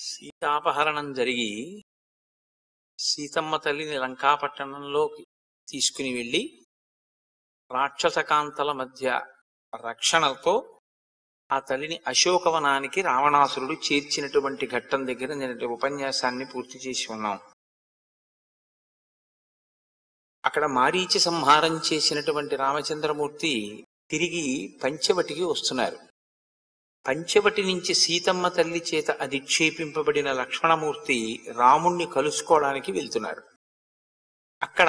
సీతాపహరణం జరిగి సీతమ్మ తల్లిని లంకాపట్టణంలోకి తీసుకుని వెళ్ళి రాక్షసకాంతల మధ్య రక్షణతో ఆ తల్లిని అశోకవనానికి రావణాసురుడు చేర్చినటువంటి ఘట్టం దగ్గర నేను ఉపన్యాసాన్ని పూర్తి చేసి ఉన్నాం అక్కడ మారీచి సంహారం చేసినటువంటి రామచంద్రమూర్తి తిరిగి పంచవటికి వస్తున్నారు పంచవటి నుంచి సీతమ్మ తల్లి చేత అధిక్షేపింపబడిన లక్ష్మణమూర్తి రాముణ్ణి కలుసుకోవడానికి వెళ్తున్నారు అక్కడ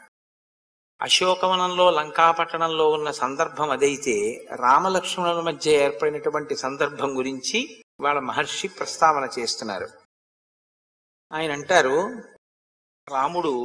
అశోకవనంలో లంకాపట్టణంలో ఉన్న సందర్భం అదైతే రామలక్ష్మణుల మధ్య ఏర్పడినటువంటి సందర్భం గురించి వాళ్ళ మహర్షి ప్రస్తావన చేస్తున్నారు ఆయన అంటారు రాముడు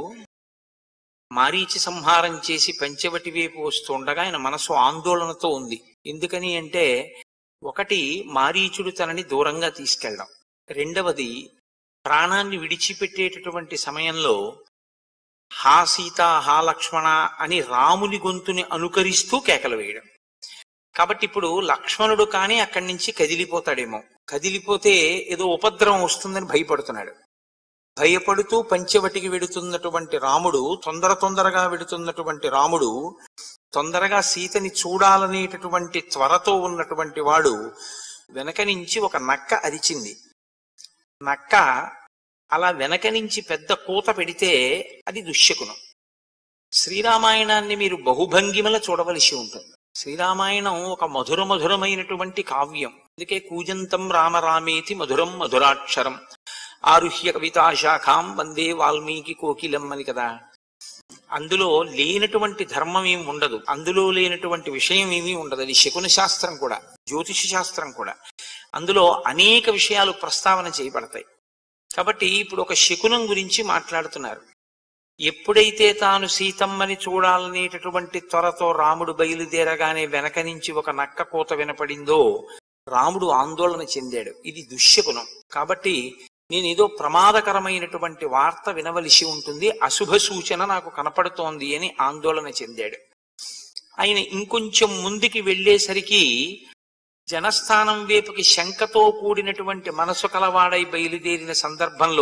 మారీచి సంహారం చేసి పంచవటి వైపు వస్తుండగా ఆయన మనసు ఆందోళనతో ఉంది ఎందుకని అంటే ఒకటి మారీచుడు తనని దూరంగా తీసుకెళ్ళడం రెండవది ప్రాణాన్ని విడిచిపెట్టేటటువంటి సమయంలో హా సీత హా లక్ష్మణ అని రాముని గొంతుని అనుకరిస్తూ కేకలు వేయడం కాబట్టి ఇప్పుడు లక్ష్మణుడు కానీ అక్కడి నుంచి కదిలిపోతాడేమో కదిలిపోతే ఏదో ఉపద్రవం వస్తుందని భయపడుతున్నాడు భయపడుతూ పంచవటికి వెడుతున్నటువంటి రాముడు తొందర తొందరగా వెడుతున్నటువంటి రాముడు తొందరగా సీతని చూడాలనేటటువంటి త్వరతో ఉన్నటువంటి వాడు వెనక నుంచి ఒక నక్క అరిచింది నక్క అలా వెనక నుంచి పెద్ద కూత పెడితే అది దుశ్శకునం శ్రీరామాయణాన్ని మీరు బహుభంగిమల చూడవలసి ఉంటుంది శ్రీరామాయణం ఒక మధుర మధురమైనటువంటి కావ్యం అందుకే కూజంతం రామరామేతి మధురం మధురాక్షరం ఆరుహ్య కవితాశాఖాం వందే వాల్మీకి కోకిలం అని కదా అందులో లేనటువంటి ధర్మం ఏమి ఉండదు అందులో లేనటువంటి విషయం ఏమీ ఉండదు అది శకున శాస్త్రం కూడా జ్యోతిష శాస్త్రం కూడా అందులో అనేక విషయాలు ప్రస్తావన చేయబడతాయి కాబట్టి ఇప్పుడు ఒక శకునం గురించి మాట్లాడుతున్నారు ఎప్పుడైతే తాను సీతమ్మని చూడాలనేటటువంటి త్వరతో రాముడు బయలుదేరగానే వెనక నుంచి ఒక నక్క కోత వినపడిందో రాముడు ఆందోళన చెందాడు ఇది దుశ్శకునం కాబట్టి నేను ఏదో ప్రమాదకరమైనటువంటి వార్త వినవలసి ఉంటుంది అశుభ సూచన నాకు కనపడుతోంది అని ఆందోళన చెందాడు ఆయన ఇంకొంచెం ముందుకి వెళ్ళేసరికి జనస్థానం వైపుకి శంకతో కూడినటువంటి మనసు కలవాడై బయలుదేరిన సందర్భంలో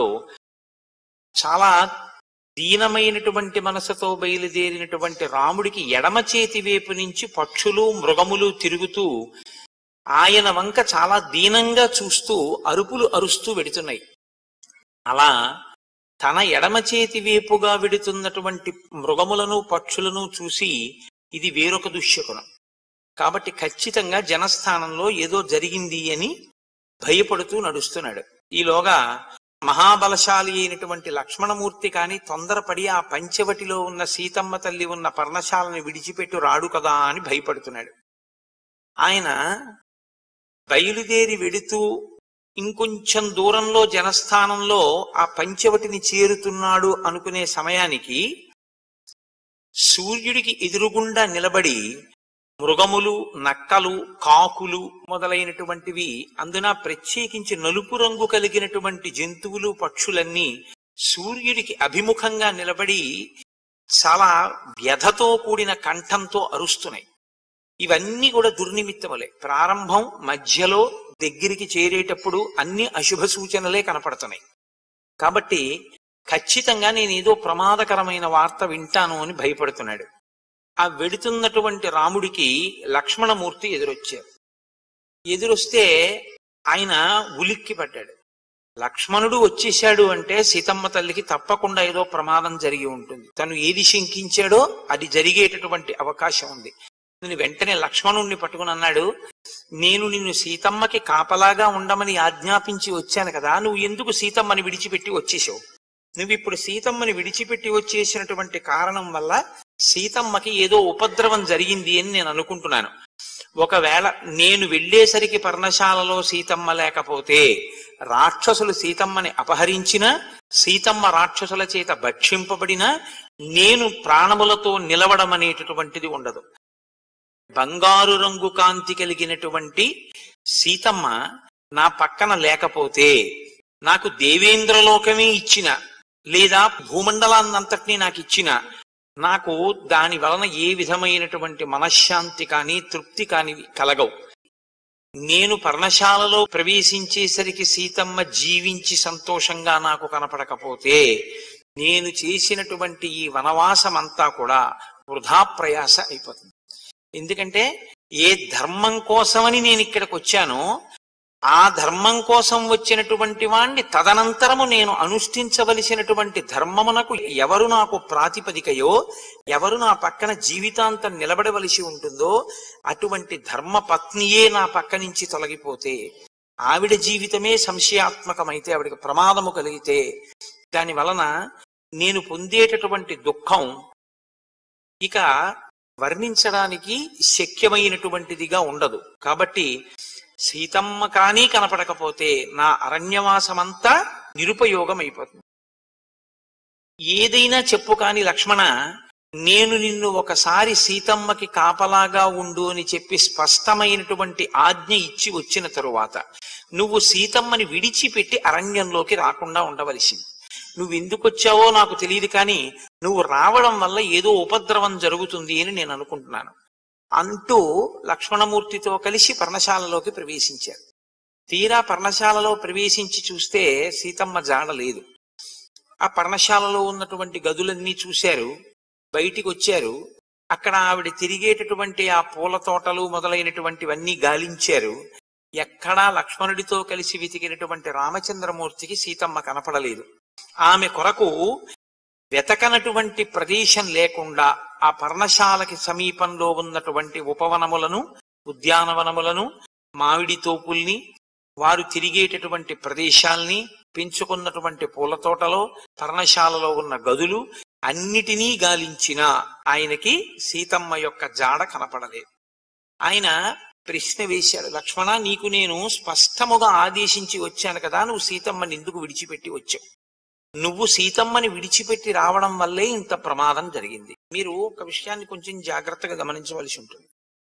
చాలా దీనమైనటువంటి మనసుతో బయలుదేరినటువంటి రాముడికి ఎడమ చేతి వైపు నుంచి పక్షులు మృగములు తిరుగుతూ ఆయన వంక చాలా దీనంగా చూస్తూ అరుపులు అరుస్తూ వెడుతున్నాయి అలా తన ఎడమ చేతి వైపుగా వెడుతున్నటువంటి మృగములను పక్షులను చూసి ఇది వేరొక దుశ్శకునం కాబట్టి ఖచ్చితంగా జనస్థానంలో ఏదో జరిగింది అని భయపడుతూ నడుస్తున్నాడు ఈలోగా మహాబలశాలి అయినటువంటి లక్ష్మణమూర్తి కాని తొందరపడి ఆ పంచవటిలో ఉన్న సీతమ్మ తల్లి ఉన్న పర్ణశాలను విడిచిపెట్టు రాడు కదా అని భయపడుతున్నాడు ఆయన బయలుదేరి వెడుతూ ఇంకొంచెం దూరంలో జనస్థానంలో ఆ పంచవటిని చేరుతున్నాడు అనుకునే సమయానికి సూర్యుడికి ఎదురుగుండా నిలబడి మృగములు నక్కలు కాకులు మొదలైనటువంటివి అందున ప్రత్యేకించి నలుపు రంగు కలిగినటువంటి జంతువులు పక్షులన్నీ సూర్యుడికి అభిముఖంగా నిలబడి చాలా వ్యధతో కూడిన కంఠంతో అరుస్తున్నాయి ఇవన్నీ కూడా దుర్నిమిత్తములే ప్రారంభం మధ్యలో దగ్గరికి చేరేటప్పుడు అన్ని అశుభ సూచనలే కనపడుతున్నాయి కాబట్టి ఖచ్చితంగా నేను ఏదో ప్రమాదకరమైన వార్త వింటాను అని భయపడుతున్నాడు ఆ వెడుతున్నటువంటి రాముడికి లక్ష్మణమూర్తి ఎదురొచ్చారు ఎదురొస్తే ఆయన ఉలిక్కి పడ్డాడు లక్ష్మణుడు వచ్చేశాడు అంటే సీతమ్మ తల్లికి తప్పకుండా ఏదో ప్రమాదం జరిగి ఉంటుంది తను ఏది శంకించాడో అది జరిగేటటువంటి అవకాశం ఉంది నేను వెంటనే లక్ష్మణుణ్ణి పట్టుకుని అన్నాడు నేను నిన్ను సీతమ్మకి కాపలాగా ఉండమని ఆజ్ఞాపించి వచ్చాను కదా నువ్వు ఎందుకు సీతమ్మని విడిచిపెట్టి వచ్చేసావు నువ్వు ఇప్పుడు సీతమ్మని విడిచిపెట్టి వచ్చేసినటువంటి కారణం వల్ల సీతమ్మకి ఏదో ఉపద్రవం జరిగింది అని నేను అనుకుంటున్నాను ఒకవేళ నేను వెళ్ళేసరికి పర్ణశాలలో సీతమ్మ లేకపోతే రాక్షసులు సీతమ్మని అపహరించిన సీతమ్మ రాక్షసుల చేత భక్షింపబడిన నేను ప్రాణములతో నిలవడం అనేటటువంటిది ఉండదు బంగారు రంగు కాంతి కలిగినటువంటి సీతమ్మ నా పక్కన లేకపోతే నాకు దేవేంద్రలోకమే ఇచ్చిన లేదా భూమండలాన్నంతటినీ నాకు ఇచ్చిన నాకు దాని వలన ఏ విధమైనటువంటి మనశ్శాంతి కానీ తృప్తి కాని కలగవు నేను పర్ణశాలలో ప్రవేశించేసరికి సీతమ్మ జీవించి సంతోషంగా నాకు కనపడకపోతే నేను చేసినటువంటి ఈ వనవాసమంతా కూడా వృధా ప్రయాస అయిపోతుంది ఎందుకంటే ఏ ధర్మం కోసమని నేను ఇక్కడికి వచ్చానో ఆ ధర్మం కోసం వచ్చినటువంటి వాణ్ణి తదనంతరము నేను అనుష్ఠించవలసినటువంటి ధర్మమునకు ఎవరు నాకు ప్రాతిపదికయో ఎవరు నా పక్కన జీవితాంతం నిలబడవలసి ఉంటుందో అటువంటి ధర్మ పత్నియే నా పక్క నుంచి తొలగిపోతే ఆవిడ జీవితమే సంశయాత్మకమైతే ఆవిడకి ప్రమాదము కలిగితే దాని వలన నేను పొందేటటువంటి దుఃఖం ఇక వర్ణించడానికి శక్యమైనటువంటిదిగా ఉండదు కాబట్టి సీతమ్మ కానీ కనపడకపోతే నా అరణ్యవాసమంతా నిరుపయోగం అయిపోతుంది ఏదైనా చెప్పు కాని లక్ష్మణ నేను నిన్ను ఒకసారి సీతమ్మకి కాపలాగా ఉండు అని చెప్పి స్పష్టమైనటువంటి ఆజ్ఞ ఇచ్చి వచ్చిన తరువాత నువ్వు సీతమ్మని విడిచిపెట్టి అరణ్యంలోకి రాకుండా ఉండవలసింది నువ్వు ఎందుకు వచ్చావో నాకు తెలియదు కానీ నువ్వు రావడం వల్ల ఏదో ఉపద్రవం జరుగుతుంది అని నేను అనుకుంటున్నాను అంటూ లక్ష్మణమూర్తితో కలిసి పర్ణశాలలోకి ప్రవేశించారు తీరా పర్ణశాలలో ప్రవేశించి చూస్తే సీతమ్మ జాడ లేదు ఆ పర్ణశాలలో ఉన్నటువంటి గదులన్నీ చూశారు బయటికి వచ్చారు అక్కడ ఆవిడ తిరిగేటటువంటి ఆ పూల తోటలు మొదలైనటువంటివన్నీ గాలించారు ఎక్కడా లక్ష్మణుడితో కలిసి వెతికినటువంటి రామచంద్రమూర్తికి సీతమ్మ కనపడలేదు ఆమె కొరకు వెతకనటువంటి ప్రదేశం లేకుండా ఆ పర్ణశాలకి సమీపంలో ఉన్నటువంటి ఉపవనములను ఉద్యానవనములను మామిడి తోపుల్ని వారు తిరిగేటటువంటి ప్రదేశాల్ని పెంచుకున్నటువంటి పూల తోటలో పర్ణశాలలో ఉన్న గదులు అన్నిటినీ గాలించిన ఆయనకి సీతమ్మ యొక్క జాడ కనపడలేదు ఆయన ప్రశ్న వేశాడు లక్ష్మణ నీకు నేను స్పష్టముగా ఆదేశించి వచ్చాను కదా నువ్వు సీతమ్మని ఎందుకు విడిచిపెట్టి వచ్చావు నువ్వు సీతమ్మని విడిచిపెట్టి రావడం వల్లే ఇంత ప్రమాదం జరిగింది మీరు ఒక విషయాన్ని కొంచెం జాగ్రత్తగా గమనించవలసి ఉంటుంది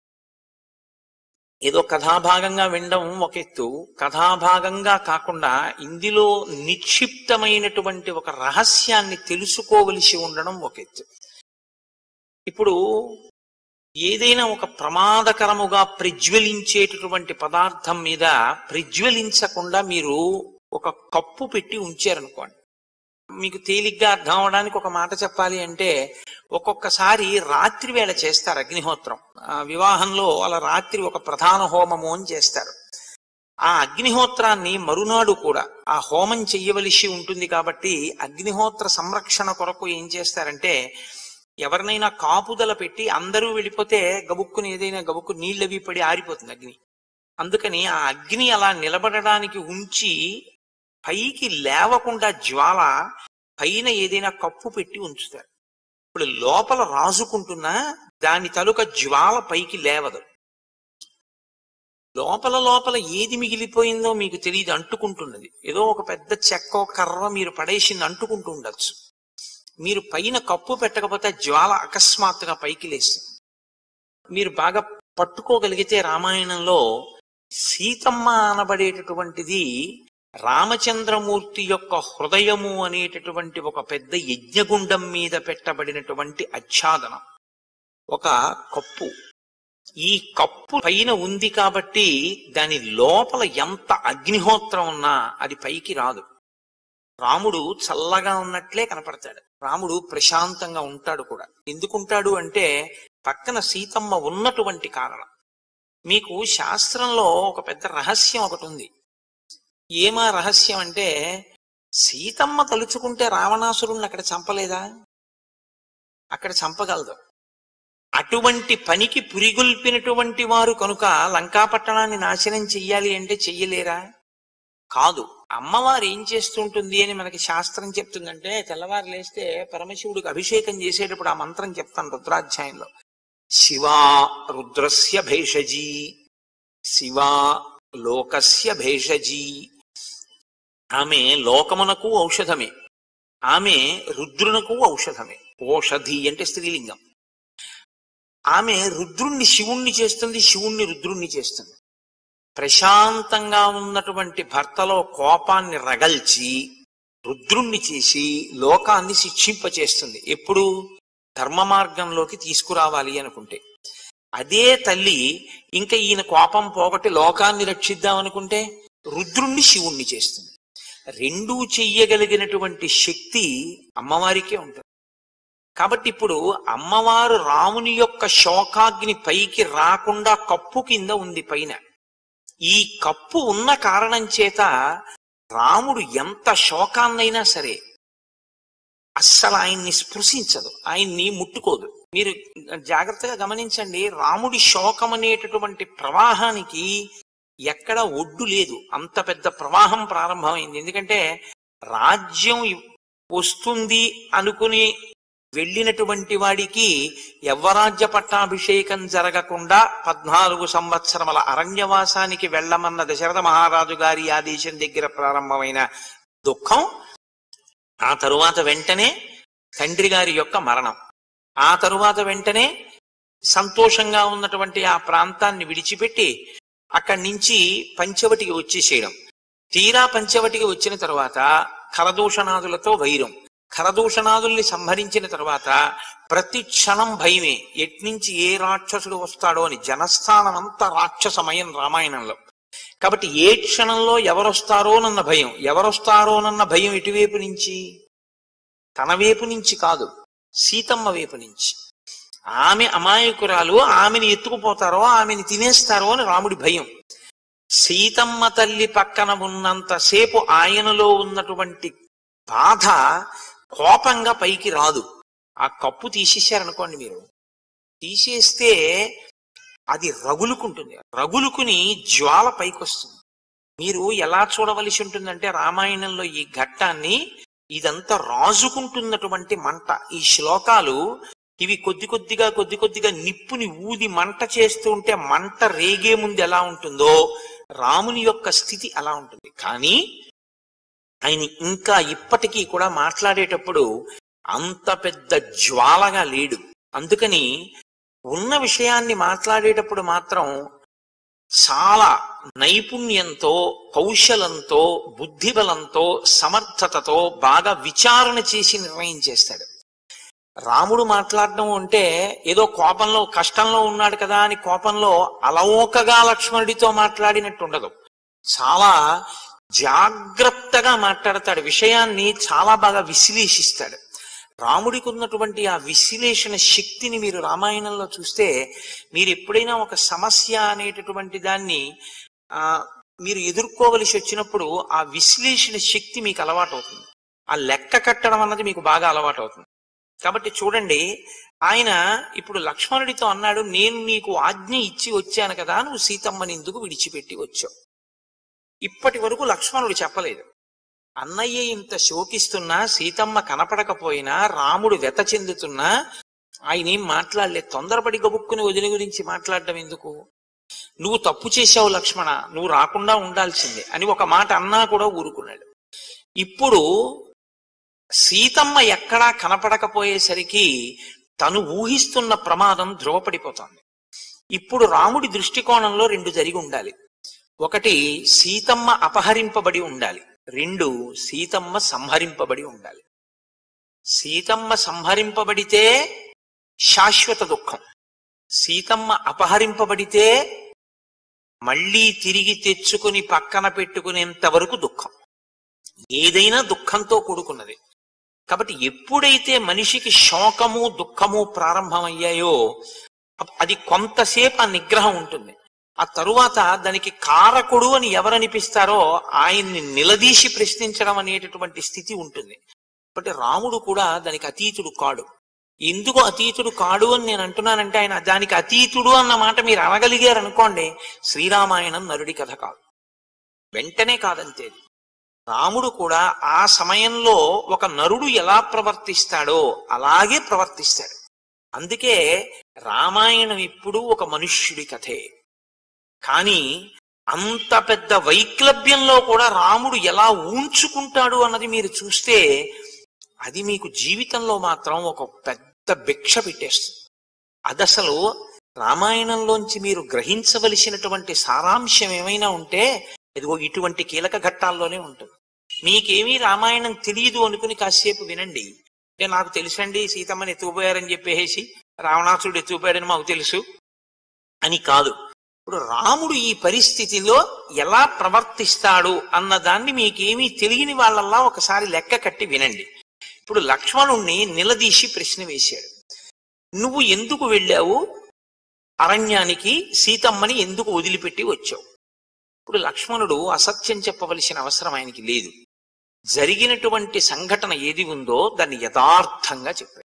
ఏదో కథాభాగంగా వినడం ఒక ఎత్తు కథాభాగంగా కాకుండా ఇందులో నిక్షిప్తమైనటువంటి ఒక రహస్యాన్ని తెలుసుకోవలసి ఉండడం ఒక ఎత్తు ఇప్పుడు ఏదైనా ఒక ప్రమాదకరముగా ప్రజ్వలించేటటువంటి పదార్థం మీద ప్రజ్వలించకుండా మీరు ఒక కప్పు పెట్టి ఉంచారనుకోండి మీకు తేలిగ్గా అర్థం అవడానికి ఒక మాట చెప్పాలి అంటే ఒక్కొక్కసారి రాత్రి వేళ చేస్తారు అగ్నిహోత్రం ఆ వివాహంలో అలా రాత్రి ఒక ప్రధాన హోమము అని చేస్తారు ఆ అగ్నిహోత్రాన్ని మరునాడు కూడా ఆ హోమం చెయ్యవలసి ఉంటుంది కాబట్టి అగ్నిహోత్ర సంరక్షణ కొరకు ఏం చేస్తారంటే ఎవరినైనా కాపుదల పెట్టి అందరూ వెళ్ళిపోతే గబుక్కుని ఏదైనా గబుక్కు నీళ్ళవి పడి ఆరిపోతుంది అగ్ని అందుకని ఆ అగ్ని అలా నిలబడడానికి ఉంచి పైకి లేవకుండా జ్వాల పైన ఏదైనా కప్పు పెట్టి ఉంచుతారు ఇప్పుడు లోపల రాజుకుంటున్నా దాని తలుక జ్వాల పైకి లేవదు లోపల లోపల ఏది మిగిలిపోయిందో మీకు తెలియదు అంటుకుంటున్నది ఏదో ఒక పెద్ద చెక్క కర్ర మీరు పడేసింది అంటుకుంటూ ఉండొచ్చు మీరు పైన కప్పు పెట్టకపోతే జ్వాల అకస్మాత్తుగా పైకి లేస్తుంది మీరు బాగా పట్టుకోగలిగితే రామాయణంలో సీతమ్మ అనబడేటటువంటిది రామచంద్రమూర్తి యొక్క హృదయము అనేటటువంటి ఒక పెద్ద యజ్ఞగుండం మీద పెట్టబడినటువంటి ఆచ్ఛాదనం ఒక కప్పు ఈ కప్పు పైన ఉంది కాబట్టి దాని లోపల ఎంత అగ్నిహోత్రం ఉన్నా అది పైకి రాదు రాముడు చల్లగా ఉన్నట్లే కనపడతాడు రాముడు ప్రశాంతంగా ఉంటాడు కూడా ఎందుకుంటాడు అంటే పక్కన సీతమ్మ ఉన్నటువంటి కారణం మీకు శాస్త్రంలో ఒక పెద్ద రహస్యం ఒకటి ఉంది ఏమా రహస్యం అంటే సీతమ్మ తలుచుకుంటే రావణాసురుణ్ణి అక్కడ చంపలేదా అక్కడ చంపగలదు అటువంటి పనికి పురిగొల్పినటువంటి వారు కనుక లంకాపట్టణాన్ని నాశనం చెయ్యాలి అంటే చెయ్యలేరా కాదు అమ్మవారు ఏం చేస్తుంటుంది అని మనకి శాస్త్రం చెప్తుందంటే తెల్లవారు లేస్తే పరమశివుడికి అభిషేకం చేసేటప్పుడు ఆ మంత్రం చెప్తాను రుద్రాధ్యాయంలో శివా రుద్రస్య భేషజీ శివా లోకస్య భేషజీ ఆమె లోకమునకు ఔషధమే ఆమె రుద్రునకు ఔషధమే ఓషధి అంటే స్త్రీలింగం ఆమె రుద్రుణ్ణి శివుణ్ణి చేస్తుంది శివుణ్ణి రుద్రుణ్ణి చేస్తుంది ప్రశాంతంగా ఉన్నటువంటి భర్తలో కోపాన్ని రగల్చి రుద్రుణ్ణి చేసి లోకాన్ని శిక్షింపచేస్తుంది ఎప్పుడు ధర్మ మార్గంలోకి తీసుకురావాలి అనుకుంటే అదే తల్లి ఇంకా ఈయన కోపం పోగొట్టి లోకాన్ని రక్షిద్దాం అనుకుంటే రుద్రుణ్ణి శివుణ్ణి చేస్తుంది రెండూ చెయ్యగలిగినటువంటి శక్తి అమ్మవారికే ఉంటుంది కాబట్టి ఇప్పుడు అమ్మవారు రాముని యొక్క శోకాగ్ని పైకి రాకుండా కప్పు కింద ఉంది పైన ఈ కప్పు ఉన్న కారణం చేత రాముడు ఎంత శోకాన్నైనా సరే అస్సలు ఆయన్ని స్పృశించదు ఆయన్ని ముట్టుకోదు మీరు జాగ్రత్తగా గమనించండి రాముడి శోకం అనేటటువంటి ప్రవాహానికి ఎక్కడ ఒడ్డు లేదు అంత పెద్ద ప్రవాహం ప్రారంభమైంది ఎందుకంటే రాజ్యం ఇ- వస్తుంది అనుకుని వెళ్ళినటువంటి వాడికి యవ్వరాజ్య పట్టాభిషేకం జరగకుండా పద్నాలుగు సంవత్సరముల అరణ్యవాసానికి వెళ్ళమన్న దశరథ మహారాజు గారి ఆదేశం దగ్గర ప్రారంభమైన దుఃఖం ఆ తరువాత వెంటనే తండ్రి గారి యొక్క మరణం ఆ తరువాత వెంటనే సంతోషంగా ఉన్నటువంటి ఆ ప్రాంతాన్ని విడిచిపెట్టి అక్కడి నుంచి పంచవటికి వచ్చేసేయడం తీరా పంచవటికి వచ్చిన తరువాత ఖరదూషణాదులతో వైరం ఖరదూషణాదుల్ని సంహరించిన తరువాత ప్రతి క్షణం భయమే ఎట్నుంచి ఏ రాక్షసుడు వస్తాడో అని జనస్థానం అంతా రాక్షసమయం రామాయణంలో కాబట్టి ఏ క్షణంలో ఎవరొస్తారోనన్న భయం ఎవరొస్తారోనన్న భయం ఎటువైపు నుంచి తన వైపు నుంచి కాదు సీతమ్మ వైపు నుంచి ఆమె అమాయకురాలు ఆమెని ఎత్తుకుపోతారో ఆమెని తినేస్తారో అని రాముడి భయం సీతమ్మ తల్లి పక్కన ఉన్నంతసేపు ఆయనలో ఉన్నటువంటి బాధ కోపంగా పైకి రాదు ఆ కప్పు తీసేశారనుకోండి మీరు తీసేస్తే అది రగులుకుంటుంది రగులుకుని జ్వాల పైకొస్తుంది మీరు ఎలా చూడవలసి ఉంటుందంటే రామాయణంలో ఈ ఘట్టాన్ని ఇదంతా రాజుకుంటున్నటువంటి మంట ఈ శ్లోకాలు ఇవి కొద్ది కొద్దిగా కొద్ది కొద్దిగా నిప్పుని ఊది మంట చేస్తూ ఉంటే మంట రేగే ముందు ఎలా ఉంటుందో రాముని యొక్క స్థితి అలా ఉంటుంది కానీ ఆయన ఇంకా ఇప్పటికీ కూడా మాట్లాడేటప్పుడు అంత పెద్ద జ్వాలగా లేడు అందుకని ఉన్న విషయాన్ని మాట్లాడేటప్పుడు మాత్రం చాలా నైపుణ్యంతో కౌశలంతో బుద్ధిబలంతో సమర్థతతో బాగా విచారణ చేసి నిర్ణయం చేస్తాడు రాముడు మాట్లాడడం అంటే ఏదో కోపంలో కష్టంలో ఉన్నాడు కదా అని కోపంలో అలవోకగా లక్ష్మణుడితో మాట్లాడినట్టు ఉండదు చాలా జాగ్రత్తగా మాట్లాడతాడు విషయాన్ని చాలా బాగా విశ్లేషిస్తాడు రాముడికి ఉన్నటువంటి ఆ విశ్లేషణ శక్తిని మీరు రామాయణంలో చూస్తే మీరు ఎప్పుడైనా ఒక సమస్య అనేటటువంటి దాన్ని ఆ మీరు ఎదుర్కోవలసి వచ్చినప్పుడు ఆ విశ్లేషణ శక్తి మీకు అలవాటు అవుతుంది ఆ లెక్క కట్టడం అన్నది మీకు బాగా అలవాటు అవుతుంది కాబట్టి చూడండి ఆయన ఇప్పుడు లక్ష్మణుడితో అన్నాడు నేను నీకు ఆజ్ఞ ఇచ్చి వచ్చాను కదా నువ్వు సీతమ్మని ఎందుకు విడిచిపెట్టి వచ్చావు ఇప్పటి వరకు లక్ష్మణుడు చెప్పలేదు అన్నయ్య ఇంత శోకిస్తున్నా సీతమ్మ కనపడకపోయినా రాముడు వెత చెందుతున్నా ఆయన ఏం మాట్లాడలేదు తొందరపడి గబుక్కుని వదిలి గురించి మాట్లాడడం ఎందుకు నువ్వు తప్పు చేశావు లక్ష్మణ నువ్వు రాకుండా ఉండాల్సిందే అని ఒక మాట అన్నా కూడా ఊరుకున్నాడు ఇప్పుడు సీతమ్మ ఎక్కడా కనపడకపోయేసరికి తను ఊహిస్తున్న ప్రమాదం ధ్రువపడిపోతోంది ఇప్పుడు రాముడి దృష్టికోణంలో రెండు జరిగి ఉండాలి ఒకటి సీతమ్మ అపహరింపబడి ఉండాలి రెండు సీతమ్మ సంహరింపబడి ఉండాలి సీతమ్మ సంహరింపబడితే శాశ్వత దుఃఖం సీతమ్మ అపహరింపబడితే మళ్ళీ తిరిగి తెచ్చుకుని పక్కన పెట్టుకునేంత వరకు దుఃఖం ఏదైనా దుఃఖంతో కూడుకున్నది కాబట్టి ఎప్పుడైతే మనిషికి శోకము దుఃఖము ప్రారంభమయ్యాయో అప్- అది కొంతసేపు ఆ నిగ్రహం ఉంటుంది ఆ తరువాత దానికి కారకుడు అని ఎవరనిపిస్తారో ఆయన్ని నిలదీసి ప్రశ్నించడం అనేటటువంటి స్థితి ఉంటుంది కాబట్టి రాముడు కూడా దానికి అతీతుడు కాడు ఎందుకు అతీతుడు కాడు అని నేను అంటున్నానంటే ఆయన దానికి అతీతుడు అన్న మాట మీరు అనగలిగారు అనుకోండి శ్రీరామాయణం నరుడి కథ కాదు వెంటనే కాదంతే రాముడు కూడా ఆ సమయంలో ఒక నరుడు ఎలా ప్రవర్తిస్తాడో అలాగే ప్రవర్తిస్తాడు అందుకే రామాయణం ఇప్పుడు ఒక మనుష్యుడి కథే కానీ అంత పెద్ద వైక్లభ్యంలో కూడా రాముడు ఎలా ఊంచుకుంటాడు అన్నది మీరు చూస్తే అది మీకు జీవితంలో మాత్రం ఒక పెద్ద భిక్ష పెట్టేస్తుంది అది అసలు రామాయణంలోంచి మీరు గ్రహించవలసినటువంటి సారాంశం ఏమైనా ఉంటే ఇదిగో ఇటువంటి కీలక ఘట్టాల్లోనే ఉంటుంది మీకేమీ రామాయణం తెలియదు అనుకుని కాసేపు వినండి అంటే నాకు తెలుసండి సీతమ్మని ఎత్తుకుపోయారని చెప్పేసి రావణాసుడు ఎత్తుకుపోయాడని మాకు తెలుసు అని కాదు ఇప్పుడు రాముడు ఈ పరిస్థితిలో ఎలా ప్రవర్తిస్తాడు అన్న దాన్ని మీకేమీ తెలియని వాళ్ళల్లా ఒకసారి లెక్క కట్టి వినండి ఇప్పుడు లక్ష్మణుణ్ణి నిలదీసి ప్రశ్న వేశాడు నువ్వు ఎందుకు వెళ్ళావు అరణ్యానికి సీతమ్మని ఎందుకు వదిలిపెట్టి వచ్చావు ఇప్పుడు లక్ష్మణుడు అసత్యం చెప్పవలసిన అవసరం ఆయనకి లేదు జరిగినటువంటి సంఘటన ఏది ఉందో దాన్ని యథార్థంగా చెప్పాడు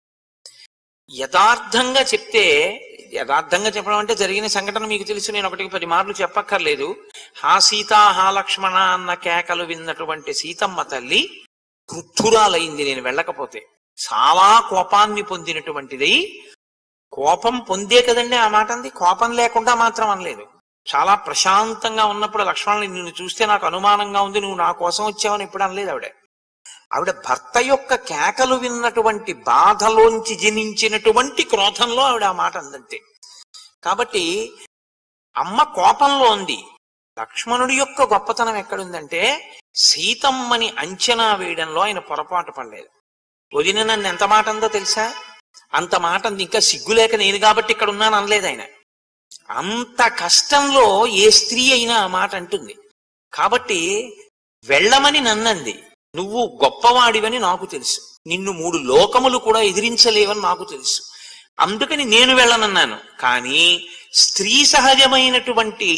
యథార్థంగా చెప్తే యథార్థంగా చెప్పడం అంటే జరిగిన సంఘటన మీకు తెలుసు నేను ఒకటికి పది మార్లు చెప్పక్కర్లేదు హా సీత హా లక్ష్మణ అన్న కేకలు విన్నటువంటి సీతమ్మ తల్లి క్రుద్ధురాలైంది నేను వెళ్ళకపోతే చాలా కోపాన్ని పొందినటువంటిది కోపం పొందే కదండి ఆ మాట అంది కోపం లేకుండా మాత్రం అనలేదు చాలా ప్రశాంతంగా ఉన్నప్పుడు లక్ష్మణుని నిన్ను చూస్తే నాకు అనుమానంగా ఉంది నువ్వు నా కోసం వచ్చావని ఎప్పుడు అనలేదు ఆవిడ ఆవిడ భర్త యొక్క కేకలు విన్నటువంటి బాధలోంచి జనించినటువంటి క్రోధంలో ఆవిడ ఆ మాట అందంతే కాబట్టి అమ్మ కోపంలో ఉంది లక్ష్మణుడి యొక్క గొప్పతనం ఎక్కడుందంటే సీతమ్మని అంచనా వేయడంలో ఆయన పొరపాటు పడలేదు వదిన నన్ను ఎంత మాట అందో తెలుసా అంత మాట అంది ఇంకా సిగ్గులేక నేను కాబట్టి ఇక్కడ ఉన్నాను అనలేదు ఆయన అంత కష్టంలో ఏ స్త్రీ అయినా ఆ మాట అంటుంది కాబట్టి వెళ్ళమని నన్నంది నువ్వు గొప్పవాడివని నాకు తెలుసు నిన్ను మూడు లోకములు కూడా ఎదిరించలేవని నాకు తెలుసు అందుకని నేను వెళ్ళనన్నాను కానీ స్త్రీ సహజమైనటువంటి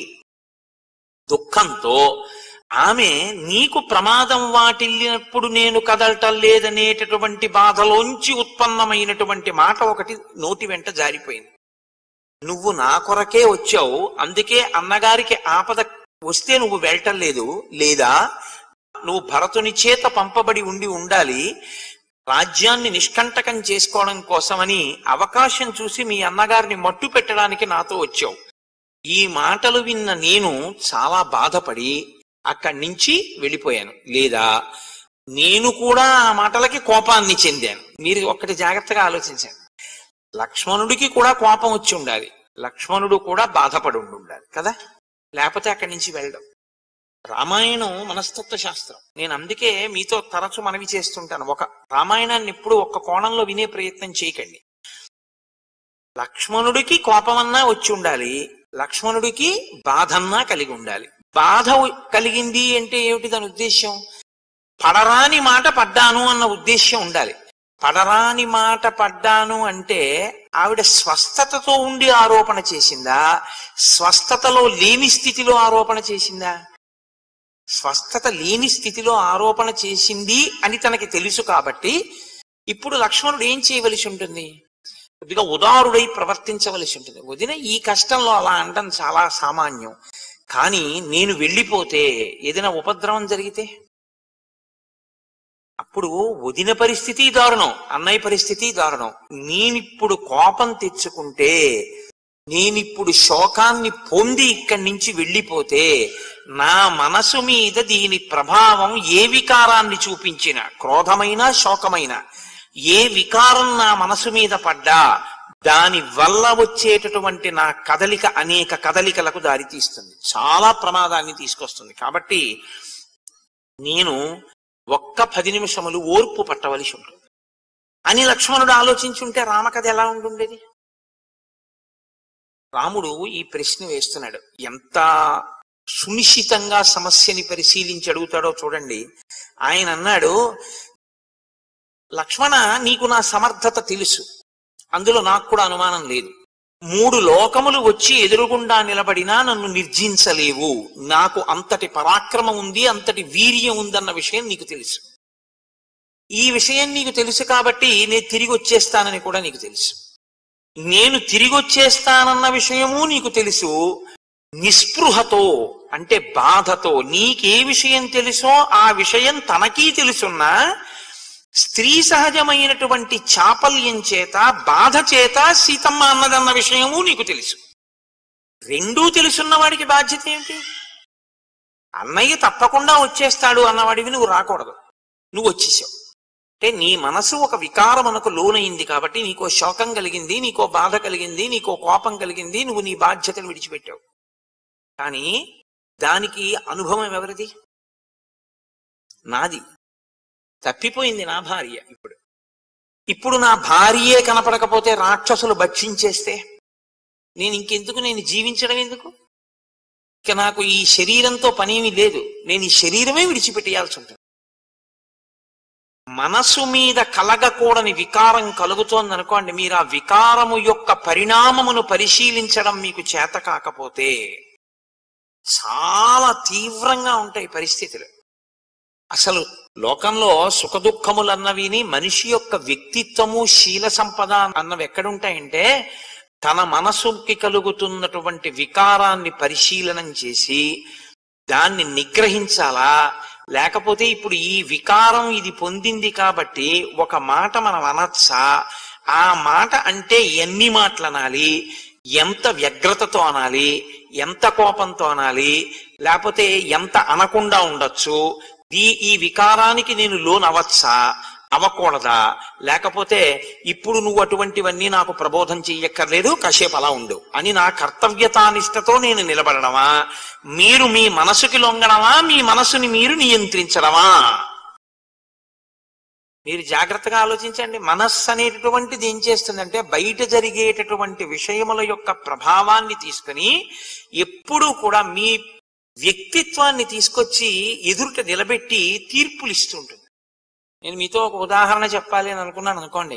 దుఃఖంతో ఆమె నీకు ప్రమాదం వాటిల్లినప్పుడు నేను కదలటం లేదనేటటువంటి బాధలోంచి ఉత్పన్నమైనటువంటి మాట ఒకటి నోటి వెంట జారిపోయింది నువ్వు నా కొరకే వచ్చావు అందుకే అన్నగారికి ఆపద వస్తే నువ్వు వెళ్ళటం లేదు లేదా నువ్వు భరతుని చేత పంపబడి ఉండి ఉండాలి రాజ్యాన్ని నిష్కంటకం చేసుకోవడం కోసమని అవకాశం చూసి మీ అన్నగారిని మట్టు పెట్టడానికి నాతో వచ్చావు ఈ మాటలు విన్న నేను చాలా బాధపడి అక్కడి నుంచి వెళ్ళిపోయాను లేదా నేను కూడా ఆ మాటలకి కోపాన్ని చెందాను మీరు ఒక్కటి జాగ్రత్తగా ఆలోచించండి లక్ష్మణుడికి కూడా కోపం వచ్చి ఉండాలి లక్ష్మణుడు కూడా బాధపడి ఉండి ఉండాలి కదా లేకపోతే అక్కడి నుంచి వెళ్ళడం రామాయణం మనస్తత్వ శాస్త్రం నేను అందుకే మీతో తరచు మనవి చేస్తుంటాను ఒక రామాయణాన్ని ఎప్పుడు ఒక్క కోణంలో వినే ప్రయత్నం చేయకండి లక్ష్మణుడికి కోపమన్నా వచ్చి ఉండాలి లక్ష్మణుడికి బాధన్నా కలిగి ఉండాలి బాధ కలిగింది అంటే ఏమిటి దాని ఉద్దేశ్యం పడరాని మాట పడ్డాను అన్న ఉద్దేశ్యం ఉండాలి పడరాని మాట పడ్డాను అంటే ఆవిడ స్వస్థతతో ఉండి ఆరోపణ చేసిందా స్వస్థతలో లేని స్థితిలో ఆరోపణ చేసిందా స్వస్థత లేని స్థితిలో ఆరోపణ చేసింది అని తనకి తెలుసు కాబట్టి ఇప్పుడు లక్ష్మణుడు ఏం చేయవలసి ఉంటుంది కొద్దిగా ఉదారుడై ప్రవర్తించవలసి ఉంటుంది వదిన ఈ కష్టంలో అలా అనడం చాలా సామాన్యం కానీ నేను వెళ్ళిపోతే ఏదైనా ఉపద్రవం జరిగితే అప్పుడు వదిన పరిస్థితి దారుణం అన్నయ్య పరిస్థితి దారుణం నేనిప్పుడు కోపం తెచ్చుకుంటే నేనిప్పుడు శోకాన్ని పొంది ఇక్కడి నుంచి వెళ్ళిపోతే నా మనసు మీద దీని ప్రభావం ఏ వికారాన్ని చూపించిన క్రోధమైన శోకమైన ఏ వికారం నా మనసు మీద పడ్డా దాని వల్ల వచ్చేటటువంటి నా కదలిక అనేక కదలికలకు దారితీస్తుంది చాలా ప్రమాదాన్ని తీసుకొస్తుంది కాబట్టి నేను ఒక్క పది నిమిషములు ఓర్పు పట్టవలసి ఉంటుంది అని లక్ష్మణుడు ఆలోచించుంటే రామకథ ఎలా ఉండుండేది రాముడు ఈ ప్రశ్న వేస్తున్నాడు ఎంత సునిశ్చితంగా సమస్యని పరిశీలించి అడుగుతాడో చూడండి ఆయన అన్నాడు లక్ష్మణ నీకు నా సమర్థత తెలుసు అందులో నాకు కూడా అనుమానం లేదు మూడు లోకములు వచ్చి ఎదురుగుండా నిలబడినా నన్ను నిర్జించలేవు నాకు అంతటి పరాక్రమం ఉంది అంతటి వీర్యం ఉందన్న విషయం నీకు తెలుసు ఈ విషయం నీకు తెలుసు కాబట్టి నేను తిరిగి వచ్చేస్తానని కూడా నీకు తెలుసు నేను తిరిగి వచ్చేస్తానన్న విషయము నీకు తెలుసు నిస్పృహతో అంటే బాధతో నీకే విషయం తెలుసో ఆ విషయం తనకీ తెలుసున్నా స్త్రీ సహజమైనటువంటి చాపల్యం చేత బాధ చేత సీతమ్మ అన్నదన్న విషయము నీకు తెలుసు రెండూ తెలుసున్న వాడికి బాధ్యత ఏంటి అన్నయ్య తప్పకుండా వచ్చేస్తాడు అన్నవాడివి నువ్వు రాకూడదు నువ్వు వచ్చేసావు అంటే నీ మనసు ఒక వికారమునకు లోనైంది కాబట్టి నీకో శోకం కలిగింది నీకో బాధ కలిగింది నీకో కోపం కలిగింది నువ్వు నీ బాధ్యతను విడిచిపెట్టావు కానీ దానికి అనుభవం ఎవరిది నాది తప్పిపోయింది నా భార్య ఇప్పుడు ఇప్పుడు నా భార్యే కనపడకపోతే రాక్షసులు భక్షించేస్తే నేను ఇంకెందుకు నేను జీవించడం ఎందుకు ఇక నాకు ఈ శరీరంతో పనేమీ లేదు నేను ఈ శరీరమే విడిచిపెట్టేయాల్సి ఉంటుంది మనసు మీద కలగకూడని వికారం కలుగుతోంది అనుకోండి మీరు ఆ వికారము యొక్క పరిణామమును పరిశీలించడం మీకు చేత కాకపోతే చాలా తీవ్రంగా ఉంటాయి పరిస్థితులు అసలు లోకంలో సుఖ దుఃఖములన్నవిని మనిషి యొక్క వ్యక్తిత్వము శీల సంపద అన్నవి ఎక్కడుంటాయంటే తన మనసుకి కలుగుతున్నటువంటి వికారాన్ని పరిశీలనం చేసి దాన్ని నిగ్రహించాలా లేకపోతే ఇప్పుడు ఈ వికారం ఇది పొందింది కాబట్టి ఒక మాట మనం అనొచ్చా ఆ మాట అంటే ఎన్ని మాటలు అనాలి ఎంత వ్యగ్రతతో అనాలి ఎంత కోపంతో అనాలి లేకపోతే ఎంత అనకుండా ఉండొచ్చు ఈ ఈ వికారానికి నేను లోన్ అవ్వచ్చా అవ్వకూడదా లేకపోతే ఇప్పుడు నువ్వు అటువంటివన్నీ నాకు ప్రబోధం చెయ్యక్కర్లేదు కాసేపు అలా ఉండు అని నా కర్తవ్యతానిష్టతో నేను నిలబడడమా మీరు మీ మనసుకి లొంగడమా మీ మనసుని మీరు నియంత్రించడమా మీరు జాగ్రత్తగా ఆలోచించండి మనస్సు అనేటటువంటిది ఏం చేస్తుందంటే బయట జరిగేటటువంటి విషయముల యొక్క ప్రభావాన్ని తీసుకుని ఎప్పుడూ కూడా మీ వ్యక్తిత్వాన్ని తీసుకొచ్చి ఎదురుట నిలబెట్టి తీర్పులు ఇస్తుంటుంది నేను మీతో ఒక ఉదాహరణ చెప్పాలి అని అనుకున్నాను అనుకోండి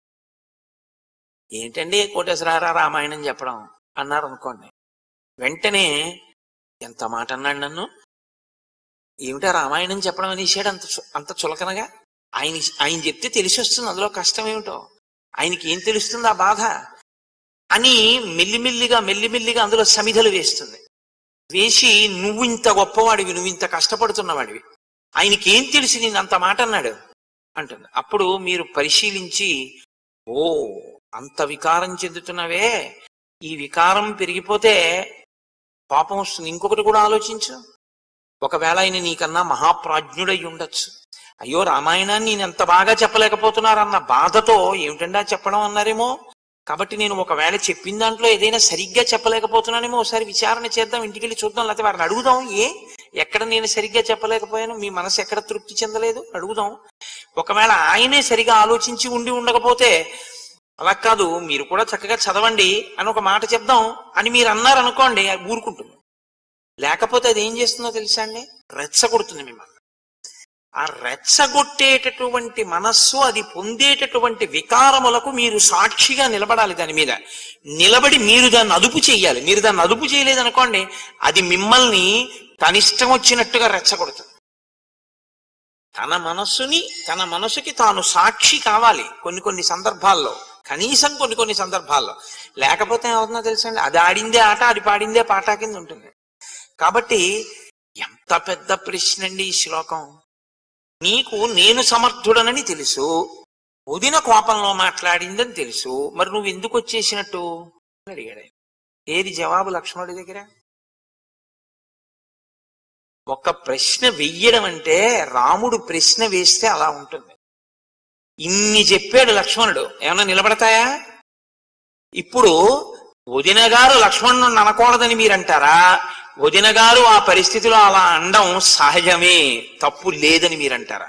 ఏంటండి కోటేశ్వరారా రామాయణం చెప్పడం అన్నారు అనుకోండి వెంటనే ఎంత మాట అన్నాడు నన్ను ఏమిటా రామాయణం చెప్పడం అనేసాడు అంత చు- అంత చులకనగా ఆయన ఆయన చెప్తే తెలిసి వస్తుంది అందులో కష్టం ఏమిటో ఆయనకి ఏం తెలుస్తుంది ఆ బాధ అని మెల్లిమెల్లిగా మెల్లిమెల్లిగా అందులో సమిధలు వేస్తుంది వేసి నువ్వు ఇంత గొప్పవాడివి నువ్వు ఇంత కష్టపడుతున్నవాడివి ఆయనకి ఏం తెలిసి నేను అంత మాట అన్నాడు అంటుంది అప్పుడు మీరు పరిశీలించి ఓ అంత వికారం చెందుతున్నవే ఈ వికారం పెరిగిపోతే పాపం వస్తుంది ఇంకొకటి కూడా ఆలోచించు ఒకవేళ ఆయన నీకన్నా మహాప్రాజ్ఞుడై ఉండొచ్చు అయ్యో రామాయణాన్ని నేను ఎంత బాగా చెప్పలేకపోతున్నారన్న బాధతో ఏమిటండా చెప్పడం అన్నారేమో కాబట్టి నేను ఒకవేళ చెప్పిన దాంట్లో ఏదైనా సరిగ్గా చెప్పలేకపోతున్నానేమో ఒకసారి విచారణ చేద్దాం ఇంటికి వెళ్ళి చూద్దాం లేకపోతే వారిని అడుగుదాం ఏ ఎక్కడ నేను సరిగ్గా చెప్పలేకపోయాను మీ మనసు ఎక్కడ తృప్తి చెందలేదు అడుగుదాం ఒకవేళ ఆయనే సరిగా ఆలోచించి ఉండి ఉండకపోతే అలా కాదు మీరు కూడా చక్కగా చదవండి అని ఒక మాట చెప్దాం అని మీరు అన్నారు అనుకోండి అది ఊరుకుంటుంది లేకపోతే అది ఏం చేస్తుందో తెలుసా అండి రెచ్చగొడుతుంది మిమ్మల్ని ఆ రెచ్చగొట్టేటటువంటి మనస్సు అది పొందేటటువంటి వికారములకు మీరు సాక్షిగా నిలబడాలి దాని మీద నిలబడి మీరు దాన్ని అదుపు చేయాలి మీరు దాన్ని అదుపు చేయలేదనుకోండి అది మిమ్మల్ని తనిష్టం వచ్చినట్టుగా రెచ్చగొడుతుంది తన మనస్సుని తన మనసుకి తాను సాక్షి కావాలి కొన్ని కొన్ని సందర్భాల్లో కనీసం కొన్ని కొన్ని సందర్భాల్లో లేకపోతే ఏమవుతుందో తెలుసండి అది ఆడిందే ఆట అది పాడిందే పాట కింద ఉంటుంది కాబట్టి ఎంత పెద్ద ప్రశ్న అండి ఈ శ్లోకం నీకు నేను సమర్థుడనని తెలుసు వదిన కోపంలో మాట్లాడిందని తెలుసు మరి నువ్వు ఎందుకు వచ్చేసినట్టు అని అడిగాడు ఆయన. ఏది జవాబు లక్ష్మణుడి దగ్గర ఒక ప్రశ్న వెయ్యడం అంటే రాముడు ప్రశ్న వేస్తే అలా ఉంటుంది ఇన్ని చెప్పాడు లక్ష్మణుడు ఏమన్నా నిలబడతాయా ఇప్పుడు వదిన గారు లక్ష్మణుడు అనకూడదని మీరంటారా వదిన గారు ఆ పరిస్థితిలో అలా అనడం సహజమే తప్పు లేదని మీరంటారా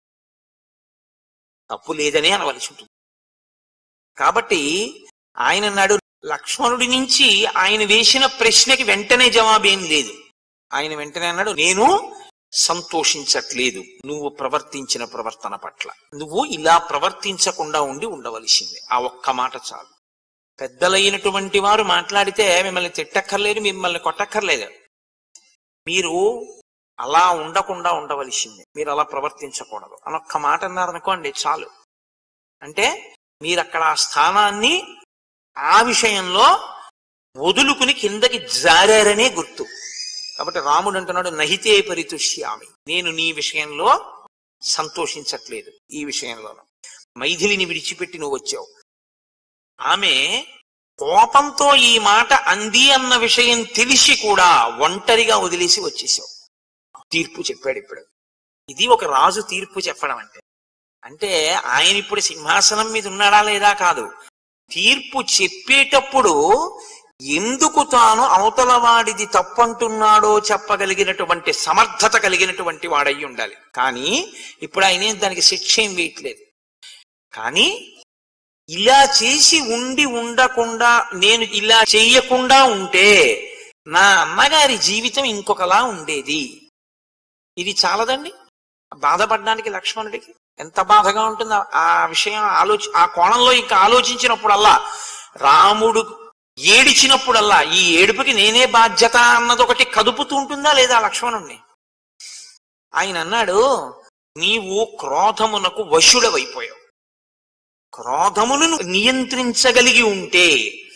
తప్పు లేదనే అనవలసి ఉంటుంది కాబట్టి ఆయన అన్నాడు లక్ష్మణుడి నుంచి ఆయన వేసిన ప్రశ్నకి వెంటనే జవాబేం లేదు ఆయన వెంటనే అన్నాడు నేను సంతోషించట్లేదు నువ్వు ప్రవర్తించిన ప్రవర్తన పట్ల నువ్వు ఇలా ప్రవర్తించకుండా ఉండి ఉండవలసింది ఆ ఒక్క మాట చాలు పెద్దలైనటువంటి వారు మాట్లాడితే మిమ్మల్ని తిట్టక్కర్లేదు మిమ్మల్ని కొట్టక్కర్లేదు మీరు అలా ఉండకుండా ఉండవలసింది మీరు అలా ప్రవర్తించకూడదు అని ఒక్క మాట అన్నారనుకోండి చాలు అంటే మీరు అక్కడ ఆ స్థానాన్ని ఆ విషయంలో వదులుకుని కిందకి జారారనే గుర్తు కాబట్టి రాముడు అంటున్నాడు నహితే పరితుష్యామి నేను నీ విషయంలో సంతోషించట్లేదు ఈ విషయంలోనూ మైథిలిని విడిచిపెట్టి నువ్వు వచ్చావు ఆమె కోపంతో ఈ మాట అంది అన్న విషయం తెలిసి కూడా ఒంటరిగా వదిలేసి వచ్చేసావు తీర్పు చెప్పాడు ఇప్పుడు ఇది ఒక రాజు తీర్పు చెప్పడం అంటే అంటే ఆయన ఇప్పుడు సింహాసనం మీద ఉన్నాడా లేదా కాదు తీర్పు చెప్పేటప్పుడు ఎందుకు తాను అవతల వాడిది తప్పంటున్నాడో చెప్పగలిగినటువంటి సమర్థత కలిగినటువంటి వాడయి ఉండాలి కానీ ఇప్పుడు ఆయన ఏం దానికి శిక్ష ఏం వేయట్లేదు కానీ ఇలా చేసి ఉండి ఉండకుండా నేను ఇలా చెయ్యకుండా ఉంటే నా అన్నగారి జీవితం ఇంకొకలా ఉండేది ఇది చాలదండి బాధపడడానికి లక్ష్మణుడికి ఎంత బాధగా ఉంటుందో ఆ విషయం ఆలోచి ఆ కోణంలో ఇంకా ఆలోచించినప్పుడల్లా రాముడు ఏడిచినప్పుడల్లా ఈ ఏడుపుకి నేనే బాధ్యత అన్నది ఒకటి కదుపుతూ ఉంటుందా లేదా లక్ష్మణుణ్ణి ఆయన అన్నాడు నీవు క్రోధమునకు వశుడవైపోయావు క్రోధమును నియంత్రించగలిగి ఉంటే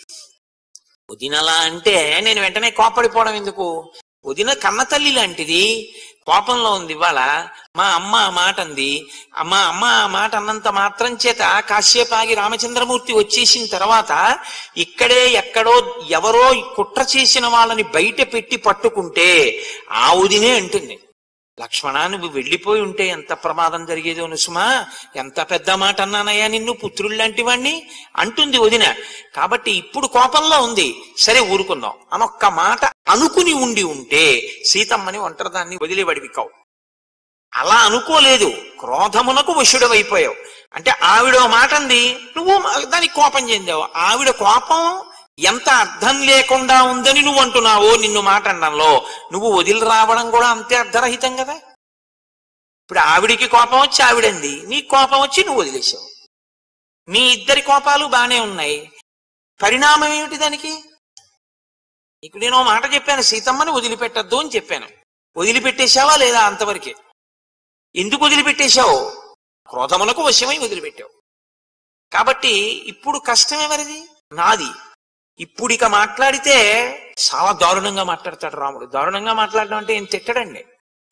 వదినలా అంటే నేను వెంటనే కోపడిపోవడం ఎందుకు వదిన కన్న తల్లి లాంటిది కోపంలో ఉంది ఇవాళ మా అమ్మ ఆ మాట అంది మా అమ్మ ఆ మాట అన్నంత మాత్రం చేత కాసేపు ఆగి రామచంద్రమూర్తి వచ్చేసిన తర్వాత ఇక్కడే ఎక్కడో ఎవరో కుట్ర చేసిన వాళ్ళని బయట పెట్టి పట్టుకుంటే ఆ వదినే అంటుంది లక్ష్మణ నువ్వు వెళ్ళిపోయి ఉంటే ఎంత ప్రమాదం జరిగేదో సుమా ఎంత పెద్ద మాట అన్నానయ్యా నిన్ను పుత్రుల్లాంటి వాణ్ణి అంటుంది వదిన కాబట్టి ఇప్పుడు కోపంలో ఉంది సరే ఊరుకుందాం అనొక్క మాట అనుకుని ఉండి ఉంటే సీతమ్మని ఒంటరిదాన్ని వదిలిబడివికావు అలా అనుకోలేదు క్రోధమునకు వశుడవైపోయావు అంటే ఆవిడ మాట అంది నువ్వు దానికి కోపం చెందావు ఆవిడ కోపం ఎంత అర్థం లేకుండా ఉందని నువ్వు అంటున్నావో నిన్ను మాట అనడంలో నువ్వు వదిలి రావడం కూడా అంతే అర్ధరహితం కదా ఇప్పుడు ఆవిడికి కోపం వచ్చి ఆవిడంది నీ కోపం వచ్చి నువ్వు వదిలేసావు మీ ఇద్దరి కోపాలు బానే ఉన్నాయి పరిణామం ఏమిటి దానికి ఇప్పుడు నేను ఓ మాట చెప్పాను సీతమ్మని వదిలిపెట్టద్దు అని చెప్పాను వదిలిపెట్టేశావా లేదా అంతవరకే ఎందుకు వదిలిపెట్టేశావు క్రోధములకు వశమై వదిలిపెట్టావు కాబట్టి ఇప్పుడు కష్టం ఎవరిది నాది ఇప్పుడు ఇక మాట్లాడితే చాలా దారుణంగా మాట్లాడతాడు రాముడు దారుణంగా మాట్లాడడం అంటే ఏం తిట్టడండి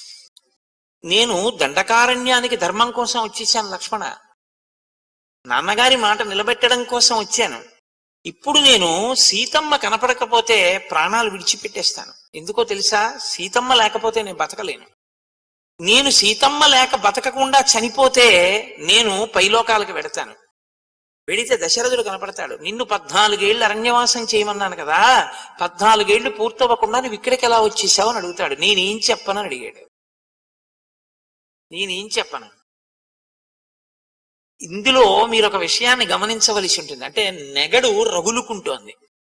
నేను దండకారణ్యానికి ధర్మం కోసం వచ్చేసాను లక్ష్మణ నాన్నగారి మాట నిలబెట్టడం కోసం వచ్చాను ఇప్పుడు నేను సీతమ్మ కనపడకపోతే ప్రాణాలు విడిచిపెట్టేస్తాను ఎందుకో తెలుసా సీతమ్మ లేకపోతే నేను బతకలేను నేను సీతమ్మ లేక బతకకుండా చనిపోతే నేను పైలోకాలకు వెడతాను వెడితే దశరథుడు కనపడతాడు నిన్ను పద్నాలుగేళ్లు అరణ్యవాసం చేయమన్నాను కదా పద్నాలుగేళ్లు పూర్తవ్వకుండా నువ్వు ఇక్కడికి ఎలా వచ్చేసావు అని అడుగుతాడు నేనేం చెప్పనని అడిగాడు నేనేం చెప్పను ఇందులో మీరు ఒక విషయాన్ని గమనించవలసి ఉంటుంది అంటే నెగడు రగులుకుంటోంది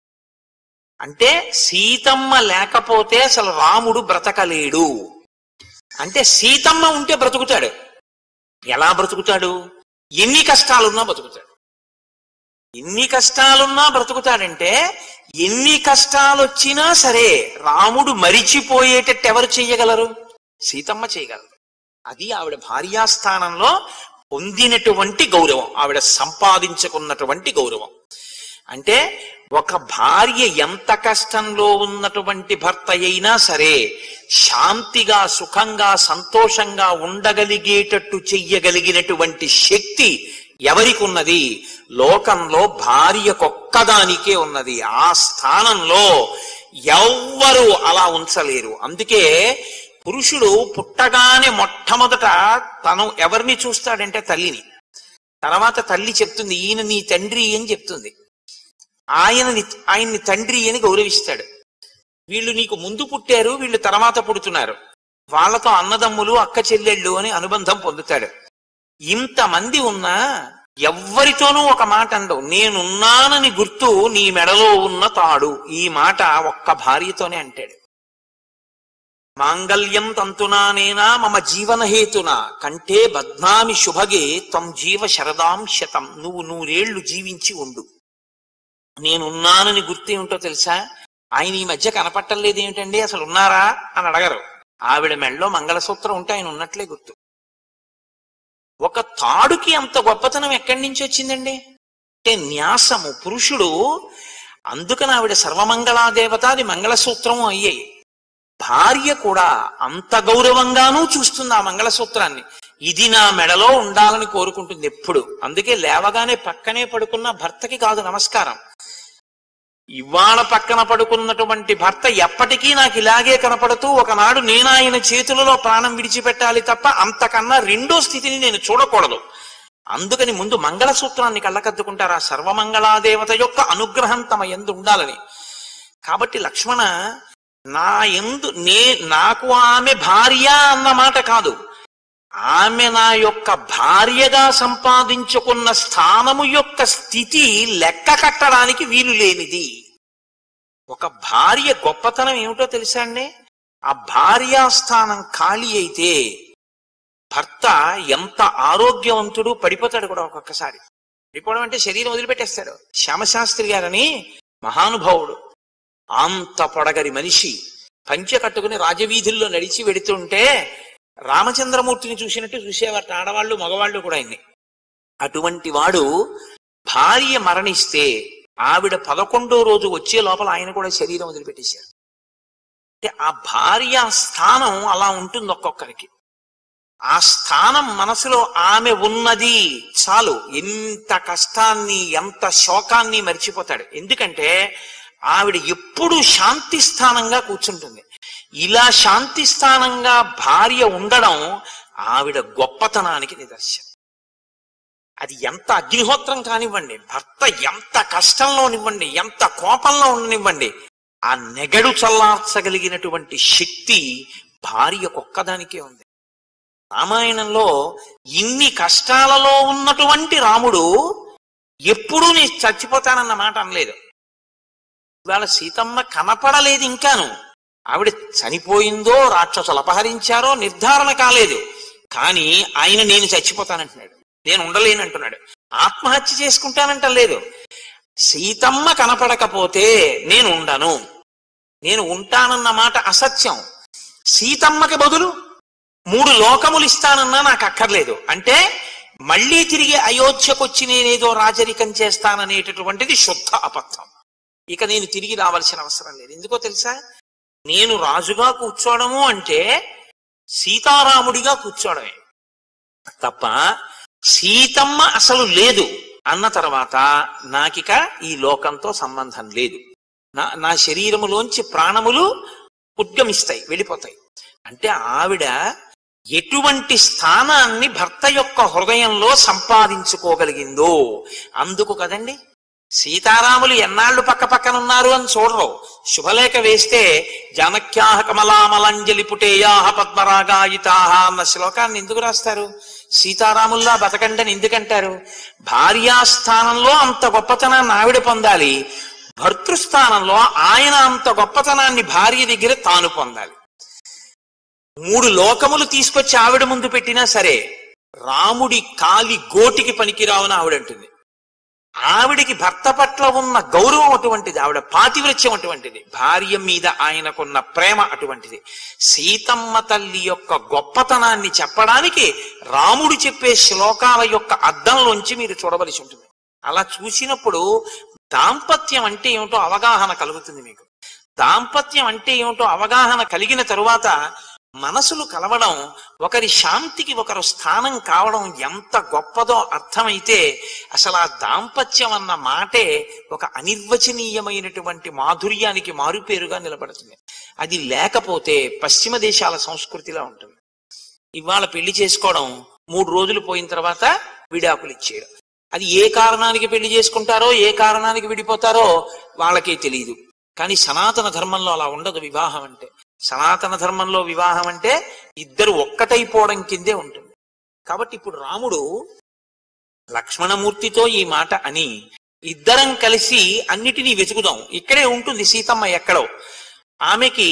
అంటే సీతమ్మ లేకపోతే అసలు రాముడు బ్రతకలేడు అంటే సీతమ్మ ఉంటే బ్రతుకుతాడు ఎలా బ్రతుకుతాడు ఎన్ని కష్టాలున్నా బ్రతుకుతాడు ఎన్ని కష్టాలున్నా బ్రతుకుతాడంటే ఎన్ని కష్టాలు వచ్చినా సరే రాముడు మరిచిపోయేటట్టు ఎవరు చెయ్యగలరు సీతమ్మ చేయగలరు అది ఆవిడ భార్యాస్థానంలో పొందినటువంటి గౌరవం ఆవిడ సంపాదించుకున్నటువంటి గౌరవం అంటే ఒక భార్య ఎంత కష్టంలో ఉన్నటువంటి భర్త అయినా సరే శాంతిగా సుఖంగా సంతోషంగా ఉండగలిగేటట్టు చెయ్యగలిగినటువంటి శక్తి ఎవరికి ఉన్నది లోకంలో భార్యకొక్కదానికే ఉన్నది ఆ స్థానంలో ఎవ్వరూ అలా ఉంచలేరు అందుకే పురుషుడు పుట్టగానే మొట్టమొదట తను ఎవరిని చూస్తాడంటే తల్లిని తర్వాత తల్లి చెప్తుంది ఈయన నీ తండ్రి అని చెప్తుంది ఆయనని ఆయన్ని తండ్రి అని గౌరవిస్తాడు వీళ్ళు నీకు ముందు పుట్టారు వీళ్ళు తర్వాత పుడుతున్నారు వాళ్ళతో అన్నదమ్ములు అక్క చెల్లెళ్ళు అని అనుబంధం పొందుతాడు ఇంతమంది ఉన్నా ఎవ్వరితోనూ ఒక మాట అండవు నేనున్నానని గుర్తు నీ మెడలో ఉన్న తాడు ఈ మాట ఒక్క భార్యతోనే అంటాడు మాంగళ్యం తంతునానేనా మమ జీవనహేతున కంటే బద్నామి శుభగే త్వం జీవ శరదాం శతం నువ్వు నూరేళ్లు జీవించి ఉండు నేనున్నానని గుర్తు ఏమిటో తెలుసా ఆయన ఈ మధ్య కనపట్టలేదు ఏమిటండి అసలు ఉన్నారా అని అడగరు ఆవిడ మెళ్ళలో మంగళసూత్రం ఉంటే ఆయన ఉన్నట్లే గుర్తు ఒక తాడుకి అంత గొప్పతనం ఎక్కడి నుంచి వచ్చిందండి అంటే న్యాసము పురుషుడు అందుకని ఆవిడ సర్వమంగళాదేవత అది మంగళసూత్రము అయ్యాయి భార్య కూడా అంత గౌరవంగానూ చూస్తుంది ఆ మంగళసూత్రాన్ని ఇది నా మెడలో ఉండాలని కోరుకుంటుంది ఎప్పుడు అందుకే లేవగానే పక్కనే పడుకున్న భర్తకి కాదు నమస్కారం ఇవాళ పక్కన పడుకున్నటువంటి భర్త ఎప్పటికీ నాకు ఇలాగే కనపడుతూ ఒకనాడు నేను ఆయన చేతులలో ప్రాణం విడిచిపెట్టాలి తప్ప అంతకన్నా రెండో స్థితిని నేను చూడకూడదు అందుకని ముందు మంగళసూత్రాన్ని కళ్ళకద్దుకుంటారు ఆ సర్వమంగళాదేవత యొక్క అనుగ్రహం తమ ఎందు ఉండాలని కాబట్టి లక్ష్మణ నా ఎందు నే నాకు ఆమె భార్య అన్న మాట కాదు ఆమె నా యొక్క భార్యగా సంపాదించుకున్న స్థానము యొక్క స్థితి లెక్క కట్టడానికి వీలు లేనిది ఒక భార్య గొప్పతనం ఏమిటో తెలుసా అండి ఆ భార్యాస్థానం ఖాళీ అయితే భర్త ఎంత ఆరోగ్యవంతుడు పడిపోతాడు కూడా ఒక్కొక్కసారి పడిపోవడం అంటే శరీరం వదిలిపెట్టేస్తాడు శ్యామశాస్త్రి గారని మహానుభావుడు అంత పొడగరి మనిషి పంచె కట్టుకుని రాజవీధుల్లో నడిచి వెడుతుంటే రామచంద్రమూర్తిని చూసినట్టు చూసేవారు ఆడవాళ్ళు మగవాళ్ళు కూడా ఆయన్ని అటువంటి వాడు భార్య మరణిస్తే ఆవిడ పదకొండో రోజు వచ్చే లోపల ఆయన కూడా శరీరం వదిలిపెట్టేశారు అంటే ఆ భార్య స్థానం అలా ఉంటుంది ఒక్కొక్కరికి ఆ స్థానం మనసులో ఆమె ఉన్నది చాలు ఎంత కష్టాన్ని ఎంత శోకాన్ని మర్చిపోతాడు ఎందుకంటే ఆవిడ ఎప్పుడు శాంతి స్థానంగా కూర్చుంటుంది ఇలా శాంతి స్థానంగా భార్య ఉండడం ఆవిడ గొప్పతనానికి నిదర్శనం అది ఎంత అగ్నిహోత్రం కానివ్వండి భర్త ఎంత కష్టంలోనివ్వండి ఎంత కోపంలో ఉండనివ్వండి ఆ నెగడు చల్లార్చగలిగినటువంటి శక్తి భార్యకొక్కదానికే ఉంది రామాయణంలో ఇన్ని కష్టాలలో ఉన్నటువంటి రాముడు ఎప్పుడూ నేను చచ్చిపోతానన్న మాట అనలేదు ఇవాళ సీతమ్మ కనపడలేదు ఇంకాను ఆవిడ చనిపోయిందో రాక్షసులు అపహరించారో నిర్ధారణ కాలేదు కానీ ఆయన నేను చచ్చిపోతానంటున్నాడు నేను ఉండలేనంటున్నాడు ఆత్మహత్య చేసుకుంటానంట లేదు సీతమ్మ కనపడకపోతే నేను ఉండను నేను ఉంటానన్న మాట అసత్యం సీతమ్మకి బదులు మూడు లోకములు ఇస్తానన్నా నాకు అక్కర్లేదు అంటే మళ్ళీ తిరిగి అయోధ్యకొచ్చి నేనేదో రాజరికం చేస్తాననేటటువంటిది శుద్ధ అబద్ధం ఇక నేను తిరిగి రావాల్సిన అవసరం లేదు ఎందుకో తెలుసా నేను రాజుగా కూర్చోవడము అంటే సీతారాముడిగా కూర్చోవడమే తప్ప సీతమ్మ అసలు లేదు అన్న తర్వాత నాకిక ఈ లోకంతో సంబంధం లేదు నా నా శరీరములోంచి ప్రాణములు ఉద్గమిస్తాయి వెళ్ళిపోతాయి అంటే ఆవిడ ఎటువంటి స్థానాన్ని భర్త యొక్క హృదయంలో సంపాదించుకోగలిగిందో అందుకు కదండి సీతారాములు ఎన్నాళ్ళు పక్క పక్కన ఉన్నారు అని చూడరు శుభలేఖ వేస్తే జానక్యాహ కమలామలంజలి పుటేయాహ పద్మరాగాయితాహ అన్న శ్లోకాన్ని ఎందుకు రాస్తారు సీతారాముల్లా బతకండని ఎందుకంటారు భార్యాస్థానంలో అంత గొప్పతనాన్ని ఆవిడ పొందాలి భర్తృస్థానంలో ఆయన అంత గొప్పతనాన్ని భార్య దగ్గర తాను పొందాలి మూడు లోకములు తీసుకొచ్చి ఆవిడ ముందు పెట్టినా సరే రాముడి కాలి గోటికి పనికిరావున ఆవిడంటుంది ఆవిడికి భర్త పట్ల ఉన్న గౌరవం అటువంటిది ఆవిడ పాతివృత్యం అటువంటిది భార్య మీద ఆయనకున్న ప్రేమ అటువంటిది సీతమ్మ తల్లి యొక్క గొప్పతనాన్ని చెప్పడానికి రాముడు చెప్పే శ్లోకాల యొక్క అద్దంలోంచి మీరు చూడవలసి ఉంటుంది అలా చూసినప్పుడు దాంపత్యం అంటే ఏమిటో అవగాహన కలుగుతుంది మీకు దాంపత్యం అంటే ఏమిటో అవగాహన కలిగిన తరువాత మనసులు కలవడం ఒకరి శాంతికి ఒకరు స్థానం కావడం ఎంత గొప్పదో అర్థమైతే అసలు ఆ దాంపత్యం అన్న మాటే ఒక అనిర్వచనీయమైనటువంటి మాధుర్యానికి మారుపేరుగా నిలబడుతుంది అది లేకపోతే పశ్చిమ దేశాల సంస్కృతిలా ఉంటుంది ఇవాళ పెళ్లి చేసుకోవడం మూడు రోజులు పోయిన తర్వాత విడాకులు ఇచ్చేయడం అది ఏ కారణానికి పెళ్లి చేసుకుంటారో ఏ కారణానికి విడిపోతారో వాళ్ళకే తెలియదు కానీ సనాతన ధర్మంలో అలా ఉండదు వివాహం అంటే సనాతన ధర్మంలో వివాహం అంటే ఇద్దరు ఒక్కటైపోవడం కిందే ఉంటుంది కాబట్టి ఇప్పుడు రాముడు లక్ష్మణమూర్తితో ఈ మాట అని ఇద్దరం కలిసి అన్నిటినీ వెతుకుదాం ఇక్కడే ఉంటుంది సీతమ్మ ఎక్కడో ఆమెకి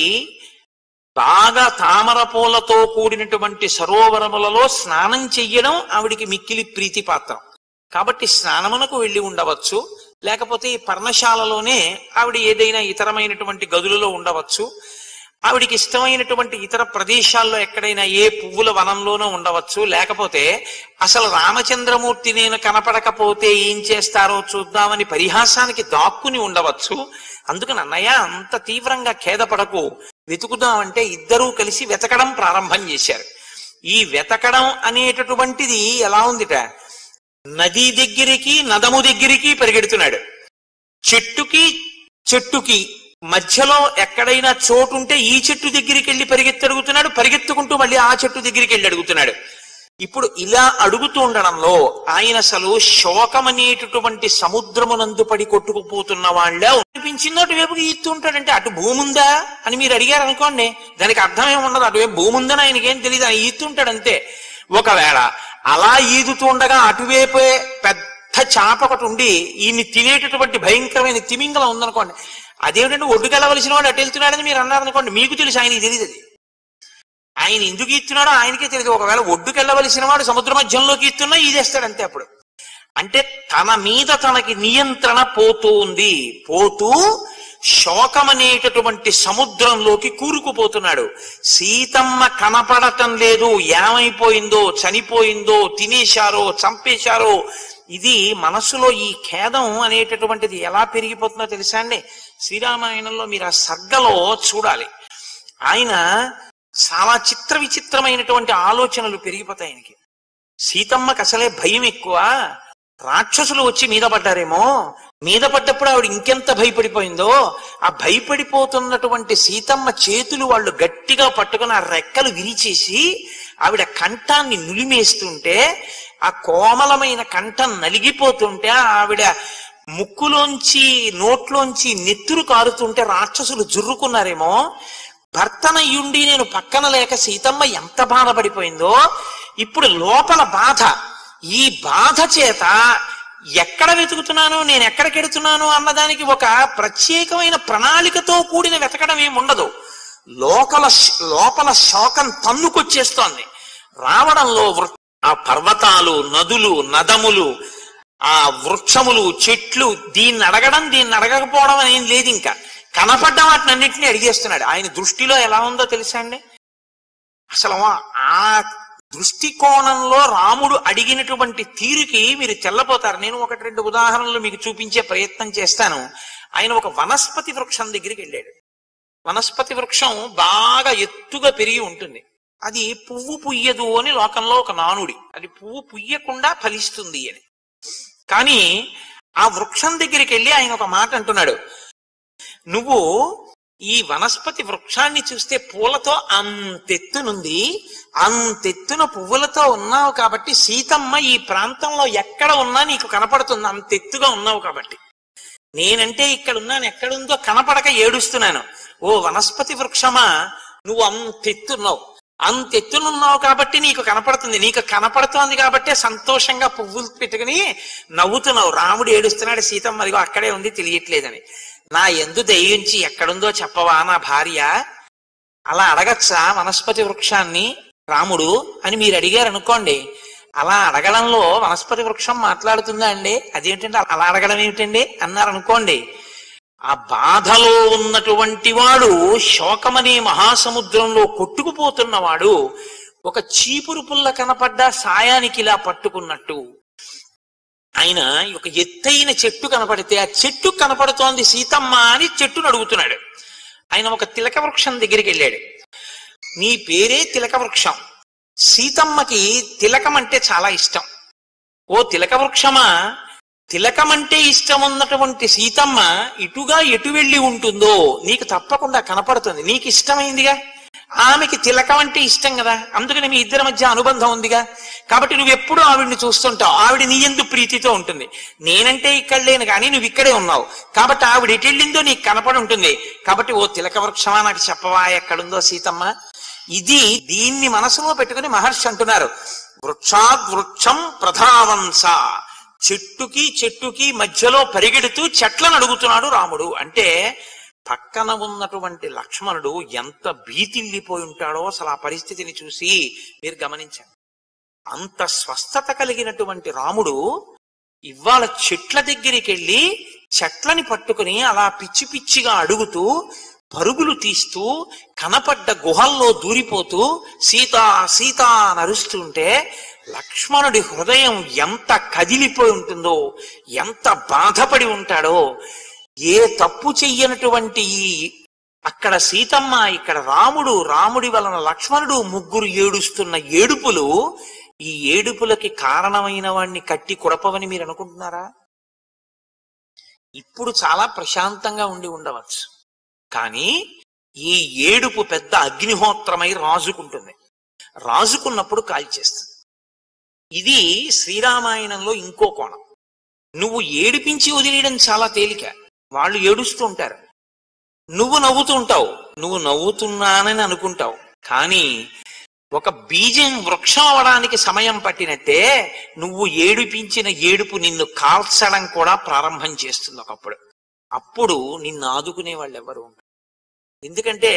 బాగా తామర పూలతో కూడినటువంటి సరోవరములలో స్నానం చెయ్యడం ఆవిడికి మిక్కిలి ప్రీతి పాత్రం కాబట్టి స్నానమునకు వెళ్ళి ఉండవచ్చు లేకపోతే ఈ పర్ణశాలలోనే ఆవిడ ఏదైనా ఇతరమైనటువంటి గదులలో ఉండవచ్చు ఆవిడికి ఇష్టమైనటువంటి ఇతర ప్రదేశాల్లో ఎక్కడైనా ఏ పువ్వుల వనంలోనూ ఉండవచ్చు లేకపోతే అసలు రామచంద్రమూర్తి నేను కనపడకపోతే ఏం చేస్తారో చూద్దామని పరిహాసానికి దాక్కుని ఉండవచ్చు అందుకని అన్నయ్య అంత తీవ్రంగా ఖేదపడకు వెతుకుదామంటే ఇద్దరూ కలిసి వెతకడం ప్రారంభం చేశారు ఈ వెతకడం అనేటటువంటిది ఎలా ఉందిట నది దగ్గరికి నదము దగ్గరికి పరిగెడుతున్నాడు చెట్టుకి చెట్టుకి మధ్యలో ఎక్కడైనా చోటు ఉంటే ఈ చెట్టు దగ్గరికి వెళ్ళి పరిగెత్తి అడుగుతున్నాడు పరిగెత్తుకుంటూ మళ్ళీ ఆ చెట్టు దగ్గరికి వెళ్ళి అడుగుతున్నాడు ఇప్పుడు ఇలా అడుగుతూ ఉండడంలో ఆయన అసలు శోకం అనేటటువంటి సముద్రమునందు పడి కొట్టుకుపోతున్న వాళ్ళ అనిపించిందో అటువైపుకి ఈత్తు ఉంటాడంటే అటు భూమి ఉందా అని మీరు అడిగారు అనుకోండి దానికి అర్థం ఏమి ఉండదు అటువైపు భూమి ఉందని ఆయనకేం తెలియదు ఆయన ఈత్తుంటాడు అంతే ఒకవేళ అలా ఈదుతూ ఉండగా అటువైపే పెద్ద చాప ఒకటి ఉండి ఈయన్ని తినేటటువంటి భయంకరమైన తిమింగలం ఉందనుకోండి అదేమిటంటే ఒడ్డుకెళ్ళవలసిన వాడు అటు వెళ్తున్నాడని మీరు అన్నారనుకోండి మీకు తెలుసు ఆయనకి తెలియదు అది ఆయన ఎందుకు ఇస్తున్నాడో ఆయనకే తెలియదు ఒకవేళ ఒడ్డుకెళ్ళవలసిన వాడు సముద్ర మధ్యంలోకి ఇస్తున్నా ఈదేస్తాడు అంతే అప్పుడు అంటే తన మీద తనకి నియంత్రణ పోతూ ఉంది పోతూ శోకమనేటటువంటి సముద్రంలోకి కూరుకుపోతున్నాడు సీతమ్మ కనపడటం లేదు ఏమైపోయిందో చనిపోయిందో తినేశారో చంపేశారో ఇది మనసులో ఈ ఖేదం అనేటటువంటిది ఎలా పెరిగిపోతుందో తెలుసా అండి శ్రీరామాయణంలో మీరు ఆ సర్గలో చూడాలి ఆయన చాలా చిత్ర విచిత్రమైనటువంటి ఆలోచనలు పెరిగిపోతాయి ఆయనకి సీతమ్మకి అసలే భయం ఎక్కువ రాక్షసులు వచ్చి మీద పడ్డారేమో మీద పడ్డప్పుడు ఆవిడ ఇంకెంత భయపడిపోయిందో ఆ భయపడిపోతున్నటువంటి సీతమ్మ చేతులు వాళ్ళు గట్టిగా పట్టుకుని ఆ రెక్కలు విరిచేసి ఆవిడ కంఠాన్ని నులిమేస్తుంటే ఆ కోమలమైన కంఠం నలిగిపోతుంటే ఆవిడ ముక్కులోంచి నోట్లోంచి నెత్తురు కారుతుంటే రాక్షసులు జుర్రుకున్నారేమో భర్తనయ్యుండి నేను పక్కన లేక సీతమ్మ ఎంత బాధపడిపోయిందో ఇప్పుడు లోపల బాధ ఈ బాధ చేత ఎక్కడ వెతుకుతున్నాను నేను ఎక్కడికి వెడుతున్నాను అన్నదానికి ఒక ప్రత్యేకమైన ప్రణాళికతో కూడిన వెతకడం ఏమి ఉండదు లోకల లోపల శోకం తన్నుకొచ్చేస్తోంది రావడంలో వృ- ఆ పర్వతాలు నదులు నదములు ఆ వృక్షములు చెట్లు దీన్ని అడగడం దీన్ని అడగకపోవడం అనేది లేదు ఇంకా కనపడ్డ వాటిని అన్నింటినీ అడిగేస్తున్నాడు ఆయన దృష్టిలో ఎలా ఉందో తెలుసా అండి అసలు ఆ దృష్టికోణంలో రాముడు అడిగినటువంటి తీరుకి మీరు తెల్లపోతారు నేను ఒకటి రెండు ఉదాహరణలు మీకు చూపించే ప్రయత్నం చేస్తాను ఆయన ఒక వనస్పతి వృక్షం దగ్గరికి వెళ్ళాడు వనస్పతి వృక్షం బాగా ఎత్తుగా పెరిగి ఉంటుంది అది పువ్వు పుయ్యదు అని లోకంలో ఒక నానుడి అది పువ్వు పుయ్యకుండా ఫలిస్తుంది అని కానీ ఆ వృక్షం దగ్గరికి వెళ్ళి ఆయన ఒక మాట అంటున్నాడు నువ్వు ఈ వనస్పతి వృక్షాన్ని చూస్తే పూలతో అంతెత్తునుంది అంతెత్తున పువ్వులతో ఉన్నావు కాబట్టి సీతమ్మ ఈ ప్రాంతంలో ఎక్కడ ఉన్నా నీకు కనపడుతుంది అంతెత్తుగా ఉన్నావు కాబట్టి నేనంటే ఇక్కడ ఉన్నాను ఎక్కడుందో కనపడక ఏడుస్తున్నాను ఓ వనస్పతి వృక్షమా నువ్వు అంతెత్తున్నావు అంతెత్తునున్నావు కాబట్టి నీకు కనపడుతుంది నీకు కనపడుతోంది కాబట్టే సంతోషంగా పువ్వులు పెట్టుకుని నవ్వుతున్నావు రాముడు ఏడుస్తున్నాడు సీతమ్మ మరిగో అక్కడే ఉంది తెలియట్లేదని నా ఎందు దయించి ఎక్కడుందో చెప్పవా నా భార్య అలా అడగచ్చా వనస్పతి వృక్షాన్ని రాముడు అని మీరు అడిగారు అనుకోండి అలా అడగడంలో వనస్పతి వృక్షం మాట్లాడుతుందా అండి అదేంటంటే అలా అడగడం ఏమిటండి అన్నారు అనుకోండి ఆ బాధలో ఉన్నటువంటి వాడు శోకమనే మహాసముద్రంలో కొట్టుకుపోతున్నవాడు ఒక చీపురు పుల్ల కనపడ్డ సాయానికి ఇలా పట్టుకున్నట్టు ఆయన ఒక ఎత్తైన చెట్టు కనపడితే ఆ చెట్టు కనపడుతోంది సీతమ్మ అని చెట్టును అడుగుతున్నాడు ఆయన ఒక తిలక వృక్షం దగ్గరికి వెళ్ళాడు నీ పేరే తిలక వృక్షం సీతమ్మకి తిలకం అంటే చాలా ఇష్టం ఓ తిలక వృక్షమా తిలకం అంటే ఇష్టం ఉన్నటువంటి సీతమ్మ ఇటుగా ఎటు వెళ్ళి ఉంటుందో నీకు తప్పకుండా కనపడుతుంది నీకు ఇష్టమైందిగా ఆమెకి తిలకం అంటే ఇష్టం కదా అందుకని మీ ఇద్దరి మధ్య అనుబంధం ఉందిగా కాబట్టి నువ్వు ఎప్పుడూ ఆవిడ్ని చూస్తుంటావు ఆవిడ నీ ఎందు ప్రీతితో ఉంటుంది నేనంటే ఇక్కడ లేను కానీ నువ్వు ఇక్కడే ఉన్నావు కాబట్టి ఆవిడ ఎటు వెళ్ళిందో నీకు కనపడి ఉంటుంది కాబట్టి ఓ తిలక వృక్షమా నాకు చెప్పవా ఎక్కడుందో సీతమ్మ ఇది దీన్ని మనసులో పెట్టుకుని మహర్షి అంటున్నారు వృక్షాద్ వృక్షం ప్రధావంస చెట్టుకి చెట్టుకి మధ్యలో పరిగెడుతూ చెట్లను అడుగుతున్నాడు రాముడు అంటే పక్కన ఉన్నటువంటి లక్ష్మణుడు ఎంత భీతిల్లిపోయి ఉంటాడో అసలు ఆ పరిస్థితిని చూసి మీరు గమనించండి అంత స్వస్థత కలిగినటువంటి రాముడు ఇవాళ చెట్ల దగ్గరికి వెళ్ళి చెట్లని పట్టుకుని అలా పిచ్చి పిచ్చిగా అడుగుతూ పరుగులు తీస్తూ కనపడ్డ గుహల్లో దూరిపోతూ సీత సీత అని అరుస్తుంటే లక్ష్మణుడి హృదయం ఎంత కదిలిపోయి ఉంటుందో ఎంత బాధపడి ఉంటాడో ఏ తప్పు చెయ్యనటువంటి ఈ అక్కడ సీతమ్మ ఇక్కడ రాముడు రాముడి వలన లక్ష్మణుడు ముగ్గురు ఏడుస్తున్న ఏడుపులు ఈ ఏడుపులకి కారణమైన వాణ్ణి కట్టి కుడపవని మీరు అనుకుంటున్నారా ఇప్పుడు చాలా ప్రశాంతంగా ఉండి ఉండవచ్చు కానీ ఈ ఏడుపు పెద్ద అగ్నిహోత్రమై రాజుకుంటుంది రాజుకున్నప్పుడు కాల్చేస్తుంది ఇది శ్రీరామాయణంలో ఇంకో కోణం నువ్వు ఏడిపించి వదిలేయడం చాలా తేలిక వాళ్ళు ఏడుస్తూ ఉంటారు నువ్వు నవ్వుతూ ఉంటావు నువ్వు నవ్వుతున్నానని అనుకుంటావు కానీ ఒక బీజం వృక్షం అవడానికి సమయం పట్టినట్టే నువ్వు ఏడిపించిన ఏడుపు నిన్ను కాల్చడం కూడా ప్రారంభం చేస్తుంది ఒకప్పుడు అప్పుడు నిన్ను ఆదుకునే వాళ్ళు ఎవరు ఉండరు. ఎందుకంటే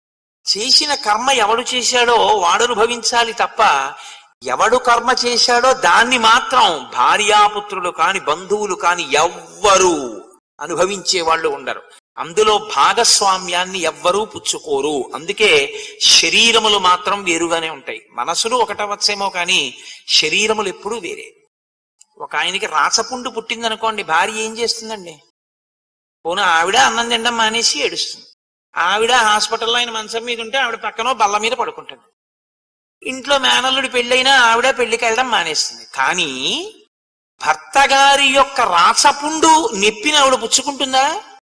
చేసిన కర్మ ఎవడు చేశాడో వాడు అనుభవించాలి తప్ప ఎవడు కర్మ చేశాడో దాన్ని మాత్రం భార్యాపుత్రులు కాని బంధువులు కాని ఎవ్వరు అనుభవించే వాళ్ళు ఉండరు అందులో భాగస్వామ్యాన్ని ఎవ్వరూ పుచ్చుకోరు అందుకే శరీరములు మాత్రం వేరుగానే ఉంటాయి మనసులు ఒకటవచ్చేమో కానీ శరీరములు ఎప్పుడూ వేరే ఒక ఆయనకి రాచపుండు పుట్టిందనుకోండి భార్య ఏం చేస్తుందండి పోనీ ఆవిడ అన్నం తినడం మానేసి ఏడుస్తుంది ఆవిడ హాస్పిటల్లో ఆయన మంచం మీద ఉంటే ఆవిడ పక్కనో బల్ల మీద పడుకుంటుంది ఇంట్లో మేనల్లుడి పెళ్ళైనా ఆవిడ పెళ్లికి వెళ్ళడం మానేస్తుంది కానీ భర్త గారి యొక్క రాచపుండు నెప్పిని ఆవిడ పుచ్చుకుంటుందా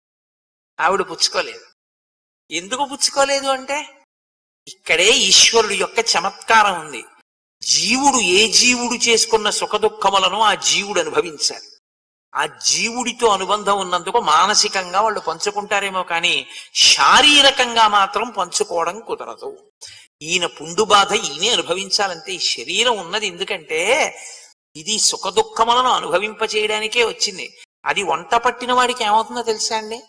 ఆవిడ పుచ్చుకోలేదు ఎందుకు పుచ్చుకోలేదు అంటే ఇక్కడే ఈశ్వరుడు యొక్క చమత్కారం ఉంది జీవుడు ఏ జీవుడు చేసుకున్న సుఖ దుఃఖములను ఆ జీవుడు అనుభవించాలి ఆ జీవుడితో అనుబంధం ఉన్నందుకు మానసికంగా వాళ్ళు పంచుకుంటారేమో కానీ శారీరకంగా మాత్రం పంచుకోవడం కుదరదు ఈయన పుండు బాధ ఈయనే అనుభవించాలంటే ఈ శరీరం ఉన్నది ఎందుకంటే ఇది సుఖ దుఃఖములను అనుభవింపచేయడానికే వచ్చింది అది వంట పట్టిన వాడికి ఏమవుతుందో తెలుసా అండి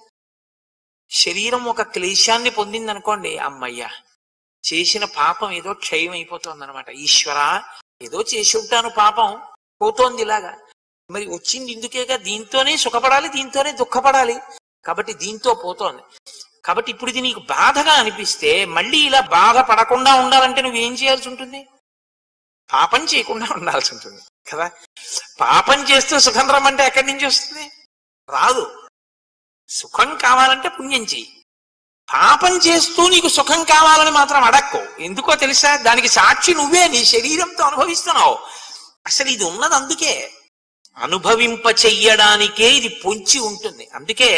శరీరం ఒక క్లేశాన్ని పొందింది అనుకోండి అమ్మయ్యా చేసిన పాపం ఏదో క్షయం అయిపోతుంది అనమాట ఈశ్వర ఏదో చేసి ఉంటాను పాపం పోతోంది ఇలాగా మరి వచ్చింది ఇందుకేగా దీంతోనే సుఖపడాలి దీంతోనే దుఃఖపడాలి కాబట్టి దీంతో పోతోంది కాబట్టి ఇప్పుడు ఇది నీకు బాధగా అనిపిస్తే మళ్ళీ ఇలా బాధ పడకుండా ఉండాలంటే నువ్వేం చేయాల్సి ఉంటుంది పాపం చేయకుండా ఉండాల్సి ఉంటుంది కదా పాపం చేస్తూ సుఖం రమ్మంటే ఎక్కడి నుంచి వస్తుంది రాదు సుఖం కావాలంటే పుణ్యం చెయ్యి పాపం చేస్తూ నీకు సుఖం కావాలని మాత్రం అడక్కో ఎందుకో తెలుసా దానికి సాక్షి నువ్వే నీ శరీరంతో అనుభవిస్తున్నావు అసలు ఇది ఉన్నది అందుకే అనుభవింప చెయ్యడానికే ఇది పొంచి ఉంటుంది అందుకే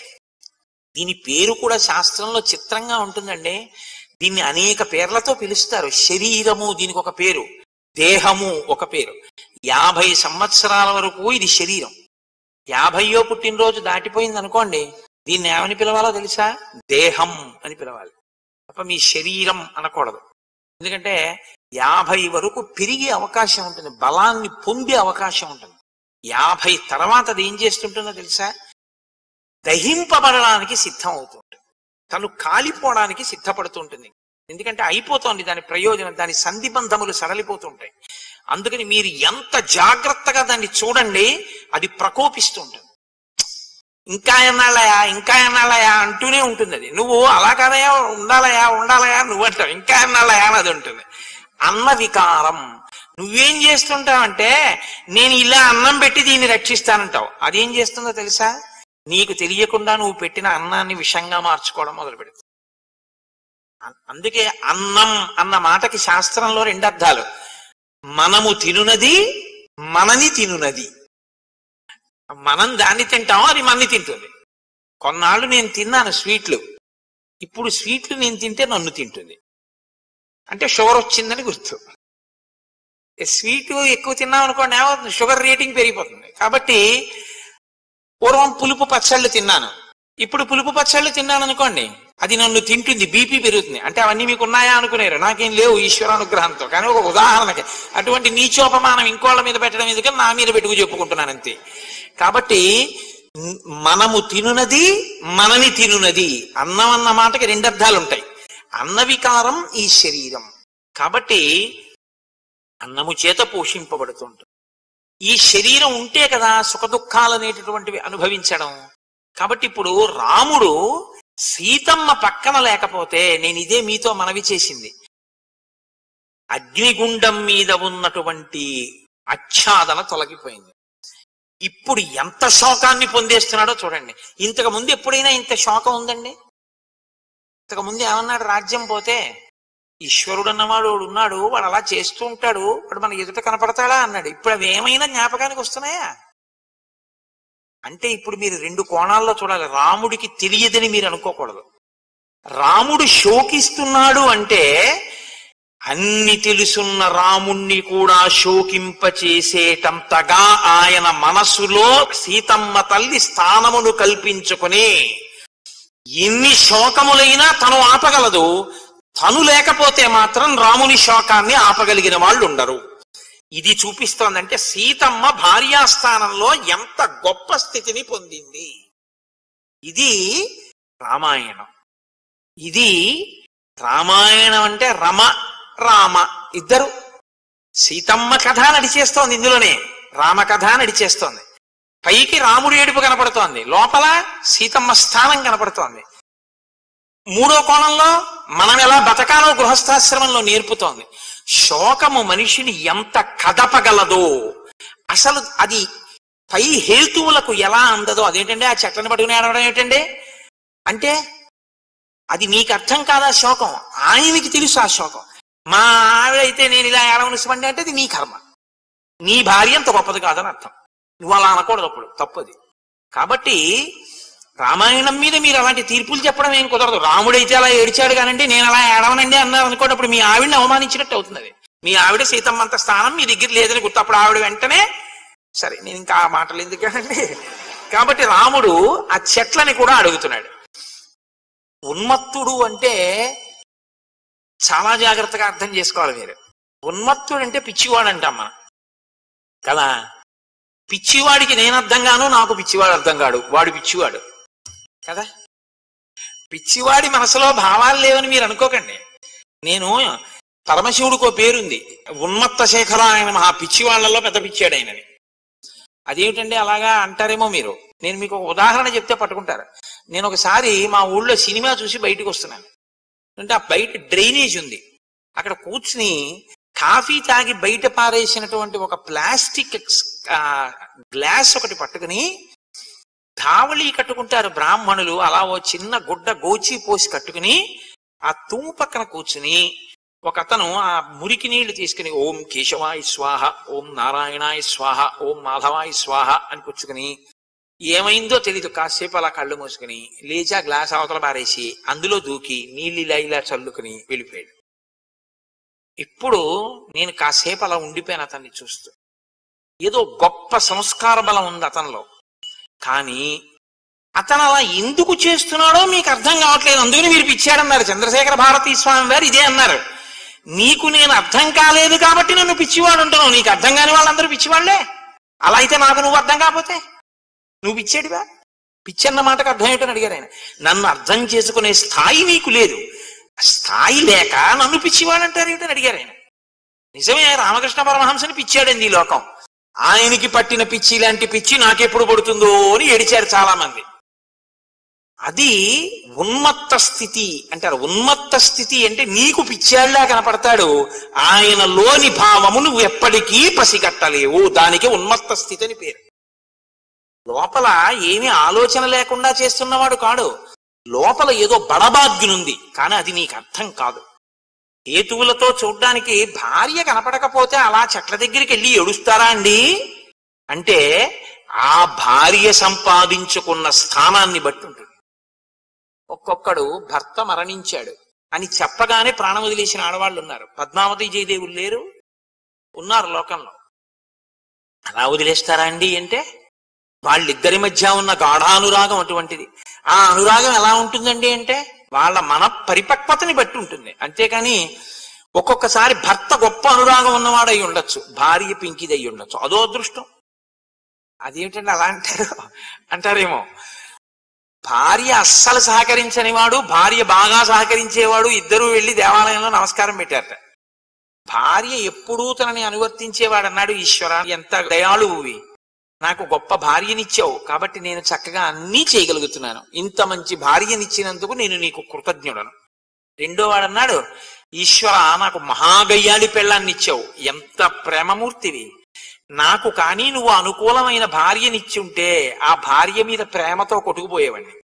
దీని పేరు కూడా శాస్త్రంలో చిత్రంగా ఉంటుందండి దీన్ని అనేక పేర్లతో పిలుస్తారు శరీరము దీనికి ఒక పేరు దేహము ఒక పేరు యాభై సంవత్సరాల వరకు ఇది శరీరం యాభైయో పుట్టినరోజు దాటిపోయింది అనుకోండి దీన్ని ఏమని పిలవాలో తెలుసా దేహం అని పిలవాలి తప్ప మీ శరీరం అనకూడదు ఎందుకంటే యాభై వరకు పెరిగే అవకాశం ఉంటుంది బలాన్ని పొందే అవకాశం ఉంటుంది యాభై తర్వాత అది ఏం చేస్తుంటుందో తెలుసా దహింపబడడానికి సిద్ధం అవుతుంటుంది తను కాలిపోవడానికి సిద్ధపడుతుంటుంది ఎందుకంటే అయిపోతోంది దాని ప్రయోజనం దాని సంధిబంధములు సడలిపోతుంటాయి అందుకని మీరు ఎంత జాగ్రత్తగా దాన్ని చూడండి అది ప్రకోపిస్తూ ఉంటుంది ఇంకా ఎన్నాళ్ళయా ఇంకా ఎన్నాళ్ళయా అంటూనే ఉంటుంది అది నువ్వు అలా కాదయా ఉండాలయా ఉండాలయా నువ్వు అంటావు ఇంకా ఎన్నాళ్ళయా అని అది ఉంటుంది అన్న వికారం నువ్వేం చేస్తుంటావంటే నేను ఇలా అన్నం పెట్టి దీన్ని రక్షిస్తానంటావు అదేం చేస్తుందో తెలుసా నీకు తెలియకుండా నువ్వు పెట్టిన అన్నాన్ని విషంగా మార్చుకోవడం మొదలు పెడుతుంది అ- అందుకే అన్నం అన్న మాటకి శాస్త్రంలో రెండు అర్థాలు మనము తినునది మనని తినునది మనం దాన్ని తింటాం అది మనని తింటుంది కొన్నాళ్ళు నేను తిన్నాను స్వీట్లు ఇప్పుడు స్వీట్లు నేను తింటే నన్ను తింటుంది అంటే షుగర్ వచ్చిందని గుర్తు స్వీట్ ఎక్కువ తిన్నాం అనుకోండి ఏమవుతుంది షుగర్ రేటింగ్ పెరిగిపోతుంది కాబట్టి పూర్వం పులుపు పచ్చళ్ళు తిన్నాను ఇప్పుడు పులుపు పచ్చళ్ళు తిన్నాను అనుకోండి అది నన్ను తింటుంది బీపీ పెరుగుతుంది అంటే అవన్నీ మీకు ఉన్నాయా అనుకునేరు నాకేం లేవు ఈశ్వరానుగ్రహంతో కానీ ఒక ఉదాహరణకి అటువంటి నీచోపమానం ఇంకోళ్ళ మీద పెట్టడం ఎందుకని నా మీద పెట్టుకు చెప్పుకుంటున్నాను అంతే కాబట్టి మ్, మనము తినునది మనని తినునది అన్నం అన్న మాటకి రెండు అర్థాలు ఉంటాయి అన్న వికారం ఈ శరీరం కాబట్టి అన్నము చేత పోషింపబడుతుంటుంది ఈ శరీరం ఉంటే కదా సుఖ దుఃఖాలు అనేటటువంటివి అనుభవించడం కాబట్టి ఇప్పుడు రాముడు సీతమ్మ పక్కన లేకపోతే నేను ఇదే మీతో మనవి చేసింది అగ్నిగుండం మీద ఉన్నటువంటి ఆచ్ఛాదన తొలగిపోయింది ఇప్పుడు ఎంత శోకాన్ని పొందేస్తున్నాడో చూడండి ఇంతకు ముందు ఎప్పుడైనా ఇంత శోకం ఉందండి ఇంతకు ముందు ఏమన్నాడు రాజ్యం పోతే ఈశ్వరుడు అన్నవాడు వాడు ఉన్నాడు వాడు అలా చేస్తూ ఉంటాడు వాడు మన ఎదుట కనపడతాడా అన్నాడు ఇప్పుడు అవి ఏమైనా జ్ఞాపకానికి వస్తున్నాయా అంటే ఇప్పుడు మీరు రెండు కోణాల్లో చూడాలి రాముడికి తెలియదని మీరు అనుకోకూడదు రాముడు శోకిస్తున్నాడు అంటే అన్ని తెలుసున్న రాముణ్ణి కూడా శోకింపచేసేటంతగా ఆయన మనసులో సీతమ్మ తల్లి స్థానమును కల్పించుకుని ఎన్ని శోకములైనా తను ఆపగలదు తను లేకపోతే మాత్రం రాముని శోకాన్ని ఆపగలిగిన వాళ్ళు ఉండరు ఇది చూపిస్తోందంటే సీతమ్మ భార్యాస్థానంలో ఎంత గొప్ప స్థితిని పొందింది ఇది రామాయణం ఇది రామాయణం అంటే రమ రామ ఇద్దరు సీతమ్మ కథ నడిచేస్తోంది ఇందులోనే రామ కథ నడిచేస్తోంది పైకి రాముడి ఏడుపు కనపడుతోంది లోపల సీతమ్మ స్థానం కనపడుతోంది మూడో కోణంలో మనం ఎలా బతకాలో గృహస్థాశ్రమంలో నేర్పుతోంది శోకము మనిషిని ఎంత కదపగలదో అసలు అది పై హేతువులకు ఎలా అందదో అదేంటంటే ఆ చెట్లను పట్టుకుని ఏడవడం ఏంటండి అంటే అది నీకు అర్థం కాదా శోకం ఆయనకి తెలుసు ఆ శోకం మా ఆవిడైతే నేను ఇలా ఏడవనిసమండి అంటే అది నీ కర్మ నీ భార్య అంత గొప్పది కాదని అర్థం నువ్వు అలా అనకూడదు అప్పుడు తప్పది కాబట్టి రామాయణం మీద మీరు అలాంటి తీర్పులు చెప్పడం ఏం కుదరదు రాముడైతే అలా ఏడిచాడు కానండి నేను అలా ఏడవనండి అన్నారు అనుకోండి అప్పుడు మీ ఆవిడని అవమానించినట్టు అవుతుంది అది మీ ఆవిడ సీతమ్మంత స్థానం మీ దగ్గర లేదని గుర్తు అప్పుడు ఆవిడ వెంటనే సరే నేను ఇంకా ఆ మాటలు ఎందుకండి కాబట్టి రాముడు ఆ చెట్లని కూడా అడుగుతున్నాడు ఉన్మత్తుడు అంటే చాలా జాగ్రత్తగా అర్థం చేసుకోవాలి మీరు ఉన్మత్తుడు అంటే పిచ్చివాడు అంటాం మనం కదా పిచ్చివాడికి నేను అర్థం గాను నాకు పిచ్చివాడు అర్థం కాడు వాడు పిచ్చివాడు కదా పిచ్చివాడి మనసులో భావాలు లేవని మీరు అనుకోకండి నేను పరమశివుడికి ఓ పేరుంది ఉన్మత్త శేఖర ఆయన మహా పిచ్చివాళ్లలో పెద్ద పిచ్చాడు ఆయనని అదేమిటండి అలాగా అంటారేమో మీరు నేను మీకు ఒక ఉదాహరణ చెప్తే పట్టుకుంటారు నేను ఒకసారి మా ఊళ్ళో సినిమా చూసి బయటకు వస్తున్నాను అంటే ఆ బయట డ్రైనేజ్ ఉంది అక్కడ కూర్చుని కాఫీ తాగి బయట పారేసినటువంటి ఒక ప్లాస్టిక్ ఆ, గ్లాస్ ఒకటి పట్టుకుని ధావళి కట్టుకుంటారు బ్రాహ్మణులు అలా ఓ చిన్న గుడ్డ గోచి పోసి కట్టుకుని ఆ తుమ్ము పక్కన కూర్చుని ఒక అతను ఆ మురికి నీళ్లు తీసుకుని ఓం కేశవాయ స్వాహ ఓం నారాయణాయ స్వాహ ఓం మాధవాయ స్వాహ అని పుచ్చుకుని ఏమైందో తెలీదు కాసేపు అలా కళ్ళు మూసుకుని లేచా గ్లాస్ అవతల పారేసి అందులో దూకి నీళ్ళు ఇలా ఇలా చల్లుకుని వెళ్ళిపోయాడు ఇప్పుడు నేను కాసేపు అలా ఉండిపోయాను అతన్ని చూస్తూ ఏదో గొప్ప సంస్కార బలం ఉంది అతనిలో కానీ అతను అలా ఎందుకు చేస్తున్నాడో మీకు అర్థం కావట్లేదు అందుకని మీరు పిచ్చాడన్నారు చంద్రశేఖర భారతీ స్వామి వారు ఇదే అన్నారు నీకు నేను అర్థం కాలేదు కాబట్టి నన్ను పిచ్చివాడు అంటున్నావు నీకు అర్థం కాని వాళ్ళందరూ పిచ్చివాళ్లే అలా అయితే నాకు నువ్వు అర్థం కాకపోతే నువ్వు పిచ్చాడివా పిచ్చన్న మాటకు అర్థం ఏంటని అడిగారు ఆయన నన్ను అర్థం చేసుకునే స్థాయి నీకు లేదు స్థాయి లేక నన్ను పిచ్చివాడు అంటారు ఏమిటని అడిగారు ఆయన నిజమే రామకృష్ణ పరమహంసని పిచ్చాడండి ఈ లోకం ఆయనకి పట్టిన పిచ్చి లాంటి పిచ్చి నాకెప్పుడు పడుతుందో అని ఏడిచారు చాలా మంది అది ఉన్మత్త స్థితి అంటారు ఉన్మత్త స్థితి అంటే నీకు పిచ్చాళ్లా కనపడతాడు ఆయనలోని భావము నువ్వు ఎప్పటికీ పసిగట్టలేవు దానికి ఉన్మత్త స్థితి అని పేరు లోపల ఏమీ ఆలోచన లేకుండా చేస్తున్నవాడు కాడు లోపల ఏదో బడబాగ్యునుంది కానీ అది నీకు అర్థం కాదు హేతువులతో చూడ్డానికి భార్య కనపడకపోతే అలా చెట్ల దగ్గరికి వెళ్ళి ఏడుస్తారా అండి అంటే ఆ భార్య సంపాదించుకున్న స్థానాన్ని బట్టి ఉంటుంది ఒక్కొక్కడు భర్త మరణించాడు అని చెప్పగానే ప్రాణం వదిలేసిన ఆడవాళ్ళు ఉన్నారు పద్మావతి జయదేవులు లేరు ఉన్నారు లోకంలో అలా వదిలేస్తారా అండి అంటే వాళ్ళిద్దరి మధ్య ఉన్న గాఢానురాగం అటువంటిది ఆ అనురాగం ఎలా ఉంటుందండి అంటే వాళ్ళ మన పరిపక్వతని బట్టి ఉంటుంది అంతేకాని ఒక్కొక్కసారి భర్త గొప్ప అనురాగం ఉన్నవాడై ఉండొచ్చు భార్య పింకిదై ఉండొచ్చు అదో అదృష్టం అదేమిటండి అలా అంటారు అంటారేమో భార్య అస్సలు సహకరించని వాడు భార్య బాగా సహకరించేవాడు ఇద్దరూ వెళ్లి దేవాలయంలో నమస్కారం పెట్టారట భార్య ఎప్పుడూ తనని అనువర్తించేవాడు అన్నాడు ఈశ్వర ఎంత దయాళువువి నాకు గొప్ప భార్యనిచ్చావు కాబట్టి నేను చక్కగా అన్నీ చేయగలుగుతున్నాను ఇంత మంచి భార్యనిచ్చినందుకు నేను నీకు కృతజ్ఞుడను రెండో వాడు అన్నాడు ఈశ్వర నాకు మహాగయ్యాడి పెళ్ళాన్ని ఇచ్చావు ఎంత ప్రేమమూర్తివి నాకు కానీ నువ్వు అనుకూలమైన భార్యనిచ్చి ఉంటే ఆ భార్య మీద ప్రేమతో కొట్టుకుపోయేవాడిని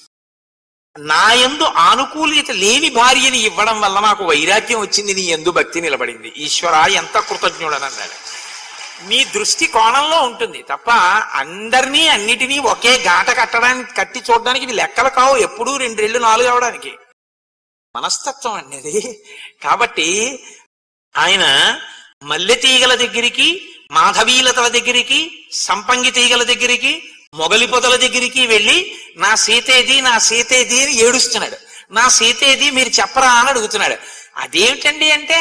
నా ఎందు ఆనుకూల్యత లేని భార్యని ఇవ్వడం వల్ల నాకు వైరాగ్యం వచ్చింది నీ ఎందు భక్తి నిలబడింది ఈశ్వర ఎంత కృతజ్ఞుడని అన్నాడు మీ దృష్టి కోణంలో ఉంటుంది తప్ప అందరినీ అన్నిటినీ ఒకే గాట కట్టడానికి కట్టి చూడడానికి ఇవి లెక్కలు కావు ఎప్పుడూ రెండు రెళ్ళు నాలుగు అవడానికి మనస్తత్వం అనేది కాబట్టి ఆయన మల్లె తీగల దగ్గరికి మాధవీలతల దగ్గరికి సంపంగి తీగల దగ్గరికి మొగలి పొదల దగ్గరికి వెళ్ళి నా సీతేది నా సీతేది అని ఏడుస్తున్నాడు నా సీత ఏది మీరు చెప్పరా అని అడుగుతున్నాడు అదేమిటండి అంటే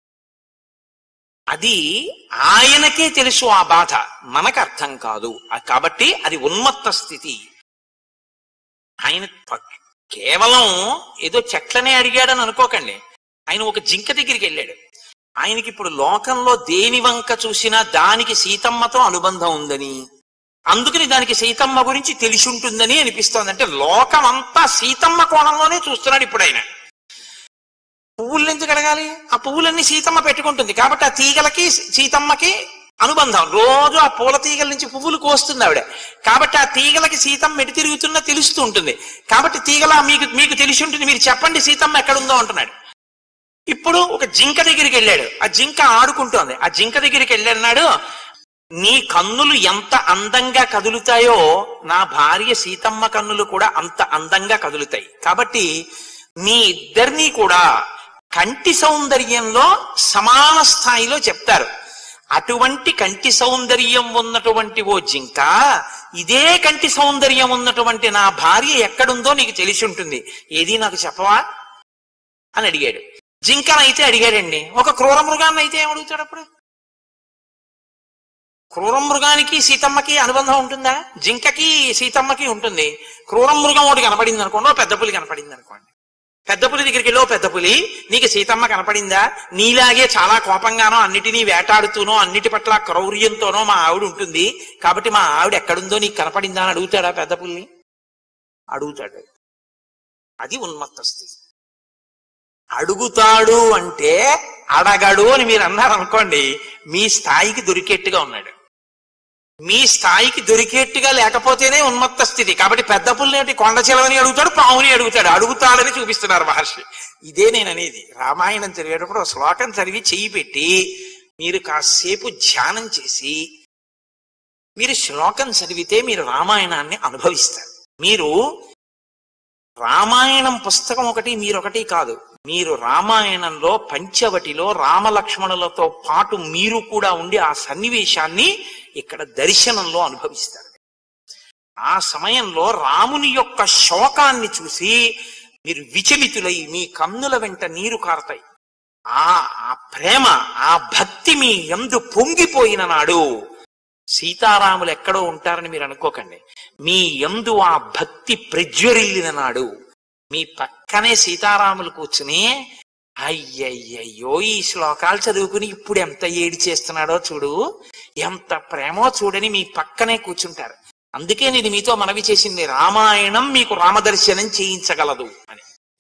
అది ఆయనకే తెలుసు ఆ బాధ మనకు అర్థం కాదు ఆ- కాబట్టి అది ఉన్మత్త స్థితి ఆయన ప- కేవలం ఏదో చెట్లనే అడిగాడని అనుకోకండి ఆయన ఒక జింక దగ్గరికి వెళ్ళాడు ఆయనకి ఇప్పుడు లోకంలో దేని వంక చూసినా దానికి సీతమ్మతో అనుబంధం ఉందని అందుకని దానికి సీతమ్మ గురించి తెలిసి ఉంటుందని అనిపిస్తోంది అంటే లోకం అంతా సీతమ్మ కోణంలోనే చూస్తున్నాడు ఇప్పుడు ఆయన పువ్వులు ఎందుకు అడగాలి ఆ పువ్వులన్నీ సీతమ్మ పెట్టుకుంటుంది కాబట్టి ఆ తీగలకి సీతమ్మకి అనుబంధం రోజు ఆ పూల తీగల నుంచి పువ్వులు కోస్తుంది ఆవిడ కాబట్టి ఆ తీగలకి సీతమ్మ ఎటు తిరుగుతున్నా తెలుస్తూ ఉంటుంది కాబట్టి తీగల మీకు మీకు తెలిసి ఉంటుంది మీరు చెప్పండి సీతమ్మ ఎక్కడుందో అంటున్నాడు ఇప్పుడు ఒక జింక దగ్గరికి వెళ్ళాడు ఆ జింక ఆడుకుంటోంది ఆ జింక దగ్గరికి వెళ్ళన్నాడు నీ కన్నులు ఎంత అందంగా కదులుతాయో నా భార్య సీతమ్మ కన్నులు కూడా అంత అందంగా కదులుతాయి కాబట్టి మీ ఇద్దరినీ కూడా కంటి సౌందర్యంలో సమాన స్థాయిలో చెప్తారు అటువంటి కంటి సౌందర్యం ఉన్నటువంటి ఓ జింక ఇదే కంటి సౌందర్యం ఉన్నటువంటి నా భార్య ఎక్కడుందో నీకు తెలిసి ఉంటుంది ఏది నాకు చెప్పవా అని అడిగాడు జింకనైతే అడిగాడండి ఒక క్రూర మృగాన్ని అయితే ఏం అడుగుతాడు అప్పుడు క్రూర మృగానికి సీతమ్మకి అనుబంధం ఉంటుందా జింకకి సీతమ్మకి ఉంటుంది క్రూర మృగం ఒకటి కనపడింది అనుకోండి ఓ పెద్ద పులి కనపడింది అనుకోండి పెద్ద పులి దగ్గరికి వెళ్ళి ఓ పెద్ద పులి నీకు సీతమ్మ కనపడిందా నీలాగే చాలా కోపంగానో అన్నిటినీ వేటాడుతూనో అన్నిటి పట్ల క్రౌర్యంతోనో మా ఆవిడ ఉంటుంది కాబట్టి మా ఆవిడ ఎక్కడుందో నీకు కనపడిందా అని అడుగుతాడా పెద్ద పుల్ని అడుగుతాడు అది ఉన్మత్త స్థితి అడుగుతాడు అంటే అడగడు అని మీరు అన్నారు అనుకోండి మీ స్థాయికి దొరికేట్టుగా ఉన్నాడు మీ స్థాయికి దొరికేట్టుగా లేకపోతేనే ఉన్మత్త స్థితి కాబట్టి పెద్ద పుల్లేటి కొండ చెలవని అడుగుతాడు పావుని అడుగుతాడు అడుగుతాడని చూపిస్తున్నారు మహర్షి ఇదే నేను అనేది రామాయణం చదివేటప్పుడు ఒక శ్లోకం చదివి చెయ్యి పెట్టి మీరు కాసేపు ధ్యానం చేసి మీరు శ్లోకం చదివితే మీరు రామాయణాన్ని అనుభవిస్తారు మీరు రామాయణం పుస్తకం ఒకటి మీరొకటి కాదు మీరు రామాయణంలో పంచవటిలో రామలక్ష్మణులతో పాటు మీరు కూడా ఉండి ఆ సన్నివేశాన్ని ఇక్కడ దర్శనంలో అనుభవిస్తారు ఆ సమయంలో రాముని యొక్క శోకాన్ని చూసి మీరు విచలితులై మీ కన్నుల వెంట నీరు కారతాయి ఆ ఆ ప్రేమ ఆ భక్తి మీ ఎందు పొంగిపోయిన నాడు సీతారాములు ఎక్కడో ఉంటారని మీరు అనుకోకండి మీ ఎందు ఆ భక్తి ప్రజ్వరిల్లిన నాడు మీ పక్కనే సీతారాములు కూర్చుని అయ్యయ్యయ్యో ఈ శ్లోకాలు చదువుకుని ఇప్పుడు ఎంత ఏడి చేస్తున్నాడో చూడు ఎంత ప్రేమో చూడని మీ పక్కనే కూర్చుంటారు అందుకే నేను మీతో మనవి చేసింది రామాయణం మీకు రామదర్శనం చేయించగలదు అని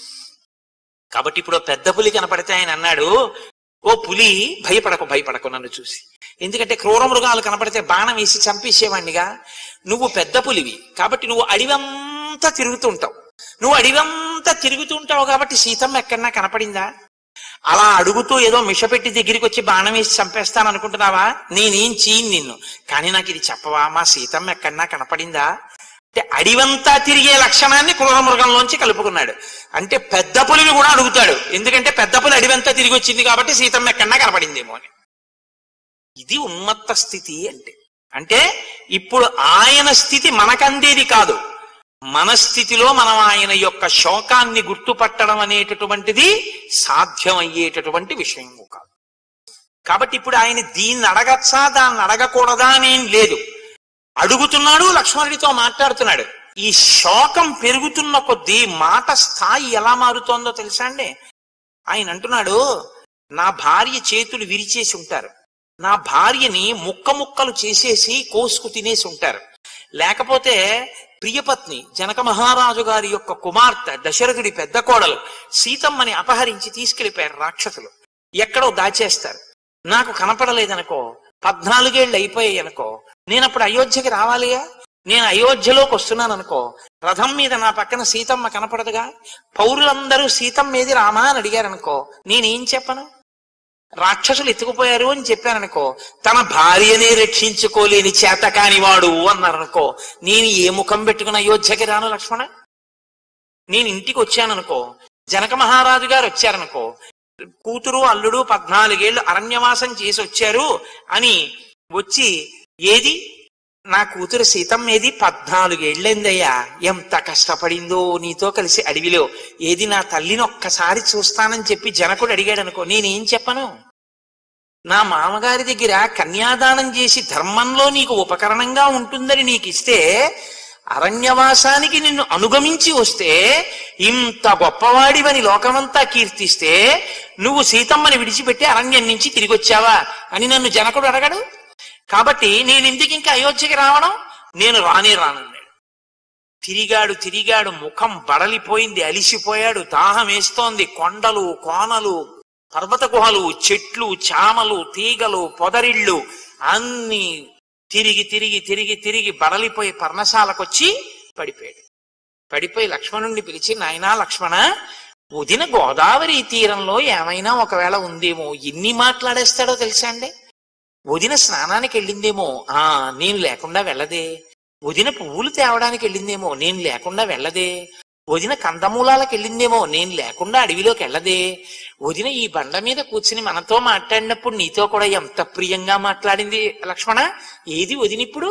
కాబట్టి ఇప్పుడు ఓ పెద్ద పులి కనపడితే ఆయన అన్నాడు ఓ పులి భయపడకు భయపడకు నన్ను చూసి ఎందుకంటే క్రూర మృగాలు కనపడితే బాణం వేసి చంపేసేవాడినిగా నువ్వు పెద్ద పులివి కాబట్టి నువ్వు అడివంతా తిరుగుతూ ఉంటావు నువ్వు అడివంతా తిరుగుతూ ఉంటావు కాబట్టి సీతమ్మ ఎక్కడన్నా కనపడిందా అలా అడుగుతూ ఏదో మిషపెట్టి దగ్గరికి వచ్చి బాణం వేసి చంపేస్తాను అనుకుంటున్నావా నేనేం చేయను నిన్ను కానీ నాకు ఇది చెప్పవా మా సీతమ్మ ఎక్కడన్నా కనపడిందా అంటే అడివంతా తిరిగే లక్షణాన్ని క్రూర మృగంలోంచి కలుపుకున్నాడు అంటే పెద్ద పులిని కూడా అడుగుతాడు ఎందుకంటే పెద్ద పులి అడివంతా తిరిగి వచ్చింది కాబట్టి సీతమ్మ ఎక్కడన్నా కనపడిందేమో అని ఇది ఉన్మత్త స్థితి అంటే అంటే ఇప్పుడు ఆయన స్థితి మనకందేది కాదు మన స్థితిలో మనం ఆయన యొక్క శోకాన్ని గుర్తుపట్టడం అనేటటువంటిది సాధ్యమయ్యేటటువంటి విషయము కాదు కాబట్టి ఇప్పుడు ఆయన దీన్ని అడగచ్చా దాన్ని అడగకూడదా అనేం లేదు అడుగుతున్నాడు లక్ష్మణుడితో మాట్లాడుతున్నాడు ఈ శోకం పెరుగుతున్న కొద్దీ మాట స్థాయి ఎలా మారుతోందో తెలుసా అండి ఆయన అంటున్నాడు నా భార్య చేతులు విరిచేసి ఉంటారు నా భార్యని ముక్క ముక్కలు చేసేసి కోసుకు తినేసి ఉంటారు లేకపోతే ప్రియపత్ని జనక మహారాజు గారి యొక్క కుమార్తె దశరథుడి పెద్ద కోడలు సీతమ్మని అపహరించి తీసుకెళ్లిపోయారు రాక్షసులు ఎక్కడో దాచేస్తారు నాకు కనపడలేదనుకో పద్నాలుగేళ్ళు అయిపోయాయి అనుకో నేను అప్పుడు అయోధ్యకి రావాలిగా నేను అయోధ్యలోకి వస్తున్నాను అనుకో రథం మీద నా పక్కన సీతమ్మ కనపడదుగా పౌరులందరూ సీతమ్మ ఏది రామా అని అడిగారనుకో నేనేం చెప్పను రాక్షసులు ఎత్తుకుపోయారు అని చెప్పాననుకో తన భార్యనే రక్షించుకోలేని చేతకాని వాడు అన్నారనుకో నేను ఏ ముఖం పెట్టుకుని అయోధ్యకి రాను లక్ష్మణ నేను ఇంటికి వచ్చాననుకో జనక మహారాజు గారు వచ్చారనుకో కూతురు అల్లుడు పద్నాలుగేళ్లు అరణ్యవాసం చేసి వచ్చారు అని వచ్చి ఏది నా కూతురు సీతమ్మ ఏది పద్నాలుగేళ్లైందయ్యా ఎంత కష్టపడిందో నీతో కలిసి అడవిలో ఏది నా తల్లిని ఒక్కసారి చూస్తానని చెప్పి జనకుడు అడిగాడు అనుకో నేనేం చెప్పను నా మామగారి దగ్గర కన్యాదానం చేసి ధర్మంలో నీకు ఉపకరణంగా ఉంటుందని నీకు ఇస్తే అరణ్యవాసానికి నిన్ను అనుగమించి వస్తే ఇంత గొప్పవాడివని లోకమంతా కీర్తిస్తే నువ్వు సీతమ్మని విడిచిపెట్టి అరణ్యం నుంచి తిరిగి వచ్చావా అని నన్ను జనకుడు అడగడు కాబట్టి నేను ఇందుకు ఇంకా అయోధ్యకి రావడం నేను రానే రానన్నాడు తిరిగాడు తిరిగాడు ముఖం బడలిపోయింది అలిసిపోయాడు దాహం వేస్తోంది కొండలు కోనలు పర్వత గుహలు చెట్లు చామలు తీగలు పొదరిళ్ళు అన్ని తిరిగి తిరిగి తిరిగి తిరిగి బడలిపోయి పర్ణశాలకొచ్చి పడిపోయాడు పడిపోయి లక్ష్మణుణ్ణి పిలిచి నాయనా లక్ష్మణ ఉదిన గోదావరి తీరంలో ఏమైనా ఒకవేళ ఉందేమో ఎన్ని మాట్లాడేస్తాడో తెలుసా అండి వదిన స్నానానికి వెళ్ళిందేమో ఆ నేను లేకుండా వెళ్ళదే వదిన పువ్వులు తేవడానికి వెళ్ళిందేమో నేను లేకుండా వెళ్ళదే వదిన కందమూలాలకు వెళ్ళిందేమో నేను లేకుండా అడవిలోకి వెళ్ళదే వదిన ఈ బండ మీద కూర్చుని మనతో మాట్లాడినప్పుడు నీతో కూడా ఎంత ప్రియంగా మాట్లాడింది లక్ష్మణ ఏది వదిన ఇప్పుడు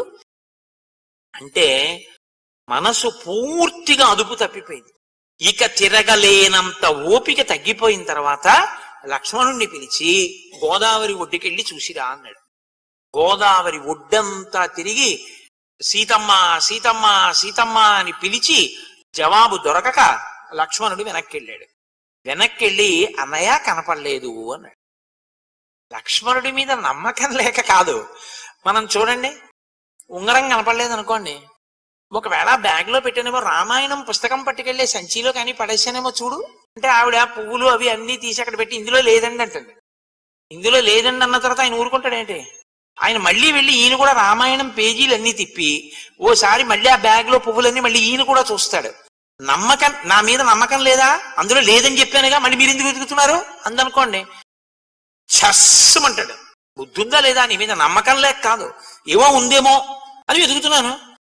అంటే మనసు పూర్తిగా అదుపు తప్పిపోయింది ఇక తిరగలేనంత ఓపిక తగ్గిపోయిన తర్వాత లక్ష్మణుణ్ణి పిలిచి గోదావరి ఒడ్డుకెళ్ళి చూసిరా అన్నాడు గోదావరి ఒడ్డంతా తిరిగి సీతమ్మ సీతమ్మ సీతమ్మ అని పిలిచి జవాబు దొరకక లక్ష్మణుడు వెనక్కి వెళ్ళాడు వెనక్కి వెళ్ళి అన్నయ్య కనపడలేదు అన్నాడు లక్ష్మణుడి మీద నమ్మకం లేక కాదు మనం చూడండి ఉంగరం కనపడలేదు అనుకోండి ఒకవేళ బ్యాగ్ లో పెట్టానేమో రామాయణం పుస్తకం పట్టుకెళ్లే సంచిలో కానీ పడేసానేమో చూడు అంటే ఆవిడ పువ్వులు అవి అన్ని తీసి అక్కడ పెట్టి ఇందులో లేదండి అంటుంది ఇందులో లేదండి అన్న తర్వాత ఆయన ఊరుకుంటాడేంటి ఆయన మళ్ళీ వెళ్ళి ఈయన కూడా రామాయణం పేజీలు అన్ని తిప్పి ఓసారి మళ్ళీ ఆ బ్యాగ్ లో పువ్వులన్నీ మళ్ళీ ఈయన కూడా చూస్తాడు నమ్మకం నా మీద నమ్మకం లేదా అందులో లేదని చెప్పానుగా మళ్ళీ మీరు ఎందుకు వెతుకుతున్నారు అందనుకోండి చస్సమంటాడు బుద్ధుందా లేదా నీ మీద నమ్మకం లేక కాదు ఏమో ఉందేమో అని వెతుకుతున్నాను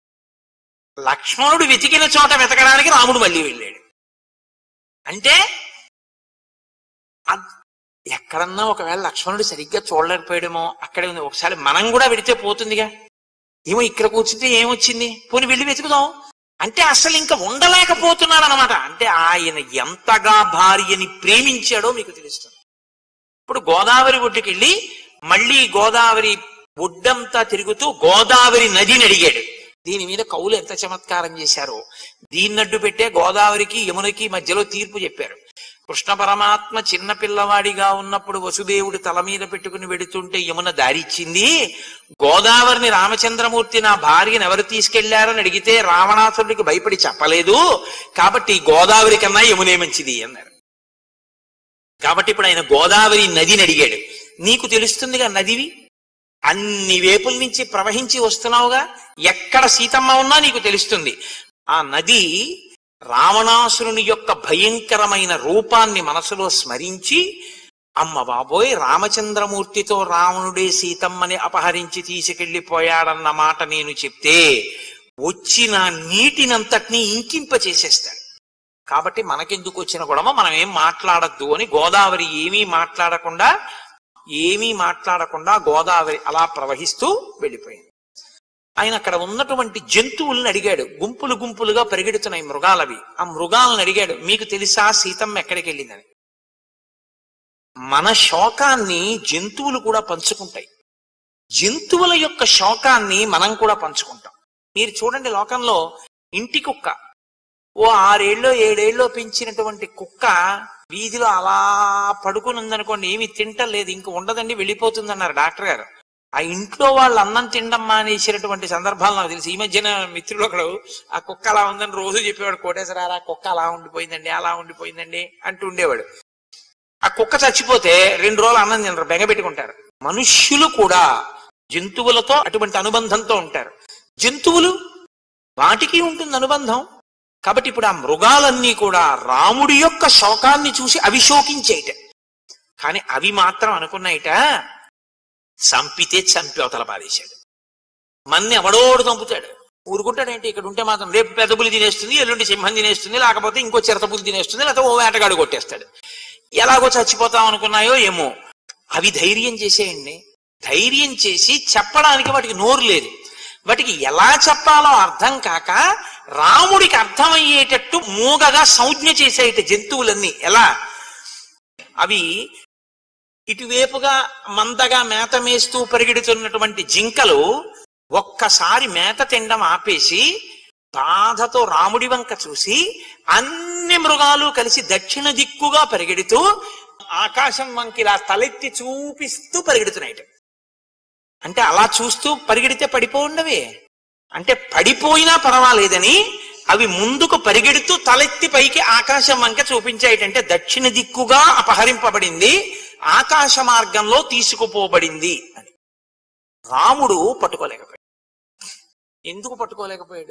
లక్ష్మణుడు వెతికిన చోట వెతకడానికి రాముడు మళ్ళీ వెళ్ళాడు అంటే అద్- ఎక్కడన్నా ఒకవేళ లక్ష్మణుడు సరిగ్గా చూడలేకపోయాడేమో అక్కడే ఉంది ఒకసారి మనం కూడా వెడితే పోతుందిగా ఏమో ఇక్కడ కూర్చుంటే ఏమొచ్చింది పోనీ వెళ్ళి వెతుకుదాం అంటే అసలు ఇంకా ఉండలేకపోతున్నాడు అనమాట అంటే ఆయన ఎంతగా భార్యని ప్రేమించాడో మీకు తెలుస్తుంది ఇప్పుడు గోదావరి ఒడ్డుకెళ్ళి మళ్ళీ గోదావరి ఒడ్డంతా తిరుగుతూ గోదావరి నదిని అడిగాడు దీని మీద కవులు ఎంత చమత్కారం చేశారో దీన్నడ్డు పెట్టే గోదావరికి యమునకి మధ్యలో తీర్పు చెప్పారు కృష్ణ పరమాత్మ చిన్న పిల్లవాడిగా ఉన్నప్పుడు వసుదేవుడు తల మీద పెట్టుకుని వెడుతుంటే యమున దారిచ్చింది గోదావరిని రామచంద్రమూర్తి నా భార్యను ఎవరు తీసుకెళ్లారని అడిగితే రావణాసురుడికి భయపడి చెప్పలేదు కాబట్టి గోదావరి కన్నా యమునే మంచిది అన్నారు కాబట్టి ఇప్పుడు ఆయన గోదావరి నదిని అడిగాడు నీకు తెలుస్తుందిగా నదివి అన్ని వేపుల నుంచి ప్రవహించి వస్తున్నావుగా ఎక్కడ సీతమ్మ ఉన్నా నీకు తెలుస్తుంది ఆ నది రావణాసురుని యొక్క భయంకరమైన రూపాన్ని మనసులో స్మరించి అమ్మ బాబోయ్ రామచంద్రమూర్తితో రావణుడే సీతమ్మని అపహరించి తీసుకెళ్లిపోయాడన్న మాట నేను చెప్తే వచ్చిన నీటినంతటినీ ఇంకింప చేసేస్తాడు కాబట్టి మనకెందుకు వచ్చిన గొడవ మనం ఏం మాట్లాడద్దు అని గోదావరి ఏమీ మాట్లాడకుండా ఏమీ మాట్లాడకుండా గోదావరి అలా ప్రవహిస్తూ వెళ్ళిపోయింది ఆయన అక్కడ ఉన్నటువంటి జంతువులను అడిగాడు గుంపులు గుంపులుగా పరిగెడుతున్నాయి మృగాలవి ఆ మృగాలను అడిగాడు మీకు తెలుసా సీతమ్మ ఎక్కడికి వెళ్ళిందని మన శోకాన్ని జంతువులు కూడా పంచుకుంటాయి జంతువుల యొక్క శోకాన్ని మనం కూడా పంచుకుంటాం మీరు చూడండి లోకంలో ఇంటి కుక్క ఓ ఆరేళ్ళో ఏడేళ్ళో పెంచినటువంటి కుక్క వీధిలో అలా పడుకుని ఉందనుకోండి ఏమి తింటలేదు ఇంక ఉండదండి వెళ్ళిపోతుంది అన్నారు డాక్టర్ గారు ఆ ఇంట్లో వాళ్ళు అన్నం తినడం మానేసినటువంటి సందర్భాలు నాకు తెలుసు ఈ మధ్యన మిత్రుడు ఒకడు ఆ కుక్క అలా ఉందని రోజు చెప్పేవాడు కోటేశ్వరారా ఆ కుక్క అలా ఉండిపోయిందండి అలా ఉండిపోయిందండి అంటూ ఉండేవాడు ఆ కుక్క చచ్చిపోతే రెండు రోజులు అన్నం తినరు బెంగ పెట్టుకుంటారు మనుష్యులు కూడా జంతువులతో అటువంటి అనుబంధంతో ఉంటారు జంతువులు వాటికి ఉంటుంది అనుబంధం కాబట్టి ఇప్పుడు ఆ మృగాలన్నీ కూడా రాముడి యొక్క శోకాన్ని చూసి అవి శోకించేయట కానీ అవి మాత్రం అనుకున్నాయిట చంపితే చంపి అవతల పారేశాడు మన్ని ఎవడోడు చంపుతాడు ఊరుకుంటాడేంటి ఇక్కడ ఉంటే మాత్రం రేపు పెద్ద పులి తినేస్తుంది ఎల్లుండి సింహం తినేస్తుంది లేకపోతే ఇంకో చిరత పులి తినేస్తుంది లేకపోతే ఓ వేటగాడు కొట్టేస్తాడు ఎలాగో చచ్చిపోతాం అనుకున్నాయో ఏమో అవి ధైర్యం చేసేయండి ధైర్యం చేసి చెప్పడానికి వాటికి నోరు లేదు వాటికి ఎలా చెప్పాలో అర్థం కాక రాముడికి అర్థమయ్యేటట్టు మూగగా సంజ్ఞ చేసేట జంతువులన్నీ ఎలా అవి ఇటువైపుగా మందగా మేత మేస్తూ పరిగెడుతున్నటువంటి జింకలు ఒక్కసారి మేత తినడం ఆపేసి బాధతో రాముడి వంక చూసి అన్ని మృగాలు కలిసి దక్షిణ దిక్కుగా పరిగెడుతూ ఆకాశం వంకి ఇలా తలెత్తి చూపిస్తూ పరిగెడుతున్నాయి అంటే అలా చూస్తూ పరిగెడితే పడిపోండవే అంటే పడిపోయినా పర్వాలేదని అవి ముందుకు పరిగెడుతూ తలెత్తి పైకి ఆకాశం వంక చూపించాయిటంటే దక్షిణ దిక్కుగా అపహరింపబడింది ఆకాశ మార్గంలో తీసుకుపోబడింది అని రాముడు పట్టుకోలేకపోయాడు ఎందుకు పట్టుకోలేకపోయాడు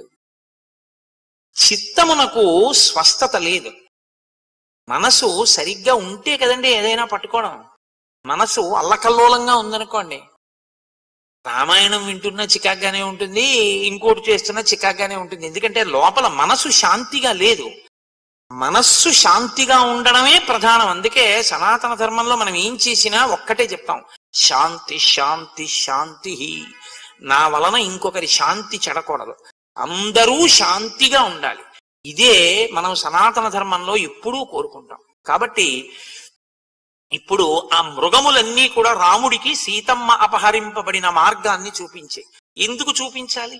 చిత్తమునకు స్వస్థత లేదు మనసు సరిగ్గా ఉంటే కదండి ఏదైనా పట్టుకోవడం మనసు అల్లకల్లోలంగా ఉందనుకోండి రామాయణం వింటున్నా చికాగ్గానే ఉంటుంది ఇంకోటి చేస్తున్నా చికాగ్గానే ఉంటుంది ఎందుకంటే లోపల మనసు శాంతిగా లేదు మనస్సు శాంతిగా ఉండడమే ప్రధానం అందుకే సనాతన ధర్మంలో మనం ఏం చేసినా ఒక్కటే చెప్తాం శాంతి శాంతి శాంతి నా వలన ఇంకొకరి శాంతి చెడకూడదు అందరూ శాంతిగా ఉండాలి ఇదే మనం సనాతన ధర్మంలో ఎప్పుడూ కోరుకుంటాం కాబట్టి ఇప్పుడు ఆ మృగములన్నీ కూడా రాముడికి సీతమ్మ అపహరింపబడిన మార్గాన్ని చూపించాయి ఎందుకు చూపించాలి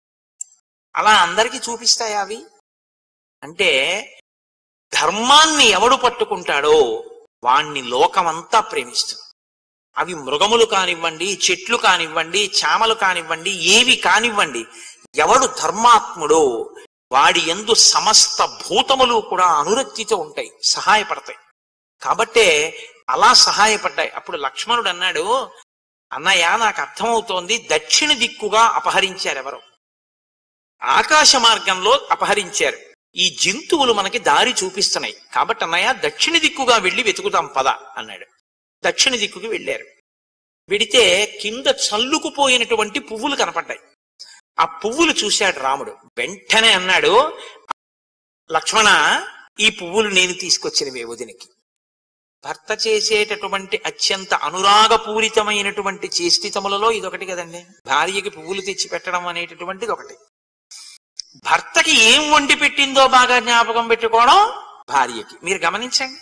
అలా అందరికీ చూపిస్తాయా అవి అంటే ధర్మాన్ని ఎవడు పట్టుకుంటాడో వాణ్ణి లోకమంతా ప్రేమిస్తుంది అవి మృగములు కానివ్వండి చెట్లు కానివ్వండి చామలు కానివ్వండి ఏవి కానివ్వండి ఎవడు ధర్మాత్ముడో వాడి ఎందు సమస్త భూతములు కూడా అనురక్తితో ఉంటాయి సహాయపడతాయి కాబట్టే అలా సహాయపడ్డాయి అప్పుడు లక్ష్మణుడు అన్నాడు అన్నయ్య నాకు అర్థమవుతోంది దక్షిణ దిక్కుగా అపహరించారు ఎవరు ఆకాశ మార్గంలో అపహరించారు ఈ జంతువులు మనకి దారి చూపిస్తున్నాయి కాబట్టి అన్నయ్య దక్షిణ దిక్కుగా వెళ్ళి వెతుకుతాం పద అన్నాడు దక్షిణ దిక్కుకి వెళ్ళారు వెడితే కింద చల్లుకుపోయినటువంటి పువ్వులు కనపడ్డాయి ఆ పువ్వులు చూశాడు రాముడు వెంటనే అన్నాడు లక్ష్మణ ఈ పువ్వులు నేను తీసుకొచ్చినవే వదినికి భర్త చేసేటటువంటి అత్యంత అనురాగపూరితమైనటువంటి చేష్టితములలో ఇదొకటి కదండి భార్యకి పువ్వులు తెచ్చి పెట్టడం అనేటటువంటిది ఒకటి భర్తకి ఏం వండి పెట్టిందో బాగా జ్ఞాపకం పెట్టుకోవడం భార్యకి మీరు గమనించండి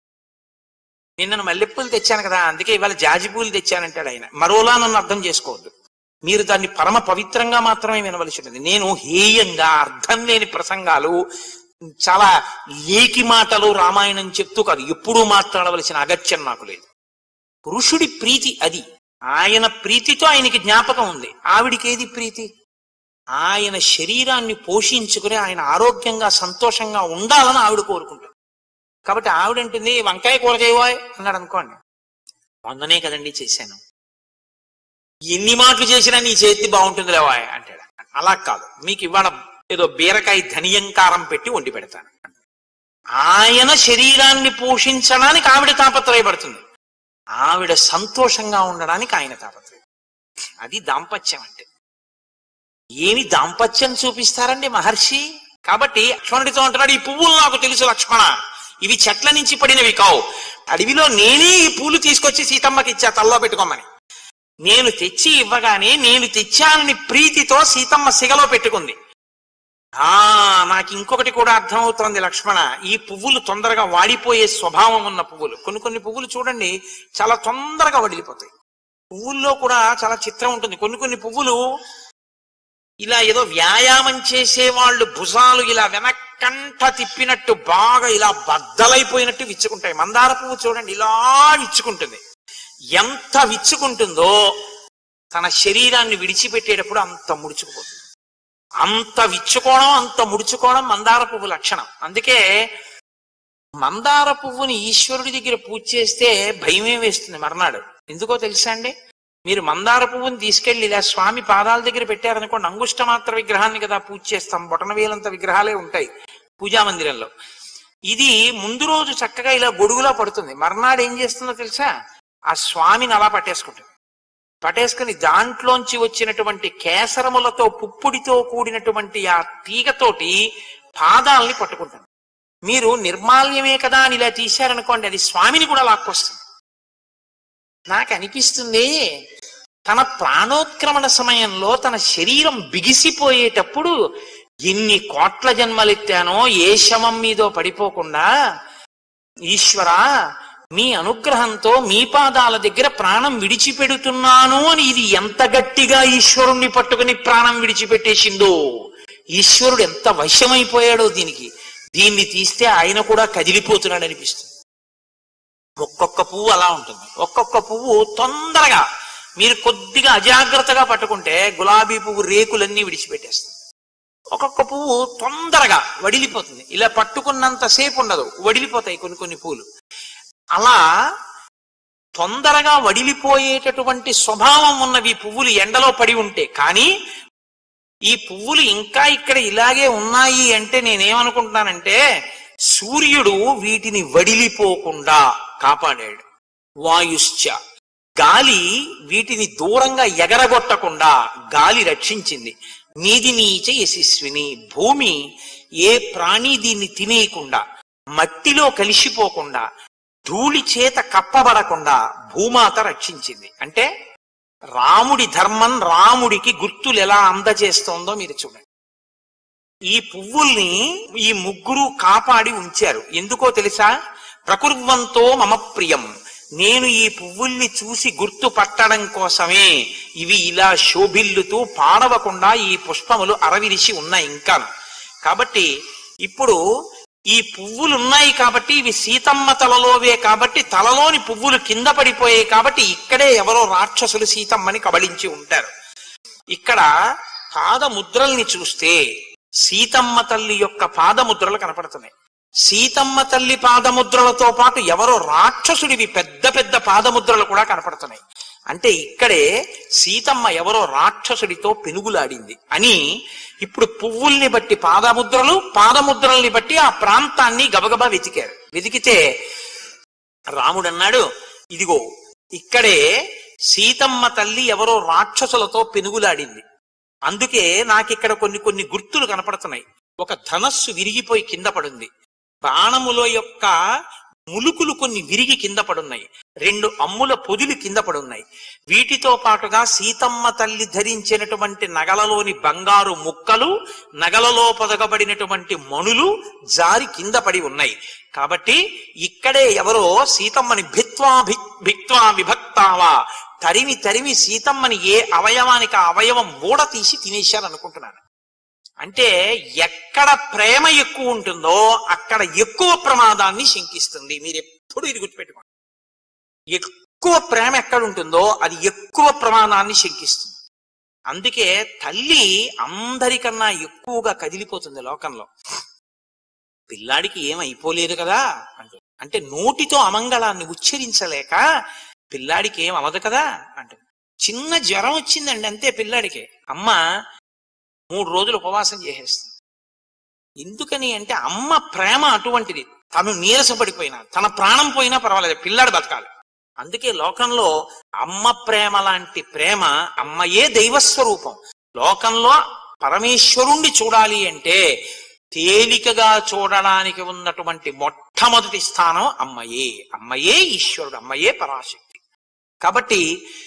నిన్నను మల్లెపూలు తెచ్చాను కదా అందుకే ఇవాళ జాజి పూలు తెచ్చానంటాడు ఆయన మరోలా నన్ను అర్థం చేసుకోవద్దు మీరు దాన్ని పరమ పవిత్రంగా మాత్రమే వినవలసి ఉంటుంది నేను హేయంగా అర్థం లేని ప్రసంగాలు చాలా లేకి మాటలు రామాయణం చెప్తూ కాదు ఎప్పుడూ మాట్లాడవలసిన అగత్యం నాకు లేదు పురుషుడి ప్రీతి అది ఆయన ప్రీతితో ఆయనకి జ్ఞాపకం ఉంది ఆవిడికి ఏది ప్రీతి ఆయన శరీరాన్ని పోషించుకుని ఆయన ఆరోగ్యంగా సంతోషంగా ఉండాలని ఆవిడ కోరుకుంటుంది కాబట్టి ఆవిడంటుంది వంకాయ కూర చేయవా అన్నాడు అనుకోండి వందనే కదండి చేశాను ఎన్ని మాటలు చేసినా నీ చేతి బాగుంటుంది లేవా అంటాడు అలా కాదు మీకు ఇవాళ ఏదో బీరకాయ ధనియంకారం పెట్టి వండి పెడతాను ఆయన శరీరాన్ని పోషించడానికి ఆవిడ తాపత్రయపడుతుంది ఆవిడ సంతోషంగా ఉండడానికి ఆయన తాపత్రయం అది దాంపత్యం అంటే ఏమి దాంపత్యం చూపిస్తారండి మహర్షి కాబట్టి లక్ష్మణుడితో అంటున్నాడు ఈ పువ్వులు నాకు తెలుసు లక్ష్మణ ఇవి చెట్ల నుంచి పడినవి కావు అడవిలో నేనే ఈ పూలు తీసుకొచ్చి సీతమ్మకి ఇచ్చా తల్లో పెట్టుకోమని నేను తెచ్చి ఇవ్వగానే నేను తెచ్చానని ప్రీతితో సీతమ్మ సిగలో పెట్టుకుంది ఆ నాకు ఇంకొకటి కూడా అర్థమవుతోంది లక్ష్మణ ఈ పువ్వులు తొందరగా వాడిపోయే స్వభావం ఉన్న పువ్వులు కొన్ని కొన్ని పువ్వులు చూడండి చాలా తొందరగా వడిలిపోతాయి పువ్వుల్లో కూడా చాలా చిత్రం ఉంటుంది కొన్ని కొన్ని పువ్వులు ఇలా ఏదో వ్యాయామం చేసే వాళ్ళు భుజాలు ఇలా వెనక్కంట తిప్పినట్టు బాగా ఇలా బద్దలైపోయినట్టు విచ్చుకుంటాయి మందార పువ్వు చూడండి ఇలా విచ్చుకుంటుంది ఎంత విచ్చుకుంటుందో తన శరీరాన్ని విడిచిపెట్టేటప్పుడు అంత ముడుచుకుపోతుంది అంత విచ్చుకోవడం అంత ముడుచుకోవడం మందార పువ్వు లక్షణం అందుకే మందార పువ్వుని ఈశ్వరుడి దగ్గర పూజ చేస్తే భయమే వేస్తుంది మర్నాడు ఎందుకో తెలుసా అండి మీరు మందార పువ్వుని తీసుకెళ్లి ఇలా స్వామి పాదాల దగ్గర పెట్టారనుకోండి అంగుష్ట మాత్ర విగ్రహాన్ని కదా పూజ చేస్తాం బొటనవేలంత విగ్రహాలే ఉంటాయి పూజా మందిరంలో ఇది ముందు రోజు చక్కగా ఇలా గొడుగులా పడుతుంది మర్నాడు ఏం చేస్తుందో తెలుసా ఆ స్వామిని అలా పట్టేసుకుంటుంది పట్టేసుకుని దాంట్లోంచి వచ్చినటువంటి కేసరములతో పుప్పుడితో కూడినటువంటి ఆ తీగతోటి పాదాలని పట్టుకుంటుంది మీరు నిర్మాల్యమే కదా అని ఇలా తీశారనుకోండి అది స్వామిని కూడా లాక్కొస్తుంది నాకు అనిపిస్తుంది తన ప్రాణోత్క్రమణ సమయంలో తన శరీరం బిగిసిపోయేటప్పుడు ఎన్ని కోట్ల జన్మలెత్తానో ఏ శవం మీదో పడిపోకుండా ఈశ్వరా మీ అనుగ్రహంతో మీ పాదాల దగ్గర ప్రాణం విడిచిపెడుతున్నాను అని ఇది ఎంత గట్టిగా ఈశ్వరుణ్ణి పట్టుకుని ప్రాణం విడిచిపెట్టేసిందో ఈశ్వరుడు ఎంత వశమైపోయాడో దీనికి దీన్ని తీస్తే ఆయన కూడా కదిలిపోతున్నాడు అనిపిస్తుంది ఒక్కొక్క పువ్వు అలా ఉంటుంది ఒక్కొక్క పువ్వు తొందరగా మీరు కొద్దిగా అజాగ్రత్తగా పట్టుకుంటే గులాబీ పువ్వు రేకులన్నీ విడిచిపెట్టేస్తుంది ఒక్కొక్క పువ్వు తొందరగా వడిలిపోతుంది ఇలా పట్టుకున్నంతసేపు ఉండదు వడిలిపోతాయి కొన్ని కొన్ని పూలు అలా తొందరగా వడిలిపోయేటటువంటి స్వభావం ఉన్నవి ఈ పువ్వులు ఎండలో పడి ఉంటే కానీ ఈ పువ్వులు ఇంకా ఇక్కడ ఇలాగే ఉన్నాయి అంటే నేనేమనుకుంటున్నానంటే సూర్యుడు వీటిని వడిలిపోకుండా కాపాడాడు వాయుశ్చ గాలి వీటిని దూరంగా ఎగరగొట్టకుండా గాలి రక్షించింది నీది నీచ యశస్విని భూమి ఏ ప్రాణి దీన్ని తినేయకుండా మట్టిలో కలిసిపోకుండా ధూళి చేత కప్పబడకుండా భూమాత రక్షించింది అంటే రాముడి ధర్మం రాముడికి గుర్తులు ఎలా అందజేస్తోందో మీరు చూడండి ఈ పువ్వుల్ని ఈ ముగ్గురు కాపాడి ఉంచారు ఎందుకో తెలుసా ప్రకుర్వంతో మమ ప్రియం నేను ఈ పువ్వుల్ని చూసి గుర్తు పట్టడం కోసమే ఇవి ఇలా శోభిల్లుతూ పాడవకుండా ఈ పుష్పములు అరవిరిసి ఉన్నాయి ఇంకా కాబట్టి ఇప్పుడు ఈ పువ్వులు ఉన్నాయి కాబట్టి ఇవి సీతమ్మ తలలోవే కాబట్టి తలలోని పువ్వులు కింద పడిపోయాయి కాబట్టి ఇక్కడే ఎవరో రాక్షసులు సీతమ్మని కబళించి ఉంటారు ఇక్కడ పాదముద్రల్ని చూస్తే సీతమ్మ తల్లి యొక్క పాదముద్రలు కనపడుతున్నాయి సీతమ్మ తల్లి పాదముద్రలతో పాటు ఎవరో రాక్షసుడివి పెద్ద పెద్ద పాదముద్రలు కూడా కనపడుతున్నాయి అంటే ఇక్కడే సీతమ్మ ఎవరో రాక్షసుడితో పెనుగులాడింది అని ఇప్పుడు పువ్వుల్ని బట్టి పాదముద్రలు పాదముద్రల్ని బట్టి ఆ ప్రాంతాన్ని గబగబా వెతికారు వెతికితే రాముడు అన్నాడు ఇదిగో ఇక్కడే సీతమ్మ తల్లి ఎవరో రాక్షసులతో పెనుగులాడింది అందుకే నాకిక్కడ కొన్ని కొన్ని గుర్తులు కనపడుతున్నాయి ఒక ధనస్సు విరిగిపోయి కింద పడుంది బాణముల యొక్క ములుకులు కొన్ని విరిగి కింద పడున్నాయి రెండు అమ్ముల పొదులు కింద పడున్నాయి వీటితో పాటుగా సీతమ్మ తల్లి ధరించినటువంటి నగలలోని బంగారు ముక్కలు నగలలో పొదగబడినటువంటి మణులు జారి కింద పడి ఉన్నాయి కాబట్టి ఇక్కడే ఎవరో సీతమ్మని భిత్వా భి- భిక్త్వా విభక్తావా తరిమి తరిమి సీతమ్మని ఏ అవయవానికి ఆ అవయవం మూడ తీసి తినేశారు అనుకుంటున్నాను అంటే ఎక్కడ ప్రేమ ఎక్కువ ఉంటుందో అక్కడ ఎక్కువ ప్రమాదాన్ని శంకిస్తుంది మీరు ఎప్పుడు ఇది గుర్తుపెట్టుకోండి ఎక్కువ ప్రేమ ఎక్కడ ఉంటుందో అది ఎక్కువ ప్రమాదాన్ని శంకిస్తుంది అందుకే తల్లి అందరికన్నా ఎక్కువగా కదిలిపోతుంది లోకంలో పిల్లాడికి ఏం అయిపోలేదు కదా అంటుంది అంటే నోటితో అమంగళాన్ని ఉచ్చరించలేక పిల్లాడికి ఏం అవదు కదా అంటుంది చిన్న జ్వరం వచ్చిందండి అంతే పిల్లాడికి అమ్మ మూడు రోజులు ఉపవాసం చేసేస్తుంది ఎందుకని అంటే అమ్మ ప్రేమ అటువంటిది తను నీరసపడిపోయినా తన ప్రాణం పోయినా పర్వాలేదు పిల్లాడు బతకాలి అందుకే లోకంలో అమ్మ ప్రేమ లాంటి ప్రేమ అమ్మయే దైవస్వరూపం లోకంలో పరమేశ్వరుణ్ణి చూడాలి అంటే తేలికగా చూడడానికి ఉన్నటువంటి మొట్టమొదటి స్థానం అమ్మయే అమ్మయే ఈశ్వరుడు అమ్మయే పరాశక్తి కాబట్టి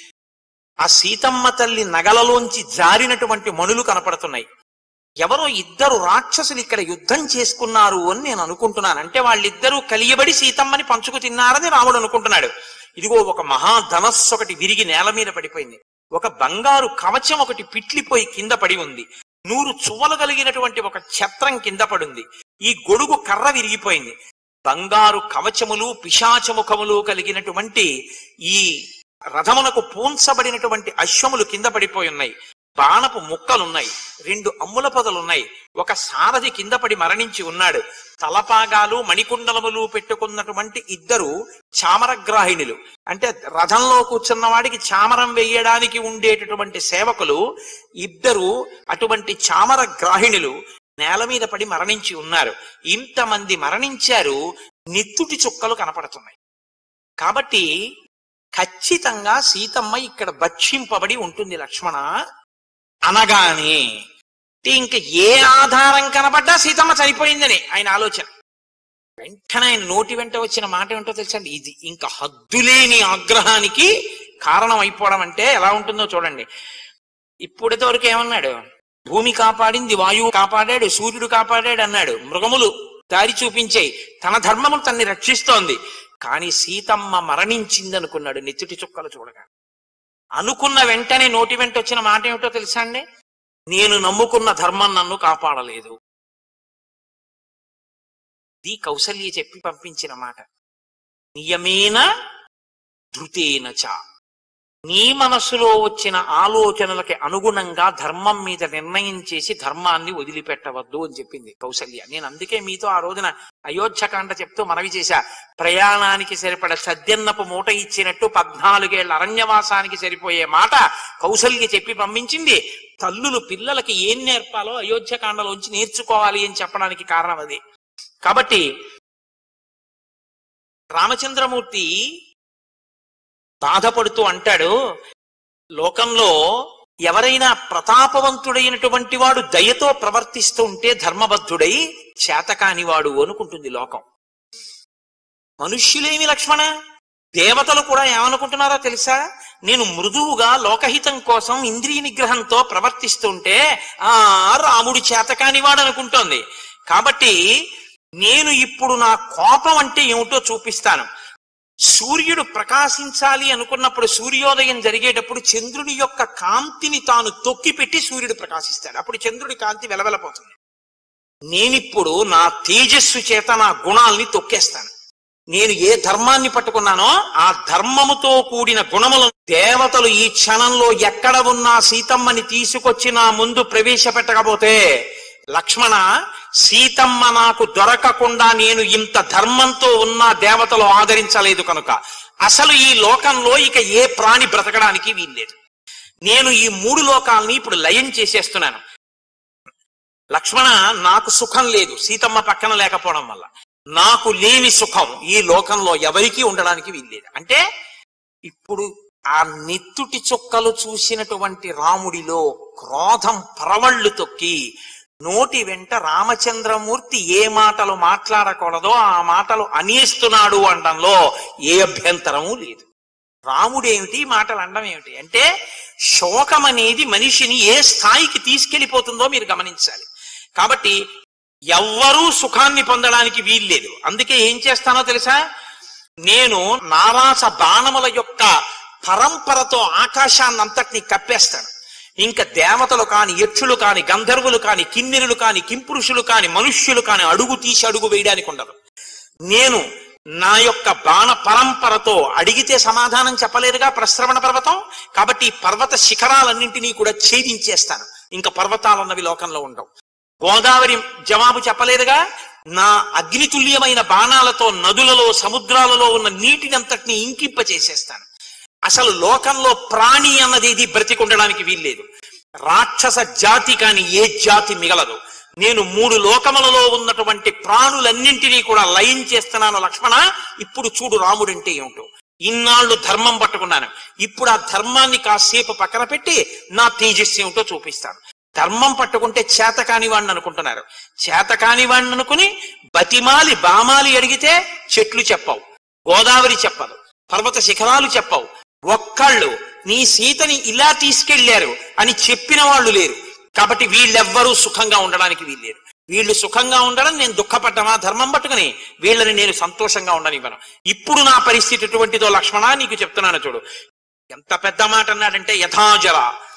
ఆ సీతమ్మ తల్లి నగలలోంచి జారినటువంటి మణులు కనపడుతున్నాయి ఎవరో ఇద్దరు రాక్షసులు ఇక్కడ యుద్ధం చేసుకున్నారు అని నేను అనుకుంటున్నాను అంటే వాళ్ళిద్దరూ కలియబడి సీతమ్మని పంచుకు తిన్నారని రాముడు అనుకుంటున్నాడు ఇదిగో ఒక మహాధనస్సు ఒకటి విరిగి నేల మీద పడిపోయింది ఒక బంగారు కవచం ఒకటి పిట్లిపోయి కింద పడి ఉంది నూరు చువ్వలు కలిగినటువంటి ఒక ఛత్రం కింద పడుంది ఈ గొడుగు కర్ర విరిగిపోయింది బంగారు కవచములు పిశాచముఖములు కలిగినటువంటి ఈ రథమునకు పూంచబడినటువంటి అశ్వములు కింద పడిపోయి ఉన్నాయి బాణపు ముక్కలున్నాయి రెండు అమ్ముల పొదలున్నాయి ఒక సారథి కింద పడి మరణించి ఉన్నాడు తలపాగాలు మణికుండలములు పెట్టుకున్నటువంటి ఇద్దరు చామరగ్రాహిణులు అంటే రథంలో కూర్చున్న వాడికి చామరం వేయడానికి ఉండేటటువంటి సేవకులు ఇద్దరు అటువంటి చామర గ్రాహిణులు నేల మీద పడి మరణించి ఉన్నారు ఇంతమంది మరణించారు నిత్తుటి చుక్కలు కనపడుతున్నాయి కాబట్టి ఖచ్చితంగా సీతమ్మ ఇక్కడ భక్షింపబడి ఉంటుంది లక్ష్మణ అనగానే అంటే ఇంక ఏ ఆధారం కనబడ్డా సీతమ్మ చనిపోయిందని ఆయన ఆలోచన వెంటనే ఆయన నోటి వెంట వచ్చిన మాట ఏంటో తెలుసండి ఇది ఇంకా హద్దులేని ఆగ్రహానికి కారణం అయిపోవడం అంటే ఎలా ఉంటుందో చూడండి ఇప్పటితో వరకు ఏమన్నాడు భూమి కాపాడింది వాయువు కాపాడాడు సూర్యుడు కాపాడాడు అన్నాడు మృగములు దారి చూపించాయి తన ధర్మము తన్ని రక్షిస్తోంది కానీ సీతమ్మ మరణించింది అనుకున్నాడు నెత్తుటి చుక్కలు చూడగా అనుకున్న వెంటనే నోటి వెంట వచ్చిన మాట ఏమిటో తెలుసా అండి నేను నమ్ముకున్న ధర్మం నన్ను కాపాడలేదు ఇది కౌసల్య చెప్పి పంపించిన మాట నియమేన ధృతేన చ నీ మనస్సులో వచ్చిన ఆలోచనలకి అనుగుణంగా ధర్మం మీద నిర్ణయం చేసి ధర్మాన్ని వదిలిపెట్టవద్దు అని చెప్పింది కౌసల్య నేను అందుకే మీతో ఆ రోజున అయోధ్యకాండ చెప్తూ మనవి చేశా ప్రయాణానికి సరిపడ సద్యన్నపు మూట ఇచ్చినట్టు పద్నాలుగేళ్ల అరణ్యవాసానికి సరిపోయే మాట కౌసల్య చెప్పి పంపించింది తల్లులు పిల్లలకి ఏం నేర్పాలో అయోధ్యకాండలోంచి నేర్చుకోవాలి అని చెప్పడానికి కారణం అది కాబట్టి రామచంద్రమూర్తి బాధపడుతూ అంటాడు లోకంలో ఎవరైనా ప్రతాపవంతుడైనటువంటి వాడు దయతో ప్రవర్తిస్తూ ఉంటే ధర్మబద్ధుడై చేతకానివాడు అనుకుంటుంది లోకం మనుష్యులేమి లక్ష్మణ దేవతలు కూడా ఏమనుకుంటున్నారో తెలుసా నేను మృదువుగా లోకహితం కోసం ఇంద్రియ నిగ్రహంతో ప్రవర్తిస్తుంటే ఆ రాముడు చేతకానివాడు అనుకుంటోంది కాబట్టి నేను ఇప్పుడు నా కోపం అంటే ఏమిటో చూపిస్తాను సూర్యుడు ప్రకాశించాలి అనుకున్నప్పుడు సూర్యోదయం జరిగేటప్పుడు చంద్రుని యొక్క కాంతిని తాను తొక్కిపెట్టి సూర్యుడు ప్రకాశిస్తాడు అప్పుడు చంద్రుడి కాంతి వెలవెలపోతుంది నేనిప్పుడు నా తేజస్సు చేత నా గుణాల్ని తొక్కేస్తాను నేను ఏ ధర్మాన్ని పట్టుకున్నానో ఆ ధర్మముతో కూడిన గుణములను దేవతలు ఈ క్షణంలో ఎక్కడ ఉన్నా సీతమ్మని తీసుకొచ్చి నా ముందు ప్రవేశపెట్టకపోతే లక్ష్మణ సీతమ్మ నాకు దొరకకుండా నేను ఇంత ధర్మంతో ఉన్న దేవతలు ఆదరించలేదు కనుక అసలు ఈ లోకంలో ఇక ఏ ప్రాణి బ్రతకడానికి వీల్లేదు నేను ఈ మూడు లోకాలని ఇప్పుడు లయం చేసేస్తున్నాను లక్ష్మణ నాకు సుఖం లేదు సీతమ్మ పక్కన లేకపోవడం వల్ల నాకు లేని సుఖం ఈ లోకంలో ఎవరికీ ఉండడానికి వీల్లేదు అంటే ఇప్పుడు ఆ నెత్తుటి చుక్కలు చూసినటువంటి రాముడిలో క్రోధం పరవళ్ళు తొక్కి నోటి వెంట రామచంద్రమూర్తి ఏ మాటలు మాట్లాడకూడదో ఆ మాటలు అనేస్తున్నాడు అనడంలో ఏ అభ్యంతరము లేదు రాముడేమిటి ఈ మాటలు అనడం ఏమిటి అంటే శోకం అనేది మనిషిని ఏ స్థాయికి తీసుకెళ్లిపోతుందో మీరు గమనించాలి కాబట్టి ఎవ్వరూ సుఖాన్ని పొందడానికి వీల్లేదు అందుకే ఏం చేస్తానో తెలుసా నేను నారాస బాణముల యొక్క పరంపరతో ఆకాశాన్ని అంతటిని కప్పేస్తాను ఇంకా దేవతలు కాని యక్షులు కాని గంధర్వులు కాని కిన్నెరులు కాని కింపురుషులు కాని మనుష్యులు కాని అడుగు తీసి అడుగు వేయడానికి ఉండదు నేను నా యొక్క బాణ పరంపరతో అడిగితే సమాధానం చెప్పలేదుగా ప్రశ్రవణ పర్వతం కాబట్టి ఈ పర్వత శిఖరాలన్నింటినీ కూడా ఛేదించేస్తాను ఇంకా పర్వతాలన్నవి లోకంలో ఉండవు గోదావరి జవాబు చెప్పలేదుగా నా అగ్నితుల్యమైన బాణాలతో నదులలో సముద్రాలలో ఉన్న నీటినంతటిని ఇంకింప చేసేస్తాను అసలు లోకంలో ప్రాణి అన్నది ఇది బ్రతికుండడానికి వీల్లేదు రాక్షస జాతి కాని ఏ జాతి మిగలదు నేను మూడు లోకములలో ఉన్నటువంటి ప్రాణులన్నింటినీ కూడా లయం చేస్తున్నాను లక్ష్మణ ఇప్పుడు చూడు రాముడంటే ఏమిటో ఇన్నాళ్ళు ధర్మం పట్టుకున్నాను ఇప్పుడు ఆ ధర్మాన్ని కాసేపు పక్కన పెట్టి నా తేజస్సు ఏమిటో చూపిస్తాను ధర్మం పట్టుకుంటే చేతకాని వాడిని అనుకుంటున్నారు చేతకాని వాడిని అనుకుని బతిమాలి బామాలి అడిగితే చెట్లు చెప్పవు గోదావరి చెప్పదు పర్వత శిఖరాలు చెప్పవు ఒక్కళ్ళు నీ సీతని ఇలా తీసుకెళ్లారు అని చెప్పిన వాళ్ళు లేరు కాబట్టి వీళ్ళెవ్వరూ సుఖంగా ఉండడానికి వీల్లేరు వీళ్ళు సుఖంగా ఉండడం నేను దుఃఖపడ్డమా ధర్మం పట్టుకుని వీళ్ళని నేను సంతోషంగా ఉండనివ్వను ఇప్పుడు నా పరిస్థితి ఎటువంటిదో లక్ష్మణ నీకు చెప్తున్నాను చూడు ఎంత పెద్ద మాట అన్నాడంటే యథాజల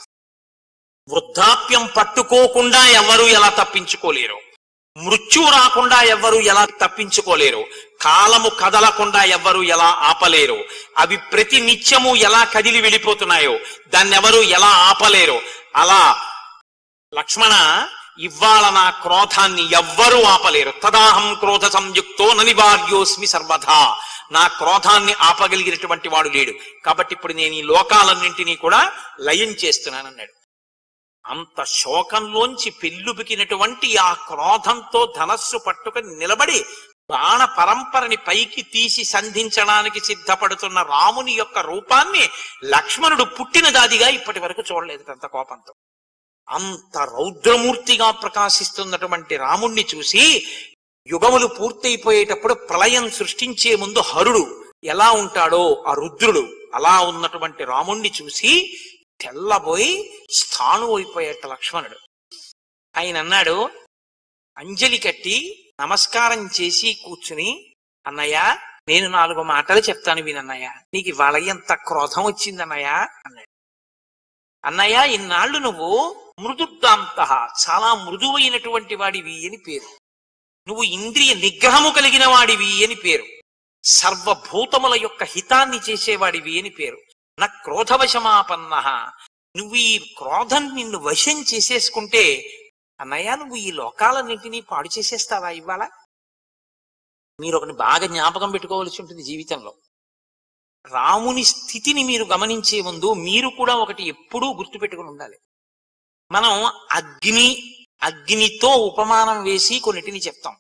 వృద్ధాప్యం పట్టుకోకుండా ఎవరు ఎలా తప్పించుకోలేరు మృత్యు రాకుండా ఎవ్వరు ఎలా తప్పించుకోలేరు కాలము కదలకుండా ఎవ్వరు ఎలా ఆపలేరు అవి ప్రతి నిత్యము ఎలా కదిలి వెళ్ళిపోతున్నాయో దాన్ని ఎవరు ఎలా ఆపలేరు అలా లక్ష్మణ ఇవాళ నా క్రోధాన్ని ఎవ్వరూ ఆపలేరు తదాహం క్రోధ సంయుక్తో ననివార్యోస్మి సర్వథా నా క్రోధాన్ని ఆపగలిగినటువంటి వాడు లేడు కాబట్టి ఇప్పుడు నేను ఈ లోకాలన్నింటినీ కూడా లయం చేస్తున్నానన్నాడు అంత శోకంలోంచి పెళ్ళుబికినటువంటి ఆ క్రోధంతో ధనస్సు పట్టుకొని నిలబడి బాణ పరంపరని పైకి తీసి సంధించడానికి సిద్ధపడుతున్న రాముని యొక్క రూపాన్ని లక్ష్మణుడు పుట్టిన దాదిగా ఇప్పటి వరకు చూడలేదు అంత కోపంతో అంత రౌద్రమూర్తిగా ప్రకాశిస్తున్నటువంటి రాముణ్ణి చూసి యుగములు పూర్తయిపోయేటప్పుడు ప్రళయం సృష్టించే ముందు హరుడు ఎలా ఉంటాడో ఆ రుద్రుడు అలా ఉన్నటువంటి రాముణ్ణి చూసి తెల్లబోయి స్థాను అయిపోయేట లక్ష్మణుడు ఆయన అన్నాడు అంజలి కట్టి నమస్కారం చేసి కూర్చుని అన్నయ్య నేను నాలుగు మాటలు చెప్తాను వినన్నయ్య నీకు ఇవాళ ఎంత క్రోధం వచ్చిందన్నయ్య అన్నాడు అన్నయ్య ఇన్నాళ్ళు నువ్వు మృదుద్దాంత చాలా మృదువైనటువంటి వాడివి అని పేరు నువ్వు ఇంద్రియ నిగ్రహము కలిగిన వాడివి అని పేరు సర్వభూతముల యొక్క హితాన్ని చేసేవాడివి అని పేరు నా క్రోధవశమాపన్న నువ్వు ఈ క్రోధం నిన్ను వశం చేసేసుకుంటే అన్నయ్య నువ్వు ఈ లోకాలన్నింటినీ పాడు చేసేస్తావా ఇవాళ మీరు ఒకటి బాగా జ్ఞాపకం పెట్టుకోవాల్సి ఉంటుంది జీవితంలో రాముని స్థితిని మీరు గమనించే ముందు మీరు కూడా ఒకటి ఎప్పుడూ గుర్తుపెట్టుకుని ఉండాలి మనం అగ్ని అగ్నితో ఉపమానం వేసి కొన్నిటిని చెప్తాం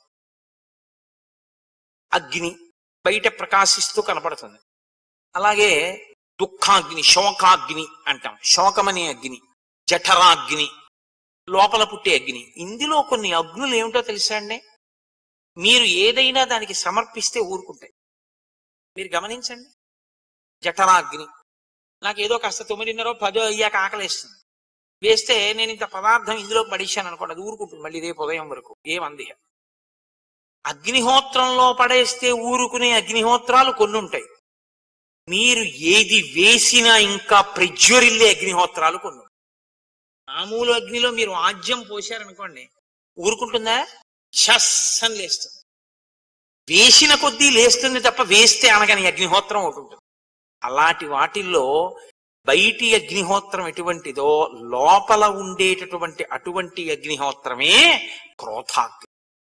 అగ్ని బయట ప్రకాశిస్తూ కనపడుతుంది అలాగే దుఃఖాగ్ని శోకాగ్ని అంటాం శోకమనే అగ్ని జఠరాగ్ని లోపల పుట్టే అగ్ని ఇందులో కొన్ని అగ్నులు ఏమిటో తెలుసా అండి మీరు ఏదైనా దానికి సమర్పిస్తే ఊరుకుంటాయి మీరు గమనించండి జఠరాగ్ని నాకు ఏదో కాస్త తొమ్మిదిన్నర పదో అయ్యాక ఆకలేస్తుంది వేస్తే నేను ఇంత పదార్థం ఇందులో పడేశాను అనుకోండి అది ఊరుకుంటుంది మళ్ళీ రేపు ఉదయం వరకు ఏమంది అగ్నిహోత్రంలో పడేస్తే ఊరుకునే అగ్నిహోత్రాలు కొన్ని ఉంటాయి మీరు ఏది వేసినా ఇంకా ప్రజ్వరిల్లే అగ్నిహోత్రాలు కొన్ని ఉంటాయి. మామూలు అగ్నిలో మీరు ఆజ్యం పోశారనుకోండి ఊరుకుంటుందా షస్ అని లేస్తుంది వేసిన కొద్దీ లేస్తుంది తప్ప వేస్తే అనగని అగ్నిహోత్రం ఒకటి ఉంటుంది అలాంటి వాటిల్లో బయటి అగ్నిహోత్రం ఎటువంటిదో లోపల ఉండేటటువంటి అటువంటి అగ్నిహోత్రమే క్రోధాగ్ని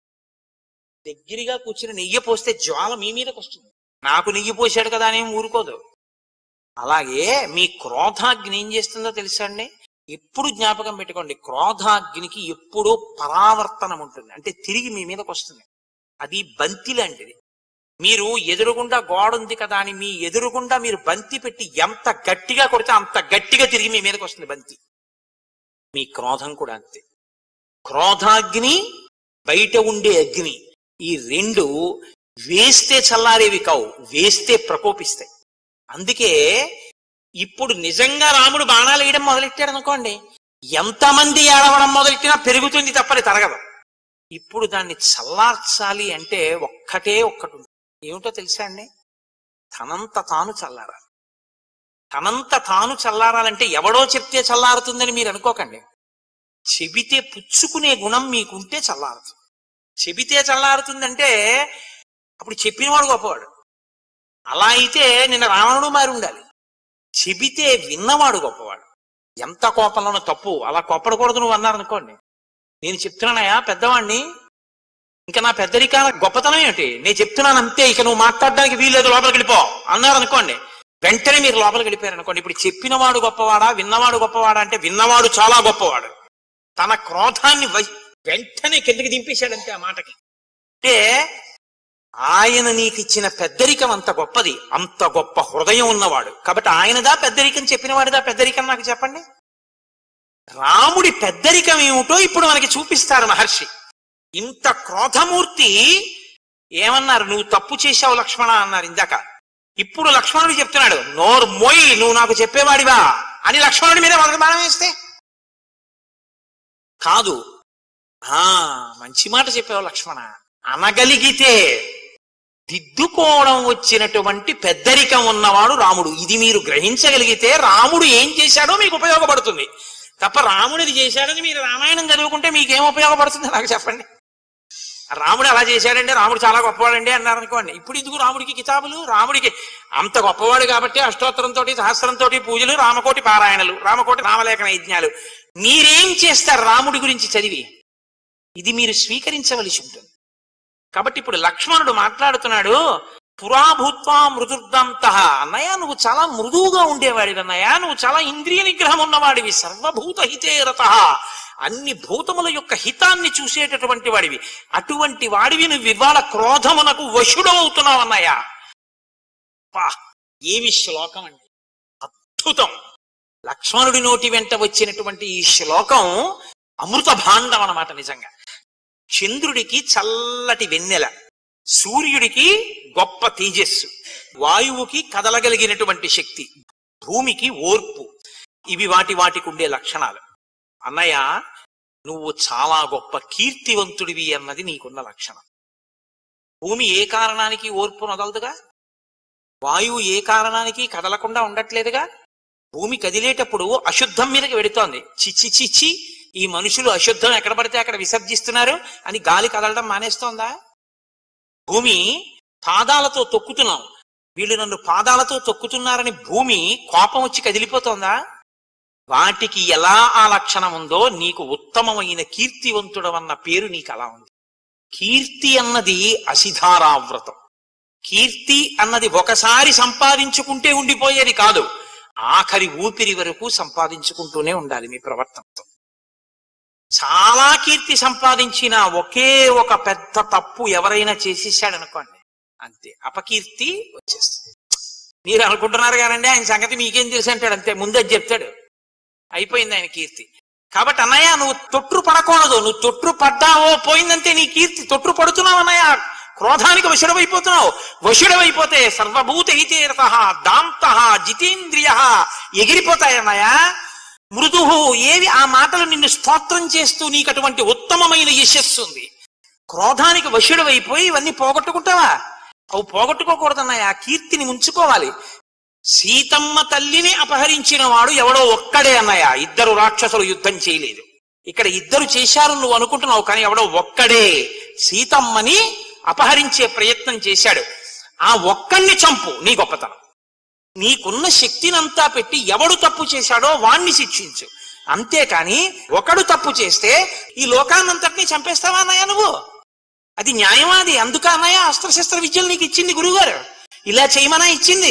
దగ్గరగా కూర్చుని నెయ్యి పోస్తే జ్వాల మీ మీదకి వస్తుంది నాకు నెయ్యి పోసాడు కదా అని ఏం ఊరుకోదు అలాగే మీ క్రోధాగ్ని ఏం చేస్తుందో తెలుసా అండి ఎప్పుడు జ్ఞాపకం పెట్టుకోండి క్రోధాగ్నికి ఎప్పుడూ పరావర్తనం ఉంటుంది అంటే తిరిగి మీ మీదకి వస్తుంది అది బంతి లాంటిది మీరు ఎదురుగుండా గోడ ఉంది కదా అని మీ ఎదురుగుండా మీరు బంతి పెట్టి ఎంత గట్టిగా కొడితే అంత గట్టిగా తిరిగి మీ మీదకి వస్తుంది బంతి మీ క్రోధం కూడా అంతే క్రోధాగ్ని బయట ఉండే అగ్ని ఈ రెండు వేస్తే చల్లారేవి కావు వేస్తే ప్రకోపిస్తాయి అందుకే ఇప్పుడు నిజంగా రాముడు బాణాలు వేయడం మొదలెట్టాడు అనుకోండి ఎంతమంది ఏడవడం మొదలెట్టినా పెరుగుతుంది తప్పని తరగదు ఇప్పుడు దాన్ని చల్లార్చాలి అంటే ఒక్కటే ఒక్కటి ఉంది ఏమిటో తెలుసా అండి తనంత తాను చల్లారాలి తనంత తాను చల్లారాలంటే ఎవడో చెప్తే చల్లారుతుందని మీరు అనుకోకండి చెబితే పుచ్చుకునే గుణం మీకుంటే చల్లారుతుంది చెబితే చల్లారుతుందంటే అప్పుడు చెప్పినవాడు గొప్పవాడు అలా అయితే నిన్న రావణుడు మారి ఉండాలి చెబితే విన్నవాడు గొప్పవాడు ఎంత కోపంలోనో తప్పు అలా కోపడకూడదు నువ్వు అన్నారనుకోండి నేను చెప్తున్నానయా పెద్దవాడిని ఇంకా నా పెద్దరికాల గొప్పతనం ఏమిటి నేను చెప్తున్నాను అంతే ఇక నువ్వు మాట్లాడడానికి వీల్లేదు లోపలికి వెళ్ళిపో అన్నారు అనుకోండి వెంటనే మీరు లోపలికి వెళ్ళిపోయారు అనుకోండి ఇప్పుడు చెప్పినవాడు గొప్పవాడా విన్నవాడు గొప్పవాడా అంటే విన్నవాడు చాలా గొప్పవాడు తన క్రోధాన్ని వై- వెంటనే కిందకి దింపేశాడంతే ఆ మాటకి అంటే ఆయన నీకు ఇచ్చిన పెద్దరికం అంత గొప్పది అంత గొప్ప హృదయం ఉన్నవాడు కాబట్టి ఆయనదా పెద్దరికం చెప్పినవాడిదా పెద్దరికం నాకు చెప్పండి రాముడి పెద్దరికం ఏమిటో ఇప్పుడు మనకి చూపిస్తారు మహర్షి ఇంత క్రోధమూర్తి ఏమన్నారు నువ్వు తప్పు చేశావు లక్ష్మణ అన్నారు ఇందాక ఇప్పుడు లక్ష్మణుడు చెప్తున్నాడు నోరు మోయి నువ్వు నాకు చెప్పేవాడివా అని లక్ష్మణుడి మీద మొదటి బాణం వేస్తే కాదు ఆ మంచి మాట చెప్పావు లక్ష్మణ అనగలిగితే దిద్దుకోవడం వచ్చినటువంటి పెద్దరికం ఉన్నవాడు రాముడు ఇది మీరు గ్రహించగలిగితే రాముడు ఏం చేశాడో మీకు ఉపయోగపడుతుంది తప్ప రాముడిది చేశాడని మీరు రామాయణం చదువుకుంటే మీకేం ఉపయోగపడుతుంది నాకు చెప్పండి రాముడు అలా చేశాడంటే రాముడు చాలా గొప్పవాడండి అన్నారు అనుకోండి ఇప్పుడు ఎందుకు రాముడికి కితాబులు రాముడికి అంత గొప్పవాడు కాబట్టి అష్టోత్తరంతో సహస్రంతో పూజలు రామకోటి పారాయణలు రామకోటి రామలేఖన యజ్ఞాలు మీరేం చేస్తారు రాముడి గురించి చదివి ఇది మీరు స్వీకరించవలసి ఉంటుంది కాబట్టి ఇప్పుడు లక్ష్మణుడు మాట్లాడుతున్నాడు పురాభూత్వా మృదుర్దంత అన్నయ్య నువ్వు చాలా మృదువుగా ఉండేవాడివి అన్నయ్య నువ్వు చాలా ఇంద్రియ నిగ్రహం ఉన్నవాడివి సర్వభూత హితే రత అన్ని భూతముల యొక్క హితాన్ని చూసేటటువంటి వాడివి అటువంటి వాడివి నువ్వు ఇవాళ క్రోధమునకు వశుడవుతున్నావు అన్నయ్య పా ఏమి శ్లోకం అండి అద్భుతం లక్ష్మణుడి నోటి వెంట వచ్చినటువంటి ఈ శ్లోకం అమృత భాండం అన్నమాట నిజంగా చంద్రుడికి చల్లటి వెన్నెల సూర్యుడికి గొప్ప తేజస్సు వాయువుకి కదలగలిగినటువంటి శక్తి భూమికి ఓర్పు ఇవి వాటి వాటికి ఉండే లక్షణాలు అన్నయ్య నువ్వు చాలా గొప్ప కీర్తివంతుడివి అన్నది నీకున్న లక్షణం భూమి ఏ కారణానికి ఓర్పు నదలదుగా వాయువు ఏ కారణానికి కదలకుండా ఉండట్లేదుగా భూమి కదిలేటప్పుడు అశుద్ధం మీదకి వెడుతోంది చిచ్చి చిచ్చి ఈ మనుషులు అశుద్ధం ఎక్కడ పడితే అక్కడ విసర్జిస్తున్నారు అని గాలి కదలడం మానేస్తోందా భూమి పాదాలతో తొక్కుతున్నాం వీళ్ళు నన్ను పాదాలతో తొక్కుతున్నారని భూమి కోపం వచ్చి కదిలిపోతోందా వాటికి ఎలా ఆ లక్షణం ఉందో నీకు ఉత్తమమైన కీర్తివంతుడవన్న పేరు నీకు అలా ఉంది కీర్తి అన్నది అసిధారావ్రతం కీర్తి అన్నది ఒకసారి సంపాదించుకుంటే ఉండిపోయేది కాదు ఆఖరి ఊపిరి వరకు సంపాదించుకుంటూనే ఉండాలి మీ ప్రవర్తనతో చాలా కీర్తి సంపాదించిన ఒకే ఒక పెద్ద తప్పు ఎవరైనా చేసేసాడనుకోండి అంతే అపకీర్తి వచ్చేస్తుంది మీరు అనుకుంటున్నారు కానండి ఆయన సంగతి మీకేం తెలుసు అంటాడు అంతే ముందే చెప్తాడు అయిపోయింది ఆయన కీర్తి కాబట్టి అన్నయ్య నువ్వు తొట్టు పడకూడదు నువ్వు తొట్టు పడ్డావో పోయిందంటే నీ కీర్తి తొట్టు పడుతున్నావు అన్నయ్య క్రోధానికి వశుడవైపోతున్నావు వశుడవైపోతే సర్వభూత హితేరత దాంత జితేంద్రియ ఎగిరిపోతాయి అన్నయ్య మృదుహు ఏవి ఆ మాటలు నిన్ను స్తోత్రం చేస్తూ నీకు అటువంటి ఉత్తమమైన యశస్సు ఉంది క్రోధానికి వశుడవైపోయి ఇవన్నీ పోగొట్టుకుంటావా అవి పోగొట్టుకోకూడదన్నయ్య ఆ కీర్తిని ఉంచుకోవాలి సీతమ్మ తల్లిని అపహరించిన వాడు ఎవడో ఒక్కడే అన్నయ్య ఇద్దరు రాక్షసులు యుద్ధం చేయలేదు ఇక్కడ ఇద్దరు చేశారు నువ్వు అనుకుంటున్నావు కానీ ఎవడో ఒక్కడే సీతమ్మని అపహరించే ప్రయత్నం చేశాడు ఆ ఒక్కడిని చంపు నీ గొప్పతనం నీకున్న శక్తినంతా పెట్టి ఎవడు తప్పు చేశాడో వాణ్ణి శిక్షించు అంతేకాని ఒకడు తప్పు చేస్తే ఈ లోకాన్నంతటినీ చంపేస్తావా అన్నయ్య నువ్వు అది న్యాయమాది అందుక అన్నయ్య అస్త్రశస్త్ర విద్యలు నీకు ఇచ్చింది గురువుగారు ఇలా చేయమనా ఇచ్చింది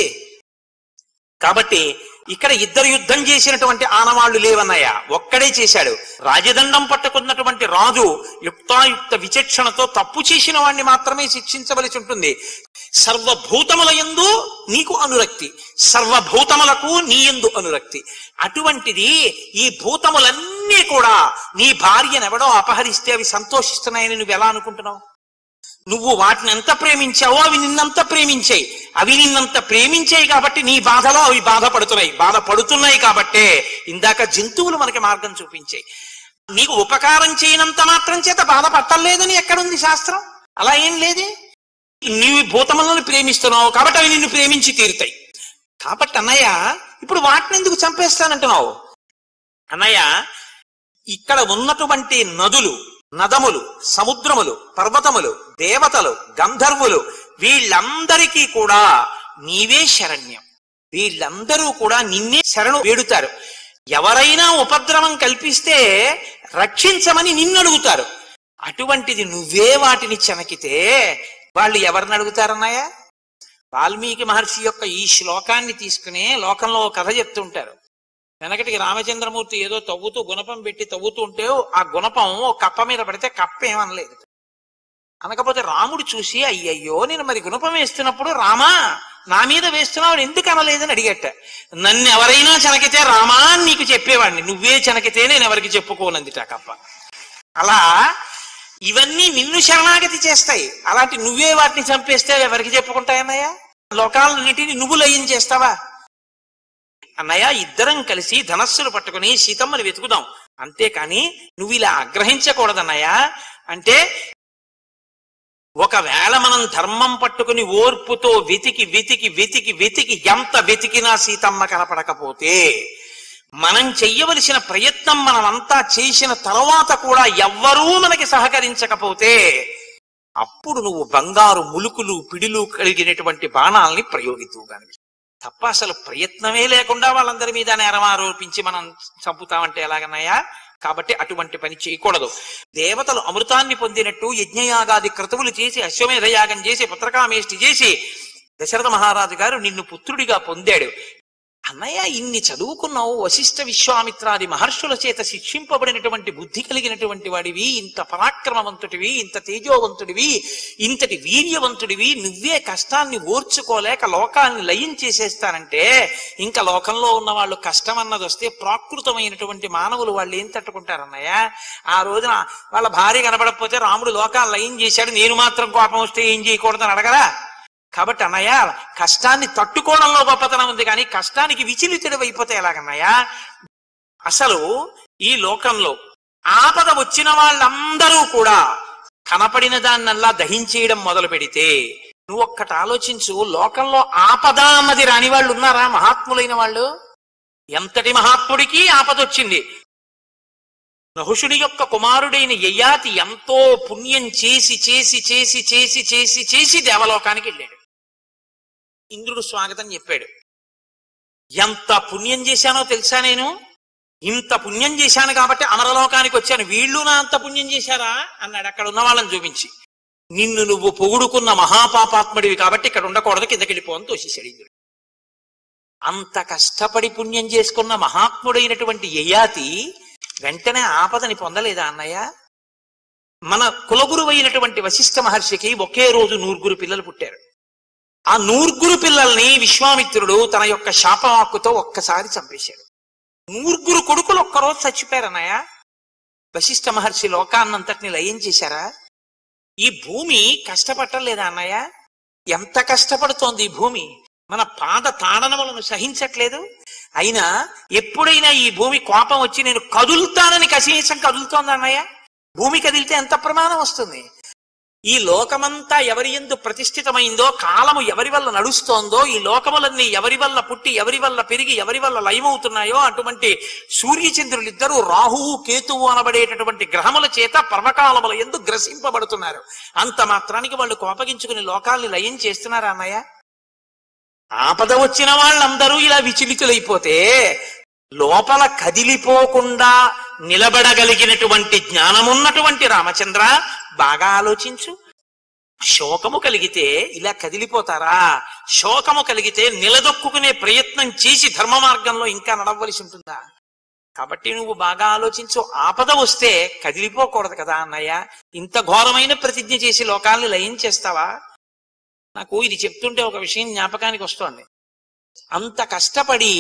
కాబట్టి ఇక్కడ ఇద్దరు యుద్ధం చేసినటువంటి ఆనవాళ్లు లేవన్నయ్య ఒక్కడే చేశాడు రాజదండం పట్టుకున్నటువంటి రాజు యుక్తాయుక్త విచక్షణతో తప్పు చేసిన వాణ్ణి మాత్రమే శిక్షించవలసి ఉంటుంది సర్వభూతముల యందు నీకు అనురక్తి సర్వభూతములకు నీ యందు అనురక్తి అటువంటిది ఈ భూతములన్నీ కూడా నీ భార్యనెవడో అపహరిస్తే అవి సంతోషిస్తున్నాయని నువ్వు ఎలా అనుకుంటున్నావు నువ్వు వాటిని ఎంత ప్రేమించావో అవి నిన్నంత ప్రేమించాయి అవి నిన్నంత ప్రేమించాయి కాబట్టి నీ బాధలో అవి బాధపడుతున్నాయి బాధపడుతున్నాయి కాబట్టే ఇందాక జంతువులు మనకి మార్గం చూపించాయి నీకు ఉపకారం చేయనంత మాత్రం చేత బాధపట్టలేదని ఎక్కడుంది శాస్త్రం అలా ఏం లేదే నీవు భూతములను ప్రేమిస్తున్నావు కాబట్టి అవి నిన్ను ప్రేమించి తీరుతాయి కాబట్టి అన్నయ్య ఇప్పుడు వాటిని ఎందుకు చంపేస్తానంటున్నావు అన్నయ్య ఇక్కడ ఉన్నటువంటి నదులు నదములు సముద్రములు పర్వతములు దేవతలు గంధర్వులు వీళ్ళందరికీ కూడా నీవే శరణ్యం వీళ్ళందరూ కూడా నిన్నే శరణు వేడుతారు ఎవరైనా ఉపద్రవం కల్పిస్తే రక్షించమని నిన్ను అడుగుతారు అటువంటిది నువ్వే వాటిని చెనకితే వాళ్ళు ఎవరిని అడుగుతారన్నాయ వాల్మీకి మహర్షి యొక్క ఈ శ్లోకాన్ని తీసుకుని లోకంలో ఓ కథ చెప్తుంటారు వెనకటికి రామచంద్రమూర్తి ఏదో తవ్వుతూ గుణపం పెట్టి తవ్వుతూ ఉంటే ఆ గుణపం ఓ కప్ప మీద పడితే కప్ప ఏమనలేదు అనకపోతే రాముడు చూసి అయ్యయ్యో నేను మరి గుణపం వేస్తున్నప్పుడు రామా నా మీద వేస్తున్నావు ఎందుకు అనలేదని అడిగట నన్ను ఎవరైనా చెనకితే రామా అని నీకు చెప్పేవాడిని నువ్వే చెనకితే నేను ఎవరికి చెప్పుకోనందిట ఆ కప్ప అలా ఇవన్నీ నిన్ను శరణాగతి చేస్తాయి అలాంటి నువ్వే వాటిని చంపేస్తే ఎవరికి చెప్పుకుంటాయన్నయ్య లోకాలన్నిటిని నువ్వు లయం చేస్తావా అన్నయ్య ఇద్దరం కలిసి ధనస్సులు పట్టుకుని సీతమ్మని వెతుకుదాం అంతేకాని నువ్వు ఇలా ఆగ్రహించకూడదన్నయ్య అంటే ఒకవేళ మనం ధర్మం పట్టుకుని ఓర్పుతో వెతికి వెతికి వెతికి వెతికి ఎంత వెతికినా సీతమ్మ కనపడకపోతే మనం చెయ్యవలసిన ప్రయత్నం మనమంతా చేసిన తర్వాత కూడా ఎవ్వరూ మనకి సహకరించకపోతే అప్పుడు నువ్వు బంగారు ములుకులు పిడులు కలిగినటువంటి బాణాలని ప్రయోగితువుగానివి తప్ప అసలు ప్రయత్నమే లేకుండా వాళ్ళందరి మీద నేరం ఆరోపించి మనం చంపుతామంటే ఎలాగన్నాయా కాబట్టి అటువంటి పని చేయకూడదు దేవతలు అమృతాన్ని పొందినట్టు యజ్ఞయాగాది క్రతువులు చేసి అశ్వమేధ యాగం చేసి పుత్రకామేష్టి చేసి దశరథ మహారాజు గారు నిన్ను పుత్రుడిగా పొందాడు అన్నయ్య ఇన్ని చదువుకున్నావు వశిష్ఠ విశ్వామిత్రాది మహర్షుల చేత శిక్షింపబడినటువంటి బుద్ధి కలిగినటువంటి వాడివి ఇంత పరాక్రమవంతుడివి ఇంత తేజోవంతుడివి ఇంతటి వీర్యవంతుడివి నువ్వే కష్టాన్ని ఓర్చుకోలేక లోకాన్ని లయం చేసేస్తానంటే ఇంకా లోకంలో ఉన్న వాళ్ళు కష్టం అన్నది వస్తే ప్రాకృతమైనటువంటి మానవులు వాళ్ళు ఏం తట్టుకుంటారన్నయ్య ఆ రోజున వాళ్ళ భార్య కనబడకపోతే రాముడు లోకాన్ని లయం చేశాడు నేను మాత్రం కోపం వస్తే ఏం చేయకూడదని అడగరా కాబట్టి అన్నయ్య కష్టాన్ని తట్టుకోవడంలో గొప్పతనం ఉంది కానీ కష్టానికి విచలితుడు అయిపోతే ఎలాగన్నయ్య అసలు ఈ లోకంలో ఆపద వచ్చిన వాళ్ళందరూ కూడా కనపడిన దాన్నల్లా దహించేయడం మొదలు పెడితే నువ్వు ఒక్కటి ఆలోచించు లోకంలో ఆపద అన్నది రాని వాళ్ళు ఉన్నారా మహాత్ములైన వాళ్ళు ఎంతటి మహాత్ముడికి ఆపద వచ్చింది నహుషుడి యొక్క కుమారుడైన యయాతి ఎంతో పుణ్యం చేసి చేసి చేసి చేసి చేసి చేసి దేవలోకానికి వెళ్ళాడు ఇంద్రుడు స్వాగతం చెప్పాడు ఎంత పుణ్యం చేశానో తెలుసా నేను ఇంత పుణ్యం చేశాను కాబట్టి అమరలోకానికి వచ్చాను వీళ్ళు నా అంత పుణ్యం చేశారా అన్నాడు అక్కడ ఉన్న వాళ్ళని చూపించి నిన్ను నువ్వు పొగుడుకున్న మహాపాపాత్ముడివి కాబట్టి ఇక్కడ ఉండకూడదు కిందకి వెళ్ళిపోవని తోసేశాడు ఇంద్రుడు అంత కష్టపడి పుణ్యం చేసుకున్న మహాత్ముడైనటువంటి యయాతి వెంటనే ఆపదని పొందలేదా అన్నయ్య మన కులగురు అయినటువంటి వశిష్ఠ మహర్షికి ఒకే రోజు నూరుగురు పిల్లలు పుట్టారు ఆ నూరుగురు పిల్లల్ని విశ్వామిత్రుడు తన యొక్క శాపవాక్కుతో ఒక్కసారి చంపేశాడు నూరుగురు కొడుకులు ఒక్కరోజు చచ్చిపోయారు అన్నయ్య వశిష్ఠ మహర్షి లోకాన్నంతటిని లయం చేశారా ఈ భూమి కష్టపట్టలేదా అన్నయ్య ఎంత కష్టపడుతోంది ఈ భూమి మన పాద తాడనములను సహించట్లేదు అయినా ఎప్పుడైనా ఈ భూమి కోపం వచ్చి నేను కదులుతానని కనీసం కదులుతోంది అన్నయ్య భూమి కదిలితే ఎంత ప్రమాదం వస్తుంది ఈ లోకమంతా ఎవరి ఎందు ప్రతిష్ఠితమైందో కాలము ఎవరి వల్ల నడుస్తోందో ఈ లోకములన్నీ ఎవరి వల్ల పుట్టి ఎవరి వల్ల పెరిగి ఎవరి వల్ల లయమవుతున్నాయో అటువంటి సూర్యచంద్రులు ఇద్దరు రాహువు కేతువు అనబడేటటువంటి గ్రహముల చేత పర్వకాలముల ఎందు గ్రసింపబడుతున్నారు అంత మాత్రానికి వాళ్ళు కోపగించుకుని లోకాల్ని లయం చేస్తున్నారా అన్నయ్య ఆపద వచ్చిన వాళ్ళందరూ ఇలా విచలితులైపోతే లోపల కదిలిపోకుండా నిలబడగలిగినటువంటి జ్ఞానమున్నటువంటి రామచంద్ర బాగా ఆలోచించు శోకము కలిగితే ఇలా కదిలిపోతారా శోకము కలిగితే నిలదొక్కునే ప్రయత్నం చేసి ధర్మ మార్గంలో ఇంకా నడవలసి ఉంటుందా కాబట్టి నువ్వు బాగా ఆలోచించు ఆపద వస్తే కదిలిపోకూడదు కదా అన్నయ్య ఇంత ఘోరమైన ప్రతిజ్ఞ చేసి లోకాల్ని లయం చేస్తావా నాకు ఇది చెప్తుంటే ఒక విషయం జ్ఞాపకానికి వస్తోంది అంత కష్టపడి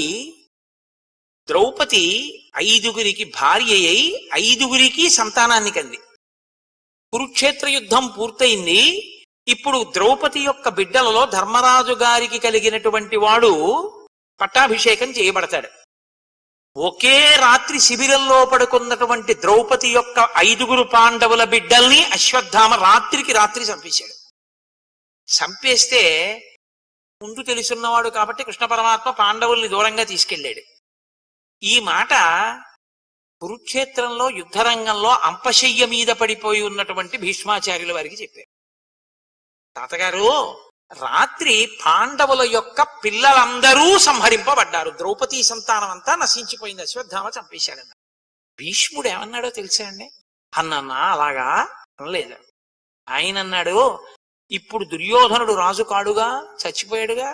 ద్రౌపది ఐదుగురికి భార్య అయి ఐదుగురికి సంతానాన్ని కంది కురుక్షేత్ర యుద్ధం పూర్తయింది ఇప్పుడు ద్రౌపది యొక్క బిడ్డలలో ధర్మరాజు గారికి కలిగినటువంటి వాడు పట్టాభిషేకం చేయబడతాడు ఒకే రాత్రి శిబిరంలో పడుకున్నటువంటి ద్రౌపది యొక్క ఐదుగురు పాండవుల బిడ్డల్ని అశ్వత్థామ రాత్రికి రాత్రి చంపేశాడు చంపేస్తే ముందు తెలుసున్నవాడు కాబట్టి కృష్ణ పరమాత్మ పాండవుల్ని దూరంగా తీసుకెళ్ళాడు ఈ మాట కురుక్షేత్రంలో యుద్ధరంగంలో అంపశయ్య మీద పడిపోయి ఉన్నటువంటి భీష్మాచార్యుల వారికి చెప్పారు తాతగారు రాత్రి పాండవుల యొక్క పిల్లలందరూ సంహరింపబడ్డారు ద్రౌపది సంతానం అంతా నశించిపోయింది అశ్వత్థామ చంపేశాడన్న భీష్ముడు ఏమన్నాడో తెలుసా అండి అన్నన్నా అలాగా అనలేదు ఆయన అన్నాడు ఇప్పుడు దుర్యోధనుడు రాజు కాడుగా చచ్చిపోయాడుగా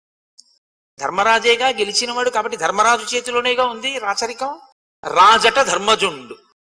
ధర్మరాజేగా గెలిచినవాడు కాబట్టి ధర్మరాజు చేతిలోనేగా ఉంది రాచరికం రాజట ధర్మజుండు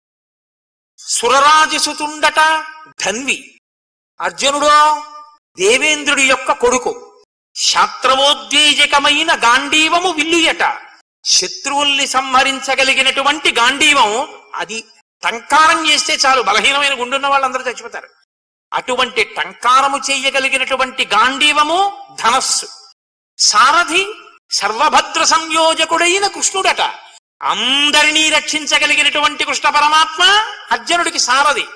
సురరాజసుతుండట ధన్వి అర్జునుడో దేవేంద్రుడి యొక్క కొడుకు శాస్త్రవోద్వేజకమైన గాంధీవము విల్లుయట శత్రువుల్ని సంహరించగలిగినటువంటి గాంధీవం అది టంకారం చేస్తే చాలు బలహీనమైన గుండున్న వాళ్ళందరూ చచ్చిపోతారు అటువంటి టంకారము చేయగలిగినటువంటి గాంధీవము ధనస్సు సారథి సర్వభద్ర సంయోజకుడైన కృష్ణుడట అందరినీ రక్షించగలిగినటువంటి కృష్ణ పరమాత్మ అర్జునుడికి సారథి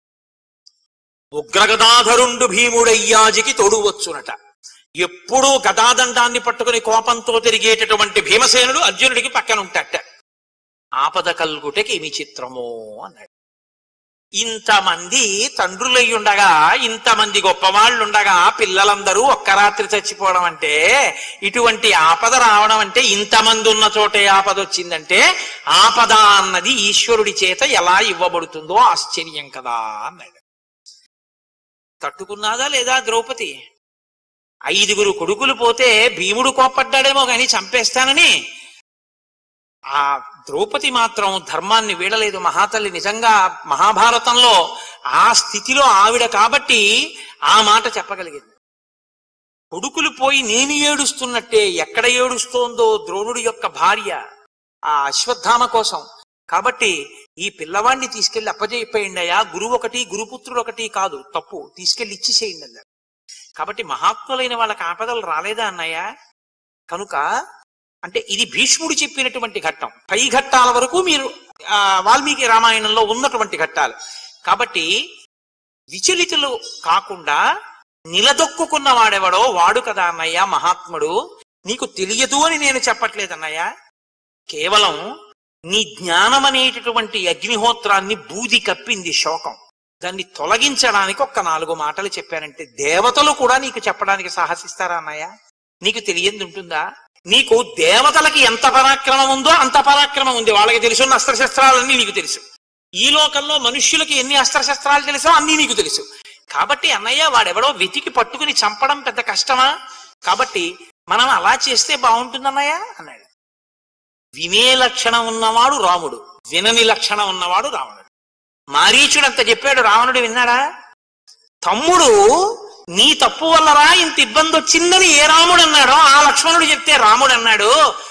ఉగ్రగదాధరుండు భీముడయ్యాజికి తోడువచ్చునట ఎప్పుడూ గదాదండాన్ని పట్టుకుని కోపంతో తిరిగేటటువంటి భీమసేనుడు అర్జునుడికి పక్కన ఉంటాట ఆపద కల్గుటకి ఏమి చిత్రమో అన్నాడు ఇంతమంది తండ్రులై ఉండగా ఇంతమంది గొప్పవాళ్ళు ఉండగా పిల్లలందరూ ఒక్క రాత్రి చచ్చిపోవడం అంటే ఇటువంటి ఆపద రావడం అంటే ఇంతమంది ఉన్న చోటే ఆపద వచ్చిందంటే ఆపద అన్నది ఈశ్వరుడి చేత ఎలా ఇవ్వబడుతుందో ఆశ్చర్యం కదా అన్నాడు తట్టుకున్నాదా లేదా ద్రౌపది ఐదుగురు కొడుకులు పోతే భీముడు కోప్పడ్డాడేమో కానీ చంపేస్తానని ఆ ద్రౌపది మాత్రం ధర్మాన్ని వీడలేదు మహాతల్లి నిజంగా మహాభారతంలో ఆ స్థితిలో ఆవిడ కాబట్టి ఆ మాట చెప్పగలిగింది కొడుకులు పోయి నేను ఏడుస్తున్నట్టే ఎక్కడ ఏడుస్తోందో ద్రోణుడి యొక్క భార్య ఆ అశ్వత్థామ కోసం కాబట్టి ఈ పిల్లవాడిని తీసుకెళ్లి అప్పజెప్పేయండి అయ్యా గురువు ఒకటి గురుపుత్రుడు ఒకటి కాదు తప్పు తీసుకెళ్లి ఇచ్చిసేయండి అన్నారు కాబట్టి మహాత్ములైన వాళ్ళకి ఆపదలు రాలేదా అన్నయ్య కనుక అంటే ఇది భీష్ముడు చెప్పినటువంటి ఘట్టం పై ఘట్టాల వరకు మీరు ఆ, వాల్మీకి రామాయణంలో ఉన్నటువంటి ఘట్టాలు కాబట్టి విచలితులు కాకుండా నిలదొక్కున్న వాడెవడో వాడు కదా అన్నయ్య మహాత్ముడు నీకు తెలియదు అని నేను చెప్పట్లేదు అన్నయ్య కేవలం నీ జ్ఞానం అనేటటువంటి అగ్నిహోత్రాన్ని బూది కప్పింది శోకం దాన్ని తొలగించడానికి ఒక్క నాలుగు మాటలు చెప్పానంటే దేవతలు కూడా నీకు చెప్పడానికి సాహసిస్తారా అన్నయ్య నీకు తెలియంది ఉంటుందా నీకు దేవతలకి ఎంత పరాక్రమం ఉందో అంత పరాక్రమం ఉంది వాళ్ళకి తెలుసున్న అస్త్రశస్త్రాలన్నీ నీకు తెలుసు ఈ లోకంలో మనుష్యులకి ఎన్ని అస్త్రశస్త్రాలు తెలుసో అన్నీ నీకు తెలుసు కాబట్టి అన్నయ్య వాడెవడో వెతికి పట్టుకుని చంపడం పెద్ద కష్టమా కాబట్టి మనం అలా చేస్తే బాగుంటుంది అన్నయ్య అన్నాడు వినే లక్షణం ఉన్నవాడు రాముడు వినని లక్షణం ఉన్నవాడు రావణుడు మారీచుడు అంత చెప్పాడు రావణుడు విన్నాడా తమ్ముడు నీ తప్పు వల్లరా ఇంత ఇబ్బంది వచ్చిందని ఏ రాముడు అన్నాడో ఆ లక్ష్మణుడు చెప్తే రాముడు అన్నాడు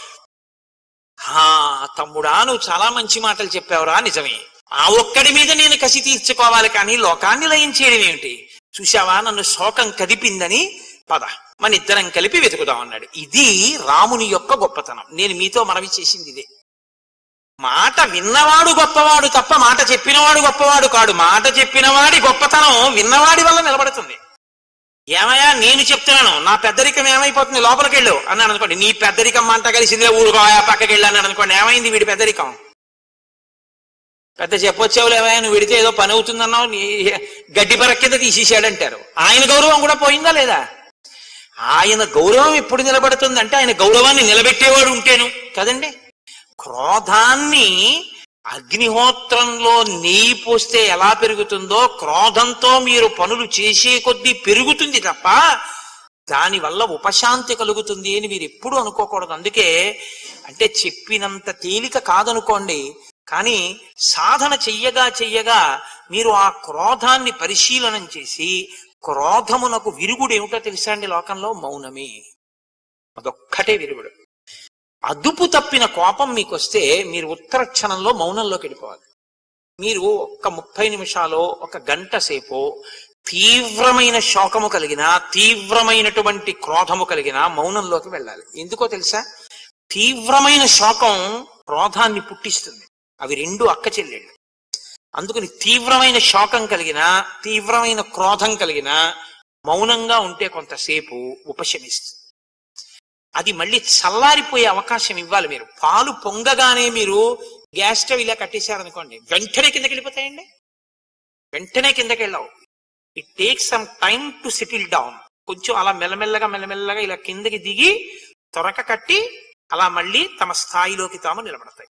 హా తమ్ముడా నువ్వు చాలా మంచి మాటలు చెప్పావురా నిజమే ఆ ఒక్కడి మీద నేను కసి తీర్చుకోవాలి కానీ లోకాన్ని లయం చేయడం ఏమిటి చూశావా నన్ను శోకం కదిపిందని పద మన ఇద్దరం కలిపి వెతుకుదాం అన్నాడు ఇది రాముని యొక్క గొప్పతనం నేను మీతో మనవి చేసింది ఇదే మాట విన్నవాడు గొప్పవాడు తప్ప మాట చెప్పినవాడు గొప్పవాడు కాడు మాట చెప్పినవాడి గొప్పతనం విన్నవాడి వల్ల నిలబడుతుంది ఏమయ్యా నేను చెప్తున్నాను నా పెద్దరికం ఏమైపోతుంది లోపలికి వెళ్ళు అన్నాడు అనుకోండి నీ పెద్దరికం అంతా కలిసిందే ఊరుకోయా పక్కకి వెళ్ళి అన్నాడు అనుకోండి ఏమైంది వీడి పెద్దరికం పెద్ద చెప్పొచ్చావులు ఏమయ్యా నువ్వు విడితే ఏదో పని అవుతుందన్నావు నీ గడ్డి పరక్ కింద తీసేసాడంటారు ఆయన గౌరవం కూడా పోయిందా లేదా ఆయన గౌరవం ఎప్పుడు నిలబడుతుందంటే ఆయన గౌరవాన్ని నిలబెట్టేవాడు ఉంటేను కదండి క్రోధాన్ని అగ్నిహోత్రంలో నెయ్యి పోస్తే ఎలా పెరుగుతుందో క్రోధంతో మీరు పనులు చేసే కొద్దీ పెరుగుతుంది తప్ప దానివల్ల ఉపశాంతి కలుగుతుంది అని మీరు ఎప్పుడు అనుకోకూడదు అందుకే అంటే చెప్పినంత తేలిక కాదనుకోండి కానీ సాధన చెయ్యగా చెయ్యగా మీరు ఆ క్రోధాన్ని పరిశీలనం చేసి క్రోధమునకు విరుగుడు ఏమిటో తెలుసా అండి లోకంలో మౌనమే అదొక్కటే విరుగుడు అదుపు తప్పిన కోపం మీకు వస్తే మీరు ఉత్తర క్షణంలో మౌనంలోకి వెళ్ళిపోవాలి మీరు ఒక్క ముప్పై నిమిషాలు ఒక గంట సేపు తీవ్రమైన శోకము కలిగిన తీవ్రమైనటువంటి క్రోధము కలిగిన మౌనంలోకి వెళ్ళాలి ఎందుకో తెలుసా తీవ్రమైన శోకం క్రోధాన్ని పుట్టిస్తుంది అవి రెండు అక్క చెల్లెళ్ళు అందుకని తీవ్రమైన శోకం కలిగిన తీవ్రమైన క్రోధం కలిగిన మౌనంగా ఉంటే కొంతసేపు ఉపశమిస్తుంది అది మళ్ళీ చల్లారిపోయే అవకాశం ఇవ్వాలి మీరు పాలు పొంగగానే మీరు గ్యాస్ స్టవ్ ఇలా కట్టేశారనుకోండి వెంటనే కిందకి వెళ్ళిపోతాయండి వెంటనే కిందకి వెళ్ళావు it take some time to settle down కొంచెం అలా మెల్లమెల్లగా మెల్లమెల్లగా ఇలా కిందకి దిగి త్వరక కట్టి అలా మళ్ళీ తమ స్థాయిలోకి తాము నిలబడతాయి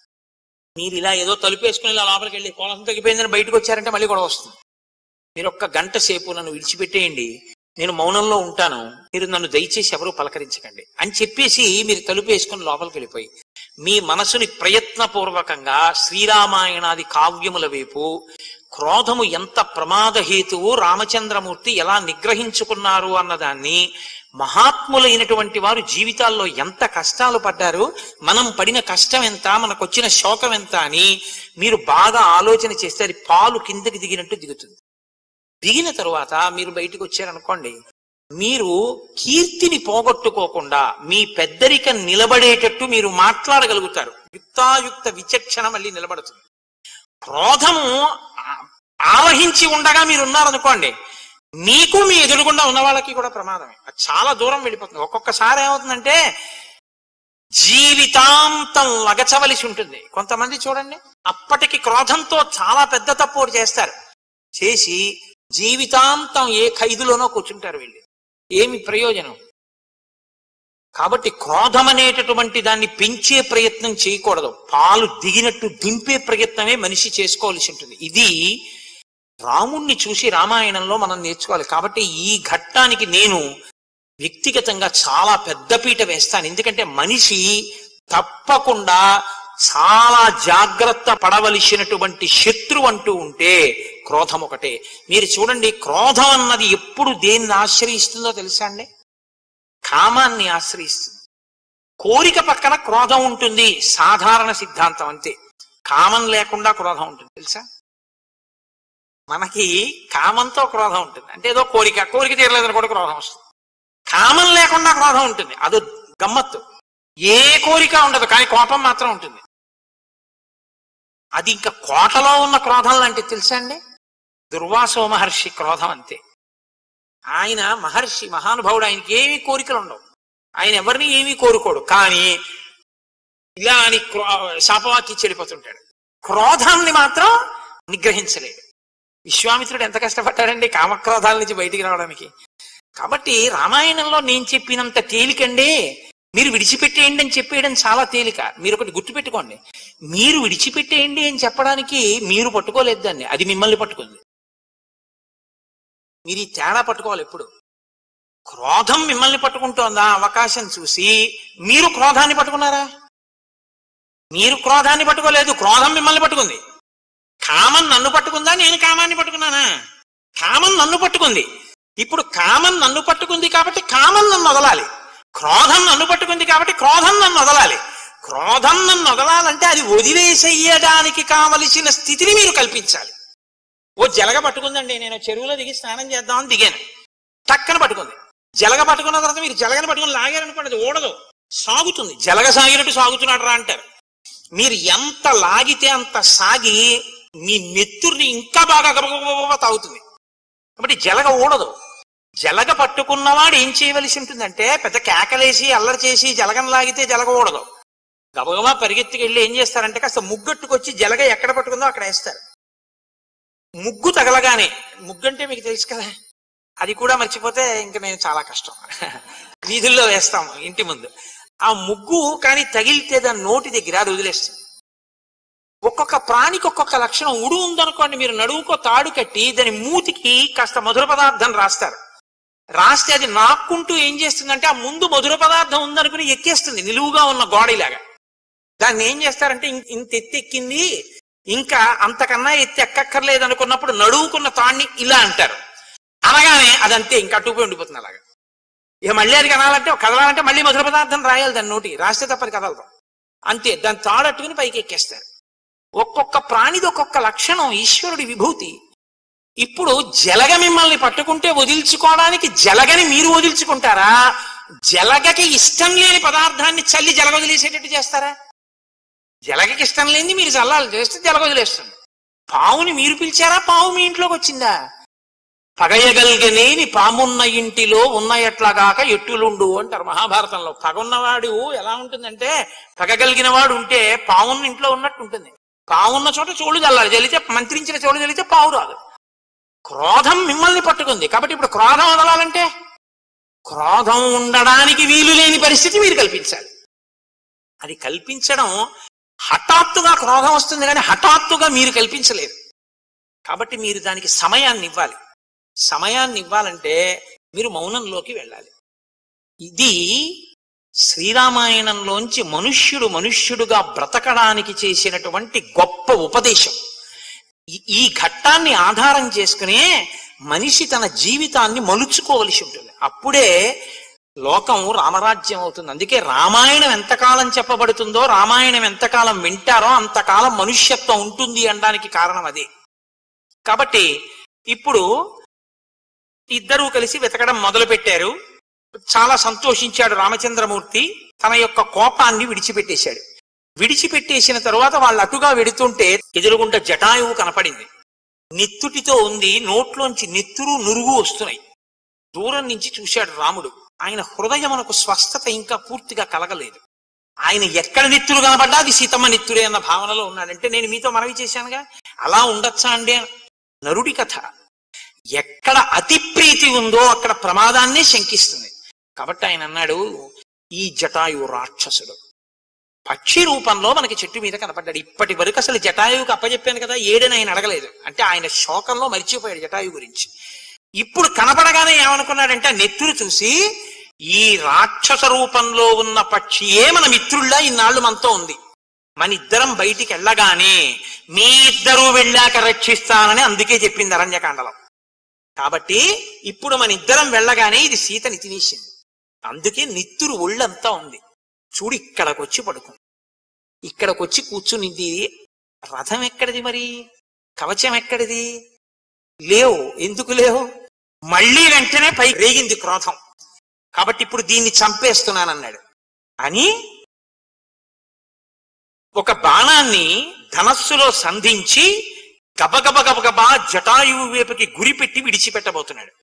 మీరు ఇలా ఏదో తలుపేసుకుని ఇలా లోపలికి వెళ్ళి కోలం తగ్గిపోయిందని బయటకు వచ్చారంటే మళ్ళీ కూడా వస్తుంది మీరు ఒక్క గంట సేపు నన్ను విడిచిపెట్టేయండి నేను మౌనంలో ఉంటాను మీరు నన్ను దయచేసి ఎవరు పలకరించకండి అని చెప్పేసి మీరు తలుపు వేసుకుని లోపలికి వెళ్ళిపోయి మీ మనసుని ప్రయత్నపూర్వకంగా శ్రీరామాయణాది కావ్యముల వైపు క్రోధము ఎంత ప్రమాద హేతువు రామచంద్రమూర్తి ఎలా నిగ్రహించుకున్నారు అన్నదాన్ని మహాత్ములైనటువంటి వారు జీవితాల్లో ఎంత కష్టాలు పడ్డారు మనం పడిన కష్టం ఎంత మనకు వచ్చిన శోకం ఎంత అని మీరు బాగా ఆలోచన చేస్తే అది పాలు కిందకి దిగినట్టు దిగుతుంది దిగిన తరువాత మీరు బయటకు వచ్చారనుకోండి మీరు కీర్తిని పోగొట్టుకోకుండా మీ పెద్దరిక నిలబడేటట్టు మీరు మాట్లాడగలుగుతారు యుక్తాయుక్త విచక్షణ మళ్ళీ నిలబడుతుంది క్రోధము ఆ- ఆవహించి ఉండగా మీరు ఉన్నారనుకోండి మీకు మీ ఎదురుగుండా ఉన్న వాళ్ళకి కూడా ప్రమాదమే అది చాలా దూరం వెళ్ళిపోతుంది ఒక్కొక్కసారి ఏమవుతుందంటే జీవితాంతం లగచవలసి ఉంటుంది కొంతమంది చూడండి అప్పటికి క్రోధంతో చాలా పెద్ద తప్పు ఒకటి చేస్తారు చేసి జీవితాంతం ఏ ఖైదులోనో కూర్చుంటారు వీళ్ళు ఏమి ప్రయోజనం కాబట్టి క్రోధం అనేటటువంటి దాన్ని పెంచే ప్రయత్నం చేయకూడదు పాలు దిగినట్టు దింపే ప్రయత్నమే మనిషి చేసుకోవాల్సి ఉంటుంది ఇది రాముణ్ణి చూసి రామాయణంలో మనం నేర్చుకోవాలి కాబట్టి ఈ ఘట్టానికి నేను వ్యక్తిగతంగా చాలా పెద్ద పీట వేస్తాను ఎందుకంటే మనిషి తప్పకుండా చాలా జాగ్రత్త పడవలసినటువంటి శత్రువు అంటూ ఉంటే క్రోధం ఒకటే మీరు చూడండి క్రోధం అన్నది ఎప్పుడు దేన్ని ఆశ్రయిస్తుందో తెలుసా అండి కామాన్ని ఆశ్రయిస్తుంది కోరిక పక్కన క్రోధం ఉంటుంది సాధారణ సిద్ధాంతం అంతే కామం లేకుండా క్రోధం ఉంటుంది తెలుసా మనకి కామంతో క్రోధం ఉంటుంది అంటే ఏదో కోరిక కోరిక తీరలేదని కూడా క్రోధం వస్తుంది కామం లేకుండా క్రోధం ఉంటుంది అదో గమ్మత్తు ఏ కోరిక ఉండదు కానీ కోపం మాత్రం ఉంటుంది అది ఇంకా కోటలో ఉన్న క్రోధం లాంటిది తెలుసా అండి దుర్వాసో మహర్షి క్రోధం అంతే ఆయన మహర్షి మహానుభావుడు ఆయనకి ఏమీ కోరికలు ఉండవు ఆయన ఎవరిని ఏమీ కోరుకోడు కానీ ఇలా అని క్రో- శాపవాక్కి చెడిపోతుంటాడు క్రోధాన్ని మాత్రం నిగ్రహించలేడు విశ్వామిత్రుడు ఎంత కష్టపడ్డాడండి కామక్రోధాల నుంచి బయటికి రావడానికి కాబట్టి రామాయణంలో నేను చెప్పినంత తేలికండి మీరు విడిచిపెట్టేయండి అని చెప్పేయడం చాలా తేలిక మీరు ఒకటి గుర్తుపెట్టుకోండి మీరు విడిచిపెట్టేయండి అని చెప్పడానికి మీరు పట్టుకోలేదు దాన్ని అది మిమ్మల్ని పట్టుకుంది మీరు ఈ తేడా పట్టుకోవాలి ఎప్పుడు క్రోధం మిమ్మల్ని పట్టుకుంటోందా అవకాశం చూసి మీరు క్రోధాన్ని పట్టుకున్నారా మీరు క్రోధాన్ని పట్టుకోలేదు క్రోధం మిమ్మల్ని పట్టుకుంది కామం నన్ను పట్టుకుందా నేను కామాన్ని పట్టుకున్నానా కామం నన్ను పట్టుకుంది ఇప్పుడు కామం నన్ను పట్టుకుంది కాబట్టి కామం నన్ను వదలాలి క్రోధం నన్ను పట్టుకుంది కాబట్టి క్రోధం నన్ను వదలాలి క్రోధం నన్ను వదలాలంటే అది వదిలేసేయడానికి కావలసిన స్థితిని మీరు కల్పించాలి ఓ జలగ పట్టుకుందండి నేను చెరువులో దిగి స్నానం చేద్దామని దిగాను టక్కన పట్టుకుంది జలగ పట్టుకున్న తర్వాత మీరు జలగని పట్టుకుని లాగారనుకోండి అది ఓడదు సాగుతుంది జలగ సాగినట్టు సాగుతున్నాడు రా అంటారు మీరు ఎంత లాగితే అంత సాగి మీ నెత్తుర్ని ఇంకా బాగా గబగబగబ తాగుతుంది కాబట్టి జలగ ఊడదు జలగ పట్టుకున్నవాడు ఏం చేయవలసి ఉంటుందంటే పెద్ద కేకలేసి అల్లరి చేసి జలగను లాగితే జలగ ఊడదు గబగబా పరిగెత్తుకెళ్ళి ఏం చేస్తారంటే కాస్త ముగ్గట్టుకొచ్చి జలగ ఎక్కడ పట్టుకుందో అక్కడ వేస్తారు ముగ్గు తగలగానే ముగ్గు అంటే మీకు తెలుసు కదా అది కూడా మర్చిపోతే ఇంక నేను చాలా కష్టం వీధుల్లో వేస్తాము ఇంటి ముందు ఆ ముగ్గు కానీ తగిలితే దాని నోటి దగ్గర అది వదిలేస్తుంది ఒక్కొక్క ప్రాణికి ఒక్కొక్క లక్షణం ఉడు ఉందనుకోండి మీరు నడువుకో తాడు కట్టి దాని మూతికి కాస్త మధుర పదార్థం రాస్తారు రాస్తే అది నాక్కుంటూ ఏం చేస్తుందంటే ఆ ముందు మధుర పదార్థం ఉందనుకుని ఎక్కేస్తుంది నిలువుగా ఉన్న గోడలాగా దాన్ని ఏం చేస్తారంటే ఇం- ఇంత ఎత్తి ఎక్కింది ఇంకా అంతకన్నా ఎత్తి ఎక్కక్కర్లేదు అనుకున్నప్పుడు నడువుకున్న తాడిని ఇలా అంటారు అనగానే అదంతే ఇంకా అటుపోయి ఉండిపోతుంది అలాగా ఇక మళ్ళీ అది కనాలంటే కదలాలంటే మళ్ళీ మధుర పదార్థం రాయాలి దాని నోటి రాస్తే తప్పది కదలదు అంతే దాన్ని తాడట్టుకుని పైకి ఎక్కేస్తారు ఒక్కొక్క ప్రాణిది ఒక్కొక్క లక్షణం ఈశ్వరుడి విభూతి ఇప్పుడు జలగ మిమ్మల్ని పట్టుకుంటే వదిల్చుకోవడానికి జలగని మీరు వదిల్చుకుంటారా జలగకి ఇష్టం లేని పదార్థాన్ని చల్లి జలగ వదిలేసేటట్టు చేస్తారా జలగకి ఇష్టం లేని మీరు చల్లాలి చేస్తే జలగ వదిలేస్తుంది పావుని మీరు పిలిచారా పావు మీ ఇంట్లోకి వచ్చిందా పగయగలిగనేని పామున్న ఇంటిలో ఉన్న ఎట్లాగాక ఎట్టులుండు అంటారు మహాభారతంలో పగున్నవాడు ఎలా ఉంటుందంటే పగగలిగిన వాడు ఉంటే పావున్న ఇంట్లో ఉన్నట్టు ఉంటుంది పావున్న చోట చోళ్ళు చల్లాలి చల్లితే మంత్రించిన చోళ్ళు చల్లితే పావు రాదు క్రోధం మిమ్మల్ని పట్టుకుంది కాబట్టి ఇప్పుడు క్రోధం వదలాలంటే క్రోధం ఉండడానికి వీలు లేని పరిస్థితి మీరు కల్పించాలి అది కల్పించడం హఠాత్తుగా క్రోధం వస్తుంది కానీ హఠాత్తుగా మీరు కల్పించలేరు కాబట్టి మీరు దానికి సమయాన్ని ఇవ్వాలి సమయాన్ని ఇవ్వాలంటే మీరు మౌనంలోకి వెళ్ళాలి ఇది శ్రీరామాయణంలోంచి మనుష్యుడు మనుష్యుడుగా బ్రతకడానికి చేసినటువంటి గొప్ప ఉపదేశం ఈ- ఈ ఘట్టాన్ని ఆధారం చేసుకునే మనిషి తన జీవితాన్ని మలుచుకోవలసి ఉంటుంది అప్పుడే లోకం రామరాజ్యం అవుతుంది అందుకే రామాయణం ఎంతకాలం చెప్పబడుతుందో రామాయణం ఎంతకాలం వింటారో అంతకాలం మనుష్యత్వం ఉంటుంది అనడానికి కారణం అదే కాబట్టి ఇప్పుడు ఇద్దరూ కలిసి వెతకడం మొదలు పెట్టారు చాలా సంతోషించాడు రామచంద్రమూర్తి తన యొక్క కోపాన్ని విడిచిపెట్టేశాడు విడిచిపెట్టేసిన తరువాత వాళ్ళు అటుగా వెడుతుంటే ఎదురుగుంట జటాయువు కనపడింది నెత్తుటితో ఉంది నోట్లోంచి నెత్తురు నురుగు వస్తున్నాయి దూరం నుంచి చూశాడు రాముడు ఆయన హృదయమునకు స్వస్థత ఇంకా పూర్తిగా కలగలేదు ఆయన ఎక్కడ నెత్తురు కనపడ్డా అది సీతమ్మ నెత్తురే అన్న భావనలో ఉన్నాడంటే నేను మీతో మనవి చేశానుగా అలా ఉండొచ్చా అండి నరుడి కథ ఎక్కడ అతి ప్రీతి ఉందో అక్కడ ప్రమాదాన్నే శంకిస్తుంది కాబట్టి ఆయన అన్నాడు ఈ జటాయు రాక్షసుడు పక్షి రూపంలో మనకి చెట్టు మీద కనపడ్డాడు ఇప్పటి వరకు అసలు జటాయువుకి అప్పచెప్పాను కదా ఏడని ఆయన అడగలేదు అంటే ఆయన శోకంలో మరిచిపోయాడు జటాయు గురించి ఇప్పుడు కనపడగానే ఏమనుకున్నాడంటే ఆ నెత్తురు చూసి ఈ రాక్షస రూపంలో ఉన్న పక్షియే మన మిత్రుల్లా ఇన్నాళ్ళు మనతో ఉంది మన ఇద్దరం బయటికి వెళ్ళగానే మీ ఇద్దరూ వెళ్ళాక రక్షిస్తానని అందుకే చెప్పింది అరణ్యకాండలం కాబట్టి ఇప్పుడు మన ఇద్దరం వెళ్ళగానే ఇది సీతని తినేసింది అందుకే నిత్తురు ఒళ్ళంతా ఉంది చూడు ఇక్కడికి వచ్చి పడుకుంది ఇక్కడికి వచ్చి కూర్చునింది రథం ఎక్కడిది మరి కవచం ఎక్కడిది లేవు ఎందుకు లేవు మళ్ళీ వెంటనే పై రేగింది క్రోధం కాబట్టి ఇప్పుడు దీన్ని చంపేస్తున్నానన్నాడు అని ఒక బాణాన్ని ధనస్సులో సంధించి గబగబ గబగబా జటాయువు వైపుకి గురిపెట్టి విడిచిపెట్టబోతున్నాడు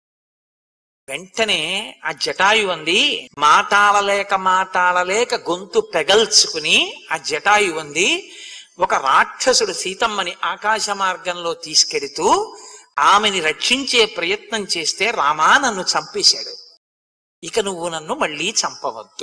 వెంటనే ఆ జటాయు అంది మాటాడలేక మాటాడలేక గొంతు పెగల్చుకుని ఆ జటాయు అంది ఒక రాక్షసుడు సీతమ్మని ఆకాశ మార్గంలో తీసుకెడుతూ ఆమెని రక్షించే ప్రయత్నం చేస్తే రామా నన్ను చంపేశాడు ఇక నువ్వు నన్ను మళ్ళీ చంపవద్దు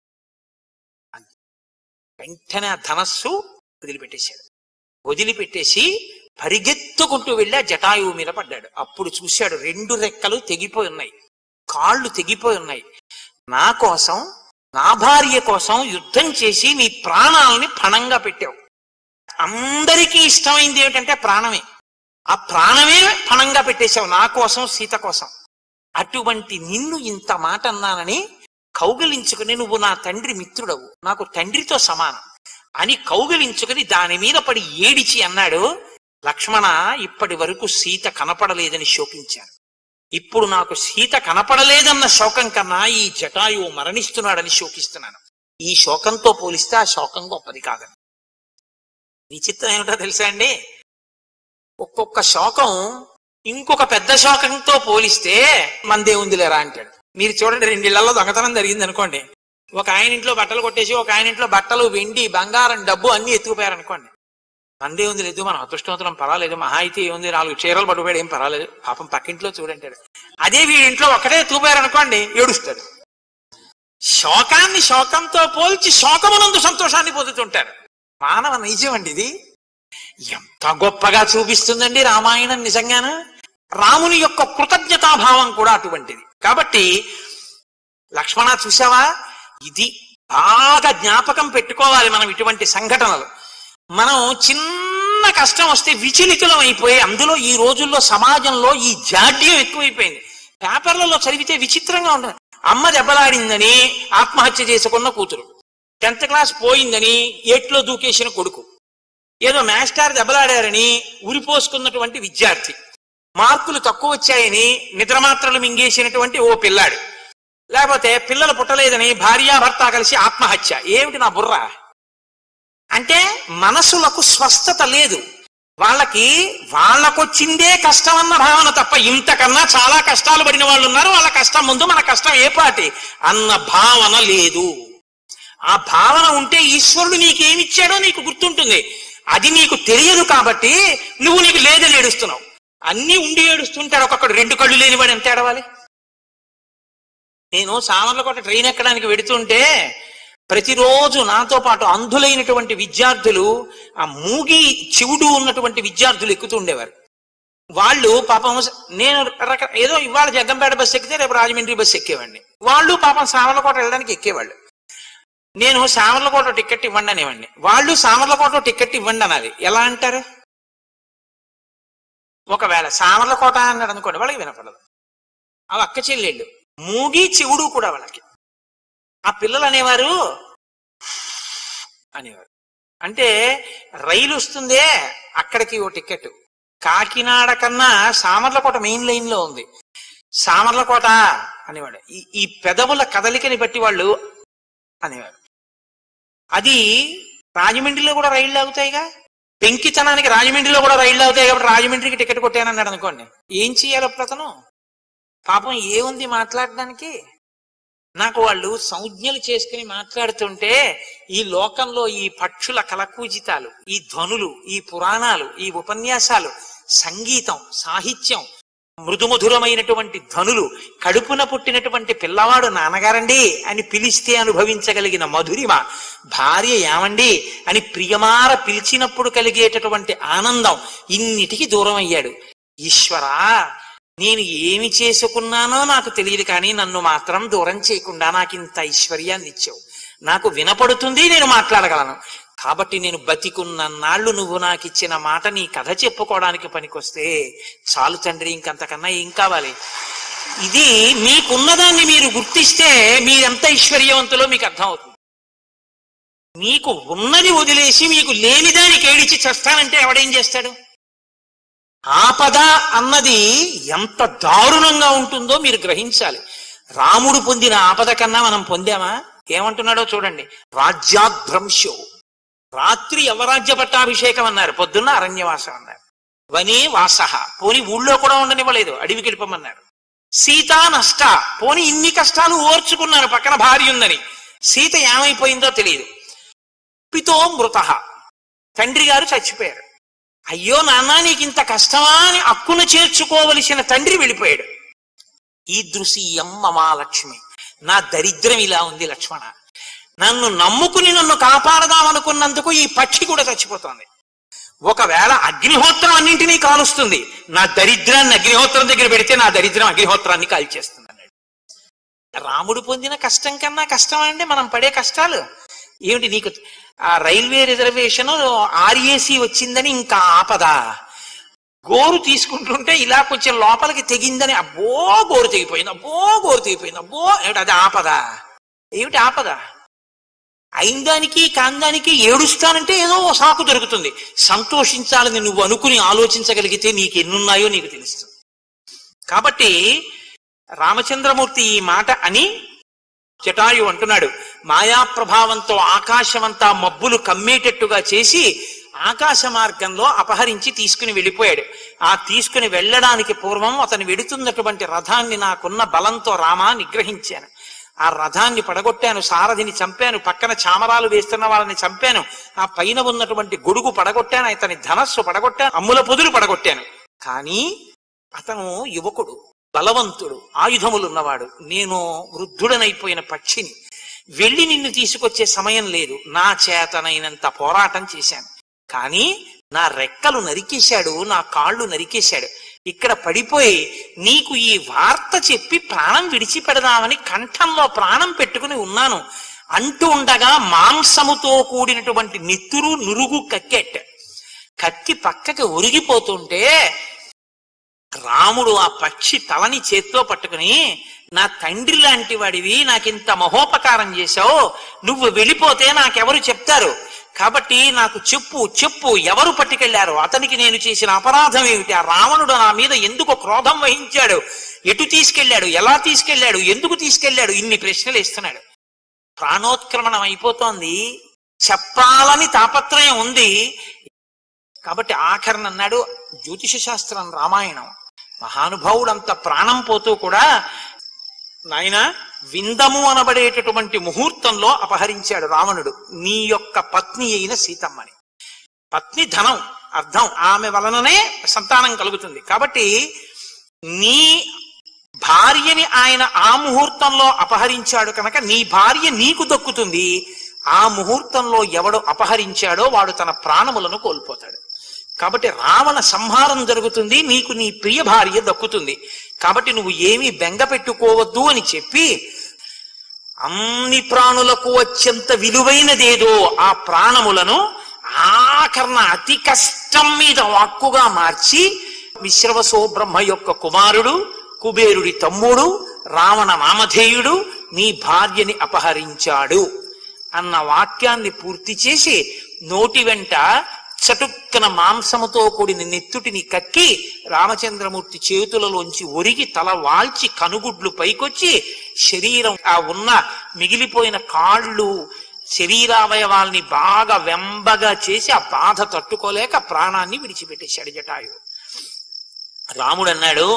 అంది. వెంటనే ఆ ధనస్సు వదిలిపెట్టేశాడు వదిలిపెట్టేసి పరిగెత్తుకుంటూ వెళ్ళి ఆ జటాయువు మీద పడ్డాడు అప్పుడు చూశాడు రెండు రెక్కలు తెగిపోయి ఉన్నాయి కాళ్ళు తెగిపోయి ఉన్నాయి నా కోసం నా భార్య కోసం యుద్ధం చేసి నీ ప్రాణాలని పణంగా పెట్టావు అందరికీ ఇష్టమైంది ఏమిటంటే ప్రాణమే ఆ ప్రాణమే పణంగా పెట్టేశావు నా కోసం సీత కోసం అటువంటి నిన్ను ఇంత మాట అన్నానని కౌగలించుకుని నువ్వు నా తండ్రి మిత్రుడవు నాకు తండ్రితో సమానం అని కౌగలించుకుని దాని మీద పడి ఏడిచి అన్నాడు లక్ష్మణ ఇప్పటి వరకు సీత కనపడలేదని శోకించాను ఇప్పుడు నాకు సీత కనపడలేదన్న శోకం కన్నా ఈ జటాయువు మరణిస్తున్నాడని శోకిస్తున్నాను ఈ శోకంతో పోలిస్తే ఆ శోకం గొప్పది కాదని విచిత్రం ఏమిటో తెలుసా అండి ఒక్కొక్క శోకం ఇంకొక పెద్ద శోకంతో పోలిస్తే మందే ఉందిలేరా అంటాడు మీరు చూడండి రెండిళ్లలో దొంగతనం జరిగింది అనుకోండి ఒక ఆయన ఇంట్లో బట్టలు కొట్టేసి ఒక ఆయన ఇంట్లో బట్టలు వెండి బంగారం డబ్బు అన్ని ఎత్తుకుపోయారు అనుకోండి మందే ఉంది లేదు మనం అదృష్టవంతులం పర్వాలేదు మహా అయితే ఏముంది నాలుగు చీరలు పట్టుకుపోయాడు ఏం పర్వాలేదు పాపం పక్కింట్లో చూడంటాడు అదే వీడి ఇంట్లో ఒకటే ఎత్తుకుపోయారు అనుకోండి ఏడుస్తాడు శోకాన్ని శోకంతో పోల్చి శోకమునందు సంతోషాన్ని పొందుతుంటారు మానవ నైజం అండి ఇది ఎంత గొప్పగా చూపిస్తుందండి రామాయణం నిజంగాను రాముని యొక్క కృతజ్ఞతాభావం కూడా అటువంటిది కాబట్టి లక్ష్మణ చూసావా ఇది బాగా జ్ఞాపకం పెట్టుకోవాలి మనం ఇటువంటి సంఘటనలు మనం చిన్న కష్టం వస్తే విచలితులం అయిపోయి అందులో ఈ రోజుల్లో సమాజంలో ఈ జాడ్యం ఎక్కువైపోయింది పేపర్లలో చదివితే విచిత్రంగా ఉంటుంది అమ్మ దెబ్బలాడిందని ఆత్మహత్య చేసుకున్న కూతురు టెన్త్ క్లాస్ పోయిందని ఏట్లో దూకేసిన కొడుకు ఏదో మాస్టర్ దెబ్బలాడారని ఉరిపోసుకున్నటువంటి విద్యార్థి మార్కులు తక్కువ వచ్చాయని నిద్రమాత్రలు మింగేసినటువంటి ఓ పిల్లాడు లేకపోతే పిల్లలు పుట్టలేదని భార్యాభర్త కలిసి ఆత్మహత్య ఏమిటి నా బుర్ర అంటే మనసులకు స్వస్థత లేదు వాళ్ళకి వాళ్ళకొచ్చిందే కష్టం అన్న భావన తప్ప ఇంతకన్నా చాలా కష్టాలు పడిన వాళ్ళు ఉన్నారు వాళ్ళ కష్టం ముందు మన కష్టం ఏ పాటి అన్న భావన లేదు ఆ భావన ఉంటే ఈశ్వరుడు నీకేమిచ్చాడో నీకు గుర్తుంటుంది అది నీకు తెలియదు కాబట్టి నువ్వు నీకు లేదని ఏడుస్తున్నావు అన్ని ఉండి ఏడుస్తుంటాడు ఒక్కొక్కడు రెండు కళ్ళు లేనివాడు ఎంత ఏడవాలి నేను సామర్లకోట ట్రైన్ ఎక్కడానికి వెడుతుంటే ప్రతిరోజు నాతో పాటు అంధులైనటువంటి విద్యార్థులు ఆ మూగి చెవుడు ఉన్నటువంటి విద్యార్థులు ఎక్కుతూ ఉండేవారు వాళ్ళు పాపం నేను రక ఏదో ఇవాళ జగ్గంపేట బస్సు ఎక్కితే రేపు రాజమండ్రి బస్సు ఎక్కేవాడిని వాళ్ళు పాపం సామర్లకోట వెళ్ళడానికి ఎక్కేవాళ్ళు నేను సామర్లకోట టికెట్ ఇవ్వండి అనేవాడిని వాళ్ళు సామర్లకోట టికెట్ ఇవ్వండి అనాలి ఎలా అంటారు ఒకవేళ సామర్లకోట అన్నాడు అనుకోండి వాళ్ళకి వినపడదు అవి అక్క చెల్లెళ్ళు మూగి చెవుడు కూడా వాళ్ళకి ఆ పిల్లలు అనేవారు అనేవారు అంటే రైలు వస్తుందే అక్కడికి ఓ టికెట్ కాకినాడ కన్నా సామర్లకోట మెయిన్ లైన్ లో ఉంది సామర్లకోట అనేవాడు ఈ ఈ పెదవుల కదలికని బట్టి వాళ్ళు అనేవారు అది రాజమండ్రిలో కూడా రైళ్లు అవుతాయిగా పెంకితనానికి రాజమండ్రిలో కూడా రైళ్లు అవుతాయి కాబట్టి రాజమండ్రికి టికెట్ కొట్టానన్నాడు అనుకోండి ఏం చెయ్యాలి అప్పుడు అతను పాపం ఏముంది మాట్లాడడానికి నాకు వాళ్ళు సంజ్ఞలు చేసుకుని మాట్లాడుతుంటే ఈ లోకంలో ఈ పక్షుల కలకూజితాలు ఈ ధ్వనులు ఈ పురాణాలు ఈ ఉపన్యాసాలు సంగీతం సాహిత్యం మృదుమధురమైనటువంటి ధ్వనులు కడుపున పుట్టినటువంటి పిల్లవాడు నాన్నగారండి అని పిలిస్తే అనుభవించగలిగిన మధురిమ భార్య ఏమండి అని ప్రియమార పిలిచినప్పుడు కలిగేటటువంటి ఆనందం ఇన్నిటికి దూరం అయ్యాడు ఈశ్వరా నేను ఏమి చేసుకున్నానో నాకు తెలియదు కానీ నన్ను మాత్రం దూరం చేయకుండా నాకు ఇంత ఐశ్వర్యాన్ని ఇచ్చావు నాకు వినపడుతుంది నేను మాట్లాడగలను కాబట్టి నేను బతికున్న నాళ్ళు నువ్వు నాకు ఇచ్చిన మాట నీ కథ చెప్పుకోవడానికి పనికొస్తే చాలు తండ్రి ఇంకంతకన్నా ఏం కావాలి ఇది మీకున్నదాన్ని మీరు గుర్తిస్తే మీరెంత ఐశ్వర్యవంతులో మీకు అర్థం అవుతుంది మీకు ఉన్నది వదిలేసి మీకు లేని దానికి ఏడిచి చస్తానంటే ఎవడేం చేస్తాడు ఆపద అన్నది ఎంత దారుణంగా ఉంటుందో మీరు గ్రహించాలి రాముడు పొందిన ఆపద కన్నా మనం పొందామా ఏమంటున్నాడో చూడండి రాజ్యాద్భ్రంశో రాత్రి యవరాజ్య పట్టాభిషేకం అన్నారు పొద్దున్న అరణ్యవాసం అన్నారు వనే వాస పోని ఊళ్ళో కూడా ఉండనివ్వలేదు అడవికి వెళ్ళిపోమన్నారు సీతా నష్ట పోని ఇన్ని కష్టాలు ఓర్చుకున్నారు పక్కన భార్య ఉందని సీత ఏమైపోయిందో తెలియదు పితో మృత తండ్రి గారు చచ్చిపోయారు అయ్యో నాన్న నీకు ఇంత కష్టమా అని అక్కున చేర్చుకోవలసిన తండ్రి వెళ్ళిపోయాడు ఈ దృశ్యం మమాలక్ష్మి నా దరిద్రం ఇలా ఉంది లక్ష్మణ నన్ను నమ్ముకుని నన్ను కాపాడదామనుకున్నందుకు ఈ పక్షి కూడా చచ్చిపోతోంది ఒకవేళ అగ్నిహోత్రం అన్నింటినీ కాలుస్తుంది నా దరిద్రాన్ని అగ్నిహోత్రం దగ్గర పెడితే నా దరిద్రం అగ్నిహోత్రాన్ని కాల్చేస్తుంది అన్నాడు రాముడు పొందిన కష్టం కన్నా కష్టం అంటే మనం పడే కష్టాలు ఏమిటి నీకు ఆ రైల్వే రిజర్వేషన్ ఆర్ఏసీ వచ్చిందని ఇంకా ఆపద గోరు తీసుకుంటుంటే ఇలా కొంచెం లోపలికి తెగిందని అబ్బో గోరు తెగిపోయింది అబ్బో గోరు తెగిపోయింది అబ్బో ఏమిటి అది ఆపద ఏమిటి ఆపద అయిందానికి కాందానికి ఏడుస్తానంటే ఏదో ఓ సాకు దొరుకుతుంది సంతోషించాలని నువ్వు అనుకుని ఆలోచించగలిగితే నీకు ఎన్నున్నాయో నీకు తెలుస్తుంది కాబట్టి రామచంద్రమూర్తి ఈ మాట అని జటాయు అంటున్నాడు మాయా ప్రభావంతో ఆకాశమంతా మబ్బులు కమ్మేటట్టుగా చేసి ఆకాశ మార్గంలో అపహరించి తీసుకుని వెళ్ళిపోయాడు ఆ తీసుకుని వెళ్ళడానికి పూర్వం అతను వెడుతున్నటువంటి రథాన్ని నాకున్న బలంతో రామా నిగ్రహించాను ఆ రథాన్ని పడగొట్టాను సారథిని చంపాను పక్కన చామరాలు వేస్తున్న వాళ్ళని చంపాను ఆ పైన ఉన్నటువంటి గొడుగు పడగొట్టాను అతని ధనస్సు పడగొట్టాను అమ్ముల పొదులు పడగొట్టాను కానీ అతను యువకుడు బలవంతుడు ఆయుధములున్నవాడు నేను వృద్ధుడనైపోయిన పక్షిని వెళ్ళి నిన్ను తీసుకొచ్చే సమయం లేదు నా చేతనైనంత పోరాటం చేశాను కానీ నా రెక్కలు నరికేశాడు నా కాళ్ళు నరికేశాడు ఇక్కడ పడిపోయి నీకు ఈ వార్త చెప్పి ప్రాణం విడిచిపెడదామని కంఠంలో ప్రాణం పెట్టుకుని ఉన్నాను అంటూ ఉండగా మాంసముతో కూడినటువంటి నెత్తురు నురుగు కక్కెట్ కక్కి పక్కకి ఒరిగిపోతుంటే రాముడు ఆ పక్షి తలని చేత్తో పట్టుకుని నా తండ్రి లాంటి వాడివి నాకింత మహోపకారం చేశావు నువ్వు వెళ్ళిపోతే నాకెవరు చెప్తారు కాబట్టి నాకు చెప్పు చెప్పు ఎవరు పట్టుకెళ్లారు అతనికి నేను చేసిన అపరాధం ఏమిటి ఆ రావణుడు నా మీద ఎందుకు క్రోధం వహించాడు ఎటు తీసుకెళ్లాడు ఎలా తీసుకెళ్లాడు ఎందుకు తీసుకెళ్లాడు ఇన్ని ప్రశ్నలు ఇస్తున్నాడు ప్రాణోత్క్రమణం అయిపోతోంది చెప్పాలని తాపత్రయం ఉంది కాబట్టి ఆఖరణ అన్నాడు జ్యోతిష శాస్త్రం రామాయణం మహానుభావుడు అంత ప్రాణం పోతూ కూడా నాయన విందము అనబడేటటువంటి ముహూర్తంలో అపహరించాడు రావణుడు నీ యొక్క పత్ని అయిన సీతమ్మని పత్ని ధనం అర్థం ఆమె వలననే సంతానం కలుగుతుంది కాబట్టి నీ భార్యని ఆయన ఆ ముహూర్తంలో అపహరించాడు కనుక నీ భార్య నీకు దక్కుతుంది ఆ ముహూర్తంలో ఎవడు అపహరించాడో వాడు తన ప్రాణములను కోల్పోతాడు కాబట్టి రావణ సంహారం జరుగుతుంది నీకు నీ ప్రియ భార్య దక్కుతుంది కాబట్టి నువ్వు ఏమీ బెంగ పెట్టుకోవద్దు అని చెప్పి అన్ని ప్రాణులకు అత్యంత విలువైనదేదో ఆ ప్రాణములను ఆకరణ అతి కష్టం మీద వాక్కుగా మార్చి విశ్రవసో బ్రహ్మ యొక్క కుమారుడు కుబేరుడి తమ్ముడు రావణ నామధేయుడు నీ భార్యని అపహరించాడు అన్న వాక్యాన్ని పూర్తి చేసి నోటి వెంట చటుక్కన మాంసముతో కూడిన నెత్తుటిని కక్కి రామచంద్రమూర్తి చేతులలోంచి ఒరిగి తల వాల్చి కనుగుడ్లు పైకొచ్చి శరీరం ఆ ఉన్న మిగిలిపోయిన కాళ్ళు శరీరావయవాల్ని బాగా వెంబగా చేసి ఆ బాధ తట్టుకోలేక ప్రాణాన్ని విడిచిపెట్టేశాడు జటాయు రాముడు అన్నాడు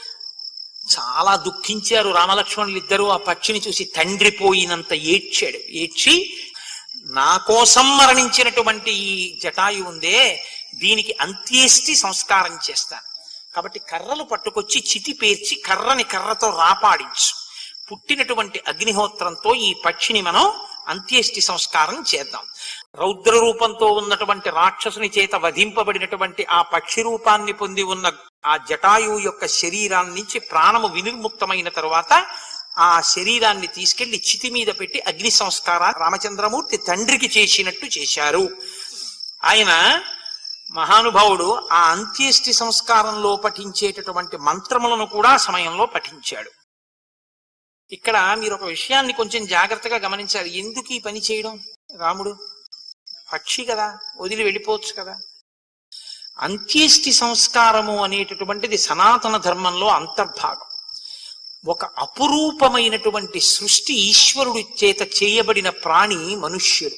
చాలా దుఃఖించారు రామలక్ష్మణులు ఇద్దరు ఆ పక్షిని చూసి తండ్రి పోయినంత ఏడ్చాడు ఏడ్చి నా కోసం మరణించినటువంటి ఈ జటాయు ఉందే దీనికి అంత్యేష్టి సంస్కారం చేస్తాను కాబట్టి కర్రలు పట్టుకొచ్చి చితి పేర్చి కర్రని కర్రతో రాపాడించు పుట్టినటువంటి అగ్నిహోత్రంతో ఈ పక్షిని మనం అంత్యేష్టి సంస్కారం చేద్దాం రౌద్ర రూపంతో ఉన్నటువంటి రాక్షసుని చేత వధింపబడినటువంటి ఆ పక్షి రూపాన్ని పొంది ఉన్న ఆ జటాయువు యొక్క శరీరాన్ని నుంచి ప్రాణము వినిర్ముక్తమైన తరువాత ఆ శరీరాన్ని తీసుకెళ్లి చితి మీద పెట్టి అగ్ని సంస్కార రామచంద్రమూర్తి తండ్రికి చేసినట్టు చేశారు ఆయన మహానుభావుడు ఆ అంత్యేష్టి సంస్కారంలో పఠించేటటువంటి మంత్రములను కూడా ఆ సమయంలో పఠించాడు ఇక్కడ మీరు ఒక విషయాన్ని కొంచెం జాగ్రత్తగా గమనించాలి ఎందుకు ఈ పని చేయడం రాముడు పక్షి కదా వదిలి వెళ్ళిపోవచ్చు కదా అంత్యేష్టి సంస్కారము అనేటటువంటిది సనాతన ధర్మంలో అంతర్భాగం ఒక అపురూపమైనటువంటి సృష్టి ఈశ్వరుడి చేత చేయబడిన ప్రాణి మనుష్యుడు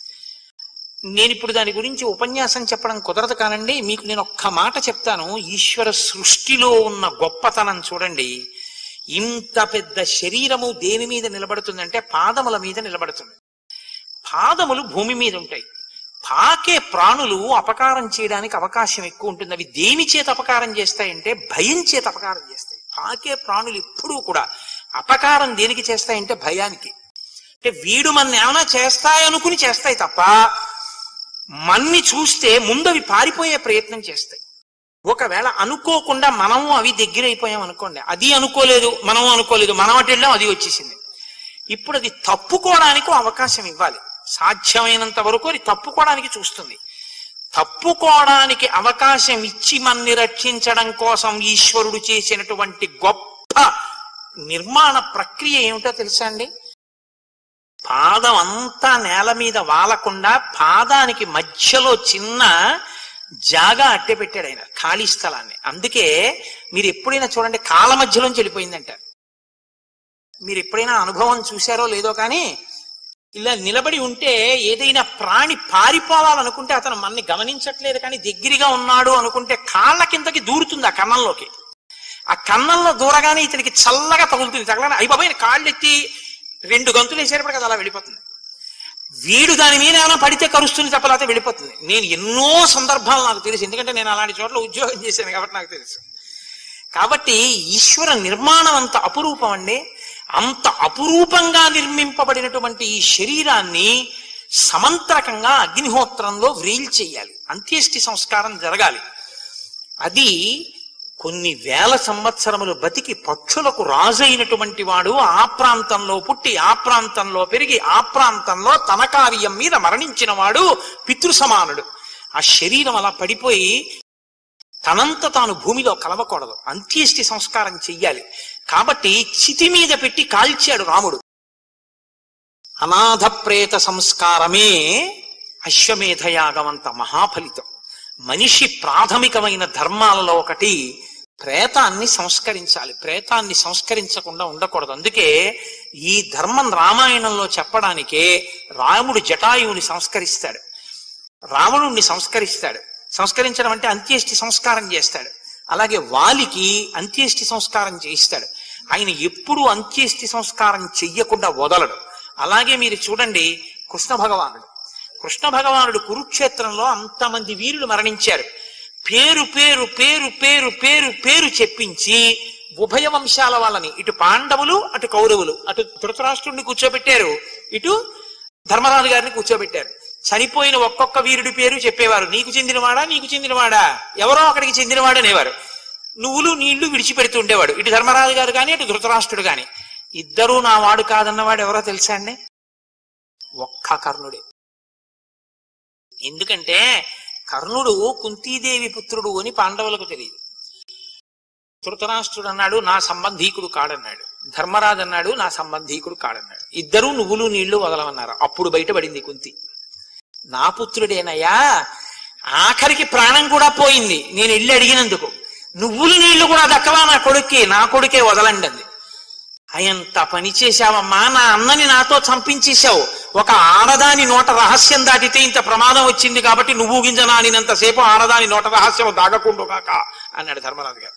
నేను ఇప్పుడు దాని గురించి ఉపన్యాసం చెప్పడం కుదరదు కానండి మీకు నేను ఒక్క మాట చెప్తాను ఈశ్వర సృష్టిలో ఉన్న గొప్పతనం చూడండి ఇంత పెద్ద శరీరము దేని మీద నిలబడుతుందంటే పాదముల మీద నిలబడుతుంది పాదములు భూమి మీద ఉంటాయి పాకే ప్రాణులు అపకారం చేయడానికి అవకాశం ఎక్కువ ఉంటుంది అవి దేని చేత అపకారం చేస్తాయంటే భయం చేత అపకారం చేస్తాయి పాకే ప్రాణులు ఎప్పుడూ కూడా అపకారం దేనికి చేస్తాయంటే భయానికి అంటే వీడు మన ఏమైనా చేస్తాయనుకుని చేస్తాయి తప్ప మన్ని చూస్తే ముందు అవి పారిపోయే ప్రయత్నం చేస్తాయి ఒకవేళ అనుకోకుండా మనము అవి దగ్గర అయిపోయాం అనుకోండి అది అనుకోలేదు మనము అనుకోలేదు మనం అటు వెళ్ళాం అది వచ్చేసింది ఇప్పుడు అది తప్పుకోవడానికి ఒక అవకాశం ఇవ్వాలి సాధ్యమైనంత వరకు అది తప్పుకోవడానికి చూస్తుంది తప్పుకోవడానికి అవకాశం ఇచ్చి మన్ని రక్షించడం కోసం ఈశ్వరుడు చేసినటువంటి గొప్ప నిర్మాణ ప్రక్రియ ఏమిటో తెలుసా అండి పాదం అంతా నేల మీద వాలకుండా పాదానికి మధ్యలో చిన్న జాగా అట్టే పెట్టాడు ఆయన ఖాళీ స్థలాన్ని అందుకే మీరు ఎప్పుడైనా చూడండి కాళ్ళ మధ్యలోంచి వెళ్ళిపోయిందంటారు మీరు ఎప్పుడైనా అనుభవం చూశారో లేదో కానీ ఇలా నిలబడి ఉంటే ఏదైనా ప్రాణి పారిపోవాలనుకుంటే అతను మనని గమనించట్లేదు కానీ దగ్గరగా ఉన్నాడు అనుకుంటే కాళ్ళ కిందకి దూరుతుంది ఆ కన్నంలోకి ఆ కన్నంలో దూరగానే ఇతనికి చల్లగా తగులుతుంది తగలగానే అయ్యి బాబాయ్ కాళ్ళు ఎత్తి రెండు గంతులు వేసేటప్పుడు కదా అలా వెళ్ళిపోతుంది వీడు దాని మీద ఏమైనా పడితే కరుస్తుంది తప్పలేకపోతే వెళ్ళిపోతుంది నేను ఎన్నో సందర్భాలు నాకు తెలుసు ఎందుకంటే నేను అలాంటి చోట్ల ఉద్యోగం చేశాను కాబట్టి నాకు తెలుసు కాబట్టి ఈశ్వర నిర్మాణం అంత అపురూపం అండి అంత అపురూపంగా నిర్మింపబడినటువంటి ఈ శరీరాన్ని సమంత్రకంగా అగ్నిహోత్రంలో వ్రీల్ చేయాలి అంత్యేష్టి సంస్కారం జరగాలి అది కొన్ని వేల సంవత్సరములు బతికి పక్షులకు రాజైనటువంటి వాడు ఆ ప్రాంతంలో పుట్టి ఆ ప్రాంతంలో పెరిగి ఆ ప్రాంతంలో తన కార్యం మీద మరణించిన వాడు పితృ సమానుడు ఆ శరీరం అలా పడిపోయి తనంత తాను భూమిలో కలవకూడదు అంత్యేష్టి సంస్కారం చెయ్యాలి కాబట్టి చితి మీద పెట్టి కాల్చాడు రాముడు అనాథ ప్రేత సంస్కారమే అశ్వమేధయాగమంత మహాఫలితం మనిషి ప్రాథమికమైన ధర్మాలలో ఒకటి ప్రేతాన్ని సంస్కరించాలి ప్రేతాన్ని సంస్కరించకుండా ఉండకూడదు అందుకే ఈ ధర్మం రామాయణంలో చెప్పడానికే రాముడు జటాయువుని సంస్కరిస్తాడు రావణుణ్ణి సంస్కరిస్తాడు సంస్కరించడం అంటే అంత్యేష్టి సంస్కారం చేస్తాడు అలాగే వాలికి అంత్యేష్టి సంస్కారం చేయిస్తాడు ఆయన ఎప్పుడూ అంత్యేష్టి సంస్కారం చెయ్యకుండా వదలడు అలాగే మీరు చూడండి కృష్ణ భగవానుడు కృష్ణ భగవానుడు కురుక్షేత్రంలో అంతమంది వీరులు మరణించారు పేరు పేరు పేరు పేరు పేరు పేరు చెప్పించి ఉభయ వంశాల వాళ్ళని ఇటు పాండవులు అటు కౌరవులు అటు ధృతరాష్ట్రుడిని కూర్చోబెట్టారు ఇటు ధర్మరాజు గారిని కూర్చోబెట్టారు చనిపోయిన ఒక్కొక్క వీరుడి పేరు చెప్పేవారు నీకు చెందినవాడా నీకు చెందినవాడా ఎవరో అక్కడికి చెందినవాడు అనేవారు నువ్వులు నీళ్లు విడిచిపెడుతూ ఉండేవాడు ఇటు ధర్మరాజు గారు కానీ ఇటు ధృతరాష్ట్రుడు కానీ ఇద్దరూ నా వాడు కాదన్నవాడు ఎవరో తెలుసా అండి ఒక్క కర్ణుడే ఎందుకంటే కర్ణుడు కుంతీదేవి పుత్రుడు అని పాండవులకు తెలియదు ధృతరాష్ట్రుడు అన్నాడు నా సంబంధీకుడు కాడన్నాడు ధర్మరాజు అన్నాడు నా సంబంధీకుడు కాడన్నాడు ఇద్దరూ నువ్వులు నీళ్లు వదలమన్నారు అప్పుడు బయటపడింది కుంతి నా పుత్రుడేనయ్యా ఆఖరికి ప్రాణం కూడా పోయింది నేను ఇల్లు అడిగినందుకు నువ్వులు నీళ్లు కూడా దక్కవా నా కొడుక్కి నా కొడుకే వదలండి అంది అయంత పని చేశావమ్మా నా అన్నని నాతో చంపించేశావు ఒక ఆడదాని నోట రహస్యం దాటితే ఇంత ప్రమాదం వచ్చింది కాబట్టి నువ్వు గింజ నానినంతసేపు ఆడదాని నోట రహస్యం దాగకుండు కాక అన్నాడు ధర్మరాజు గారు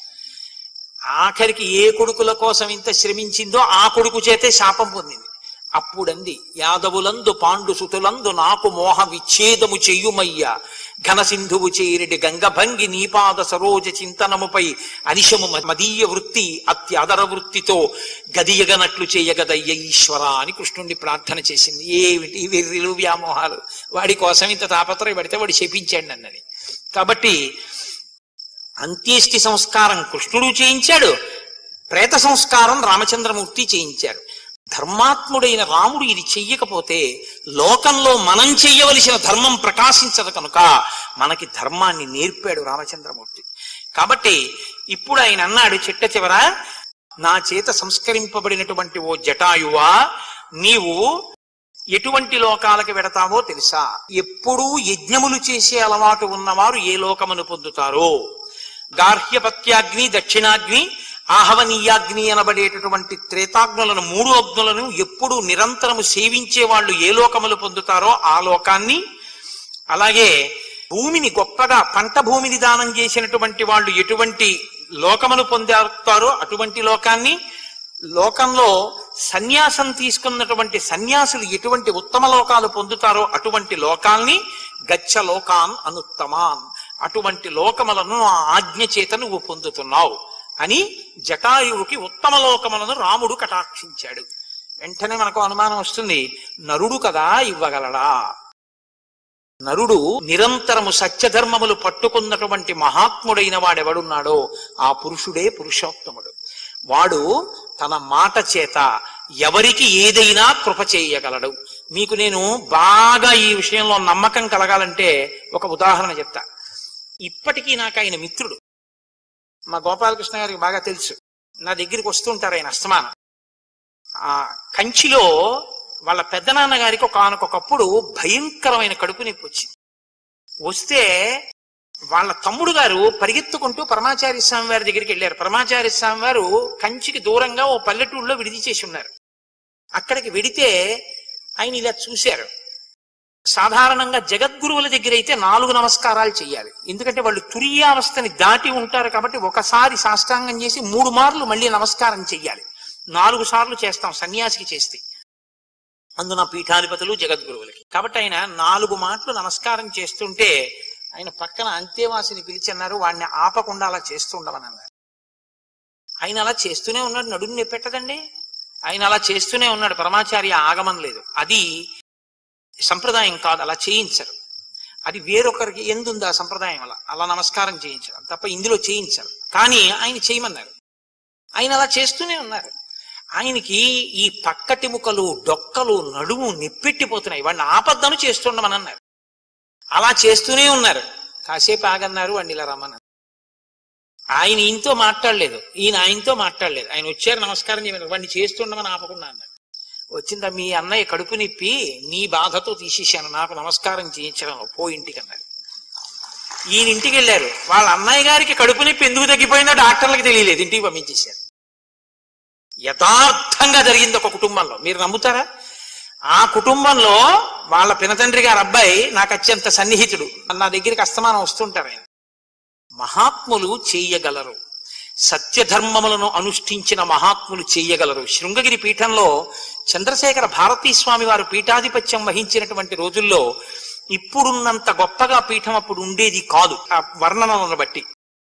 ఆఖరికి ఏ కొడుకుల కోసం ఇంత శ్రమించిందో ఆ కొడుకు చేతే శాపం పొందింది అప్పుడంది యాదవులందు పాండు సుతులందు నాకు మోహ విచ్ఛేదము చెయ్యుమయ్య ఘనసింధువు చేరిడి గంగభంగి నీపాద సరోజ చింతనముపై అనిశము మదీయ వృత్తి అత్యాదర వృత్తితో గదియగనట్లు చేయగదయ్య ఈశ్వర అని కృష్ణుణ్ణి ప్రార్థన చేసింది ఏమిటి వెర్రిలు వ్యామోహాలు వాడి కోసం ఇంత తాపత్రయ పడితే వాడు శపించండి అన్నది కాబట్టి అంత్యేష్టి సంస్కారం కృష్ణుడు చేయించాడు ప్రేత సంస్కారం రామచంద్రమూర్తి చేయించారు ధర్మాత్ముడైన రాముడు ఇది చెయ్యకపోతే లోకంలో మనం చెయ్యవలసిన ధర్మం ప్రకాశించదు కనుక మనకి ధర్మాన్ని నేర్పాడు రామచంద్రమూర్తి కాబట్టి ఇప్పుడు ఆయన అన్నాడు చిట్ట చివర నా చేత సంస్కరింపబడినటువంటి ఓ జటాయువా నీవు ఎటువంటి లోకాలకు వెడతావో తెలుసా ఎప్పుడూ యజ్ఞములు చేసే అలవాటు ఉన్నవారు ఏ లోకమును పొందుతారో గార్హ్యపత్యాగ్ని దక్షిణాగ్ని ఆహవనీయాగ్ని అనబడేటటువంటి త్రేతాగ్నులను మూడు అగ్నులను ఎప్పుడు నిరంతరము సేవించే వాళ్ళు ఏ లోకములు పొందుతారో ఆ లోకాన్ని అలాగే భూమిని గొప్పగా పంట భూమిని దానం చేసినటువంటి వాళ్ళు ఎటువంటి లోకమును పొందుతారో అటువంటి లోకాన్ని లోకంలో సన్యాసం తీసుకున్నటువంటి సన్యాసులు ఎటువంటి ఉత్తమ లోకాలు పొందుతారో అటువంటి లోకాల్ని గచ్చ లోకాన్ అనుత్తమాన్ అటువంటి లోకములను ఆ ఆజ్ఞ చేత నువ్వు పొందుతున్నావు అని జటాయువుకి ఉత్తమ లోకములను రాముడు కటాక్షించాడు వెంటనే మనకు అనుమానం వస్తుంది నరుడు కదా ఇవ్వగలడా నరుడు నిరంతరము సత్యధర్మములు పట్టుకున్నటువంటి మహాత్ముడైన వాడెవడున్నాడో ఆ పురుషుడే పురుషోత్తముడు వాడు తన మాట చేత ఎవరికి ఏదైనా కృప చేయగలడు మీకు నేను బాగా ఈ విషయంలో నమ్మకం కలగాలంటే ఒక ఉదాహరణ చెప్తా ఇప్పటికీ నాకు ఆయన మిత్రుడు మా గోపాలకృష్ణ గారికి బాగా తెలుసు నా దగ్గరికి వస్తుంటారు ఆయన అస్తమానం ఆ కంచిలో వాళ్ళ పెద్దనాన్న గారికి ఒక ఆనకొకప్పుడు భయంకరమైన కడుపు నొప్పి వచ్చింది వస్తే వాళ్ళ తమ్ముడు గారు పరిగెత్తుకుంటూ పరమాచార్య స్వామి వారి దగ్గరికి వెళ్ళారు పరమాచార్య స్వామి వారు కంచికి దూరంగా ఓ పల్లెటూరులో విడిది చేసి ఉన్నారు అక్కడికి వెడితే ఆయన ఇలా చూశారు సాధారణంగా జగద్గురువుల దగ్గర అయితే నాలుగు నమస్కారాలు చేయాలి ఎందుకంటే వాళ్ళు తురియావస్థని దాటి ఉంటారు కాబట్టి ఒకసారి సాష్టాంగం చేసి మూడు మార్లు మళ్ళీ నమస్కారం చెయ్యాలి నాలుగు సార్లు చేస్తాం సన్యాసికి చేస్తే అందున పీఠాధిపతులు జగద్గురువులకి కాబట్టి ఆయన నాలుగు మాటలు నమస్కారం చేస్తుంటే ఆయన పక్కన అంతేవాసిని పిలిచి అన్నారు వాడిని ఆపకుండా అలా చేస్తూ ఉండమని అన్నారు ఆయన అలా చేస్తూనే ఉన్నాడు నడుము నెప్పెట్టదండి ఆయన అలా చేస్తూనే ఉన్నాడు పరమాచార్య ఆగమం లేదు అది సంప్రదాయం కాదు అలా చేయించరు అది వేరొకరికి ఎందుంది ఆ సంప్రదాయం అలా అలా నమస్కారం చేయించడం తప్ప ఇందులో చేయించరు కానీ ఆయన చేయమన్నారు ఆయన అలా చేస్తూనే ఉన్నారు ఆయనకి ఈ పక్కటిముకలు డొక్కలు నడుము నిప్పెట్టిపోతున్నాయి వాడిని ఆపద్దను చేస్తుండమని అన్నారు అలా చేస్తూనే ఉన్నారు కాసేపు ఆగన్నారు వాడిని ఇలా రమ్మన్నారు ఆయన ఈయనతో మాట్లాడలేదు ఈయన ఆయనతో మాట్లాడలేదు ఆయన వచ్చారు నమస్కారం చేయమన్నారు వాడిని చేస్తుండమని ఆపకుండా అన్నారు వచ్చిందా మీ అన్నయ్య కడుపు నిప్పి నీ బాధతో తీసేశాను నాకు నమస్కారం చేయించడం పో ఇంటికి అన్నారు ఈయన ఇంటికి వెళ్ళారు వాళ్ళ అన్నయ్య గారికి కడుపు నొప్పి ఎందుకు తగ్గిపోయిందో డాక్టర్లకు తెలియలేదు ఇంటికి పంపించేశారు యథార్థంగా జరిగింది ఒక కుటుంబంలో మీరు నమ్ముతారా ఆ కుటుంబంలో వాళ్ళ పినతండ్రి గారు అబ్బాయి నాకు అత్యంత సన్నిహితుడు నా దగ్గరికి అస్తమానం వస్తుంటారు ఆయన మహాత్ములు చేయగలరు సత్యధర్మములను అనుష్ఠించిన మహాత్ములు చేయగలరు శృంగగిరి పీఠంలో చంద్రశేఖర భారతీ స్వామి వారు పీఠాధిపత్యం వహించినటువంటి రోజుల్లో ఇప్పుడున్నంత గొప్పగా పీఠం అప్పుడు ఉండేది కాదు ఆ వర్ణనలను బట్టి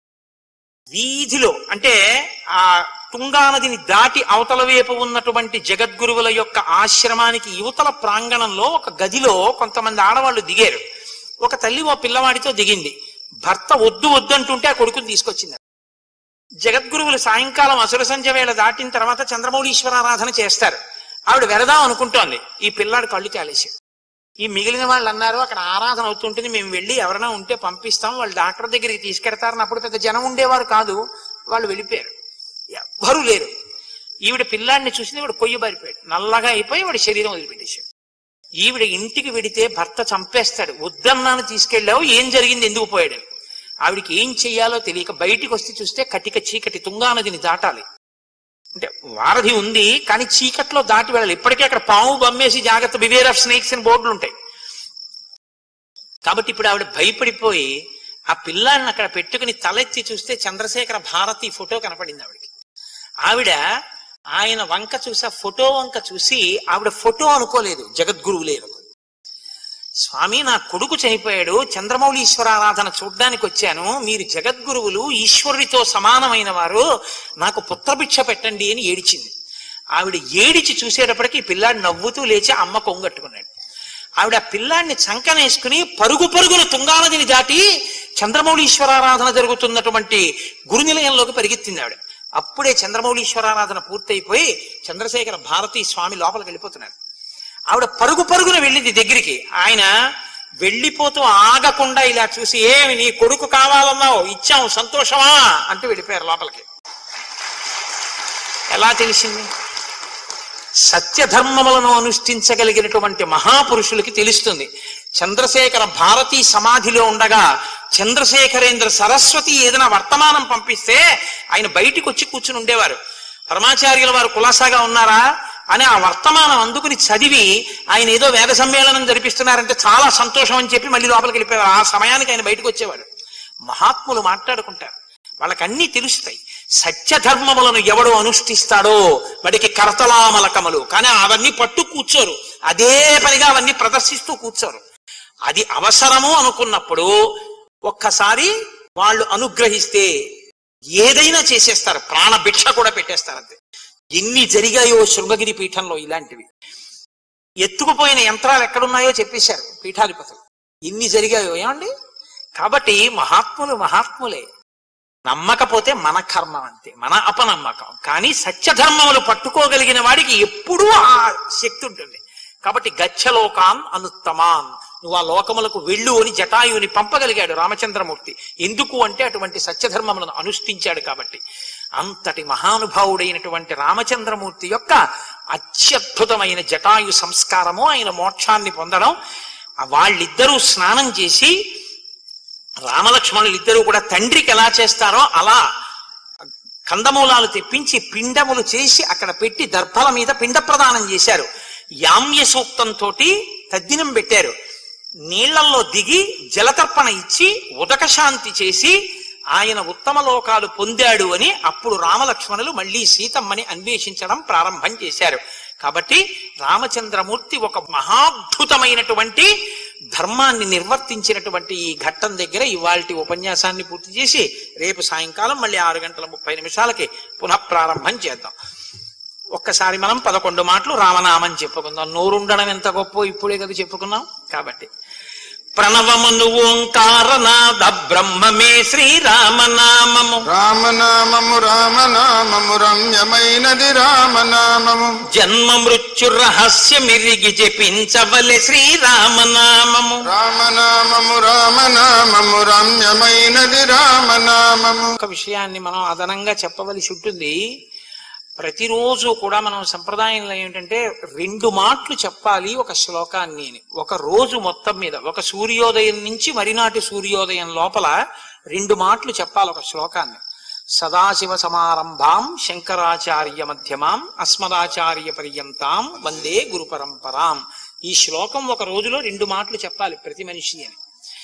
వీధిలో అంటే ఆ తుంగా నదిని దాటి అవతల వైపు ఉన్నటువంటి జగద్గురువుల యొక్క ఆశ్రమానికి యువతల ప్రాంగణంలో ఒక గదిలో కొంతమంది ఆడవాళ్ళు దిగారు ఒక తల్లి ఓ పిల్లవాడితో దిగింది భర్త వద్దు వద్దు అంటుంటే ఆ కొడుకుని తీసుకొచ్చింది జగద్గురువులు సాయంకాలం అసుర సంధ్య వేళ దాటిన తర్వాత చంద్రమౌళీశ్వరారాధన చేస్తారు ఆవిడ వెరదాం అనుకుంటోంది ఈ పిల్లాడు కళ్ళు తేలేసాడు ఈ మిగిలిన వాళ్ళు అన్నారు అక్కడ ఆరాధన అవుతుంటుంది మేము వెళ్ళి ఎవరైనా ఉంటే పంపిస్తాం వాళ్ళు డాక్టర్ దగ్గరికి తీసుకెడతారని అప్పుడు పెద్ద జనం ఉండేవారు కాదు వాళ్ళు వెళ్ళిపోయారు ఎవ్వరూ లేరు ఈవిడ పిల్లాడిని చూసింది వాడు కొయ్య బారిపోయాడు నల్లగా అయిపోయి వాడి శరీరం వదిలిపెట్టేశాడు ఈవిడ ఇంటికి వెడితే భర్త చంపేస్తాడు వద్దన్నాను తీసుకెళ్ళావు ఏం జరిగింది ఎందుకు పోయాడు ఆవిడికి ఏం చెయ్యాలో తెలియక బయటికి వస్తే చూస్తే కటిక చీకటి తుంగా నదిని దాటాలి అంటే వారధి ఉంది కానీ చీకట్లో దాటి వెళ్ళాలి ఇప్పటికే అక్కడ పాము బమ్మేసి జాగ్రత్త బివేర్ ఆఫ్ స్నేక్స్ అని బోర్డులు ఉంటాయి కాబట్టి ఇప్పుడు ఆవిడ భయపడిపోయి ఆ పిల్లాడిని అక్కడ పెట్టుకుని తలెత్తి చూస్తే చంద్రశేఖర భారతి ఫోటో కనపడింది ఆవిడకి ఆవిడ ఆయన వంక చూసి ఆ ఫోటో వంక చూసి ఆవిడ ఫోటో అనుకోలేదు జగద్గురువులే అనుకుంది స్వామి నా కొడుకు చనిపోయాడు చంద్రమౌళీశ్వర ఆరాధన చూడ్డానికి వచ్చాను మీరు జగద్గురువులు ఈశ్వరుడితో సమానమైన వారు నాకు పుత్రభిక్ష పెట్టండి అని ఏడిచింది ఆవిడ ఏడిచి చూసేటప్పటికి ఈ పిల్లాడు నవ్వుతూ లేచి అమ్మ కొంగట్టుకున్నాడు ఆవిడ ఆ పిల్లాడిని చంకనేసుకుని పరుగు పరుగున తుంగానదిని దాటి చంద్రమౌళీశ్వరారాధన జరుగుతున్నటువంటి గురునిలయంలోకి పరిగెత్తింది ఆవిడ అప్పుడే చంద్రమౌళీశ్వరారాధన పూర్తయిపోయి చంద్రశేఖర భారతీ స్వామి లోపలికి వెళ్ళిపోతున్నారు ఆవిడ పరుగు పరుగున వెళ్ళింది దగ్గరికి ఆయన వెళ్ళిపోతూ ఆగకుండా ఇలా చూసి ఏమి నీ కొడుకు కావాలన్నావు ఇచ్చాం సంతోషమా అంటూ వెళ్ళిపోయారు లోపలికి ఎలా తెలిసింది సత్యధర్మములను అనుష్ఠించగలిగినటువంటి మహాపురుషులకి తెలుస్తుంది చంద్రశేఖర భారతీ సమాధిలో ఉండగా చంద్రశేఖరేంద్ర సరస్వతి ఏదైనా వర్తమానం పంపిస్తే ఆయన బయటికి వచ్చి కూర్చుని ఉండేవారు పరమాచార్యుల వారు కులాసాగా ఉన్నారా అని ఆ వర్తమానం అందుకుని చదివి ఆయన ఏదో వేద సమ్మేళనం జరిపిస్తున్నారంటే చాలా సంతోషం అని చెప్పి మళ్ళీ లోపలికి వెళ్ళిపోయారు ఆ సమయానికి ఆయన బయటకు వచ్చేవాడు మహాత్ములు మాట్లాడుకుంటారు వాళ్ళకి అన్ని తెలుస్తాయి సత్యధర్మములను ఎవడు అనుష్ఠిస్తాడో వాడికి కరతలామలకములు కానీ అవన్నీ పట్టు కూర్చోరు అదే పనిగా అవన్నీ ప్రదర్శిస్తూ కూర్చోరు అది అవసరము అనుకున్నప్పుడు ఒక్కసారి వాళ్ళు అనుగ్రహిస్తే ఏదైనా చేసేస్తారు ప్రాణభిక్ష కూడా పెట్టేస్తారు అంతే ఎన్ని జరిగాయో శృంగగిరి పీఠంలో ఇలాంటివి ఎత్తుకుపోయిన యంత్రాలు ఎక్కడున్నాయో చెప్పేశారు పీఠాధిపతులు ఇన్ని జరిగాయో ఏమండి కాబట్టి మహాత్ములు మహాత్ములే నమ్మకపోతే మన కర్మం అంతే మన అపనమ్మకం కానీ సత్యధర్మములు పట్టుకోగలిగిన వాడికి ఎప్పుడూ ఆ శక్తి ఉంటుంది కాబట్టి గచ్చలోకాన్ అనుత్తమాన్ నువ్వు ఆ లోకములకు వెళ్ళు అని జటాయుని పంపగలిగాడు రామచంద్రమూర్తి ఎందుకు అంటే అటువంటి సత్యధర్మములను అనుష్ఠించాడు కాబట్టి అంతటి మహానుభావుడైనటువంటి రామచంద్రమూర్తి యొక్క అత్యద్భుతమైన జటాయు సంస్కారము ఆయన మోక్షాన్ని పొందడం ఆ వాళ్ళిద్దరూ స్నానం చేసి రామలక్ష్మణులు ఇద్దరూ కూడా తండ్రికి ఎలా చేస్తారో అలా కందమూలాలు తెప్పించి పిండములు చేసి అక్కడ పెట్టి దర్భల మీద పిండ ప్రదానం చేశారు యామ్య సూక్తంతో తద్దినం పెట్టారు నీళ్లలో దిగి జలతర్పణ ఇచ్చి ఉదక శాంతి చేసి ఆయన ఉత్తమ లోకాలు పొందాడు అని అప్పుడు రామలక్ష్మణులు మళ్ళీ సీతమ్మని అన్వేషించడం ప్రారంభం చేశారు కాబట్టి రామచంద్రమూర్తి ఒక మహాద్భుతమైనటువంటి ధర్మాన్ని నిర్వర్తించినటువంటి ఈ ఘట్టం దగ్గర ఇవాల్టి ఉపన్యాసాన్ని పూర్తి చేసి రేపు సాయంకాలం మళ్ళీ ఆరు గంటల ముప్పై నిమిషాలకి పునః ప్రారంభం చేద్దాం ఒక్కసారి మనం పదకొండు మాటలు రామనామని చెప్పుకుందాం నోరుండడం ఎంత గొప్ప ఇప్పుడే కదా చెప్పుకున్నాం కాబట్టి ప్రణవమును ఓంకారనాద బ్రహ్మమే శ్రీరామనామము రామనామము రామనామము రమ్యమైనది రామనామము జన్మ మృత్యు రహస్యమిరిగి జపించవలె శ్రీరామనామము రామనామము రామనామము రమ్యమైనది రామనామము ఒక విషయాన్ని మనం అదనంగా చెప్పవలసి ఉంటుంది ప్రతిరోజు కూడా మనం సంప్రదాయంలో ఏమిటంటే రెండు మాటలు చెప్పాలి ఒక శ్లోకాన్ని అని. ఒక రోజు మొత్తం మీద ఒక సూర్యోదయం నుంచి మరినాటి సూర్యోదయం లోపల రెండు మాటలు చెప్పాలి ఒక శ్లోకాన్ని సదాశివ సమారంభాం శంకరాచార్య మధ్యమాం అస్మదాచార్య పర్యంతాం వందే గురు పరంపరాం ఈ శ్లోకం ఒక రోజులో రెండు మాటలు చెప్పాలి ప్రతి మనిషి అని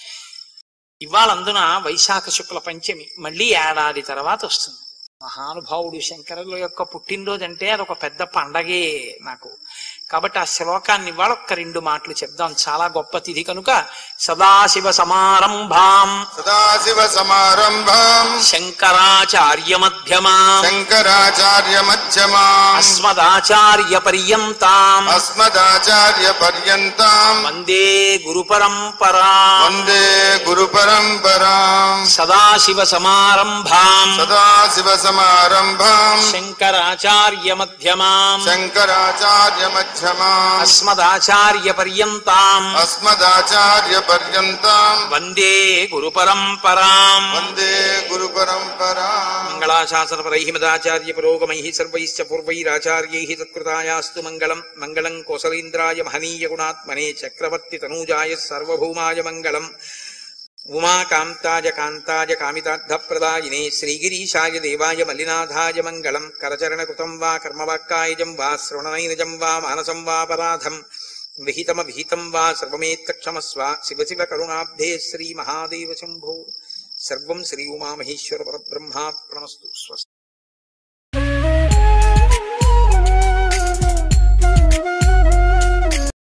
ఇవాళందున వైశాఖ శుక్ల పంచమి మళ్ళీ ఏడాది తర్వాత వస్తుంది మహానుభావుడు శంకరుల యొక్క పుట్టినరోజు అంటే అదొక పెద్ద పండగే నాకు కాబట్టి ఆ శ్లోకాన్ని ఇవాళ ఒక్క రెండు మాటలు చెప్దాం చాలా గొప్ప తిథి కనుక సదాశివ సమారంభాం సదాశివ సమారంభాం శంకరాచార్య మధ్యమాం శంకరాచార్య మధ్యమా అస్మదాచార్య పర్యంతాం అస్మదాచార్య పర్యంతాం వందే గురు పరంపరా వందే గురు పరంపరాం సదాశివ సమారంభాం సదాశివ సమారంభాం శంకరాచార్య మధ్యమాం శంకరాచార్య మధ్యమా అస్మదాచార్య పర్యంతాం అస్మదాచార్య పర్యంతాం వందే గురు పరంపరాం వందే గురు పరంపరాం మంగళాశాసనపరై మదాచార్య పురోగమై సర్వైశ్చ పూర్వైరాచార్యై తత్కృతాయాస్తు మంగళం మంగళం కోసలేంద్రాయ మహనీయ గుణాత్మనే చక్రవర్తి తనూజాయ సర్వభౌమాయ మంగళం ఉమాకాంతాయ కాంతాయ కామితార్థప్రదాయినే శ్రీగిరీశాయ దేవాయ మల్లినాథాయ మంగళం కరచరణకృతం వా కర్మవాక్కాయజం వా శ్రవణనైనజం వా మానసం వాపరాధం విహితమ విహితం వా సర్వమేత్తక్షమస్వ శివ శివ కరుణాబ్ధే శ్రీ మహాదేవ శంభో సర్వం శ్రీ ఉమామహేశ్వర పరబ్రహ్మార్పణమస్తు స్వస్తి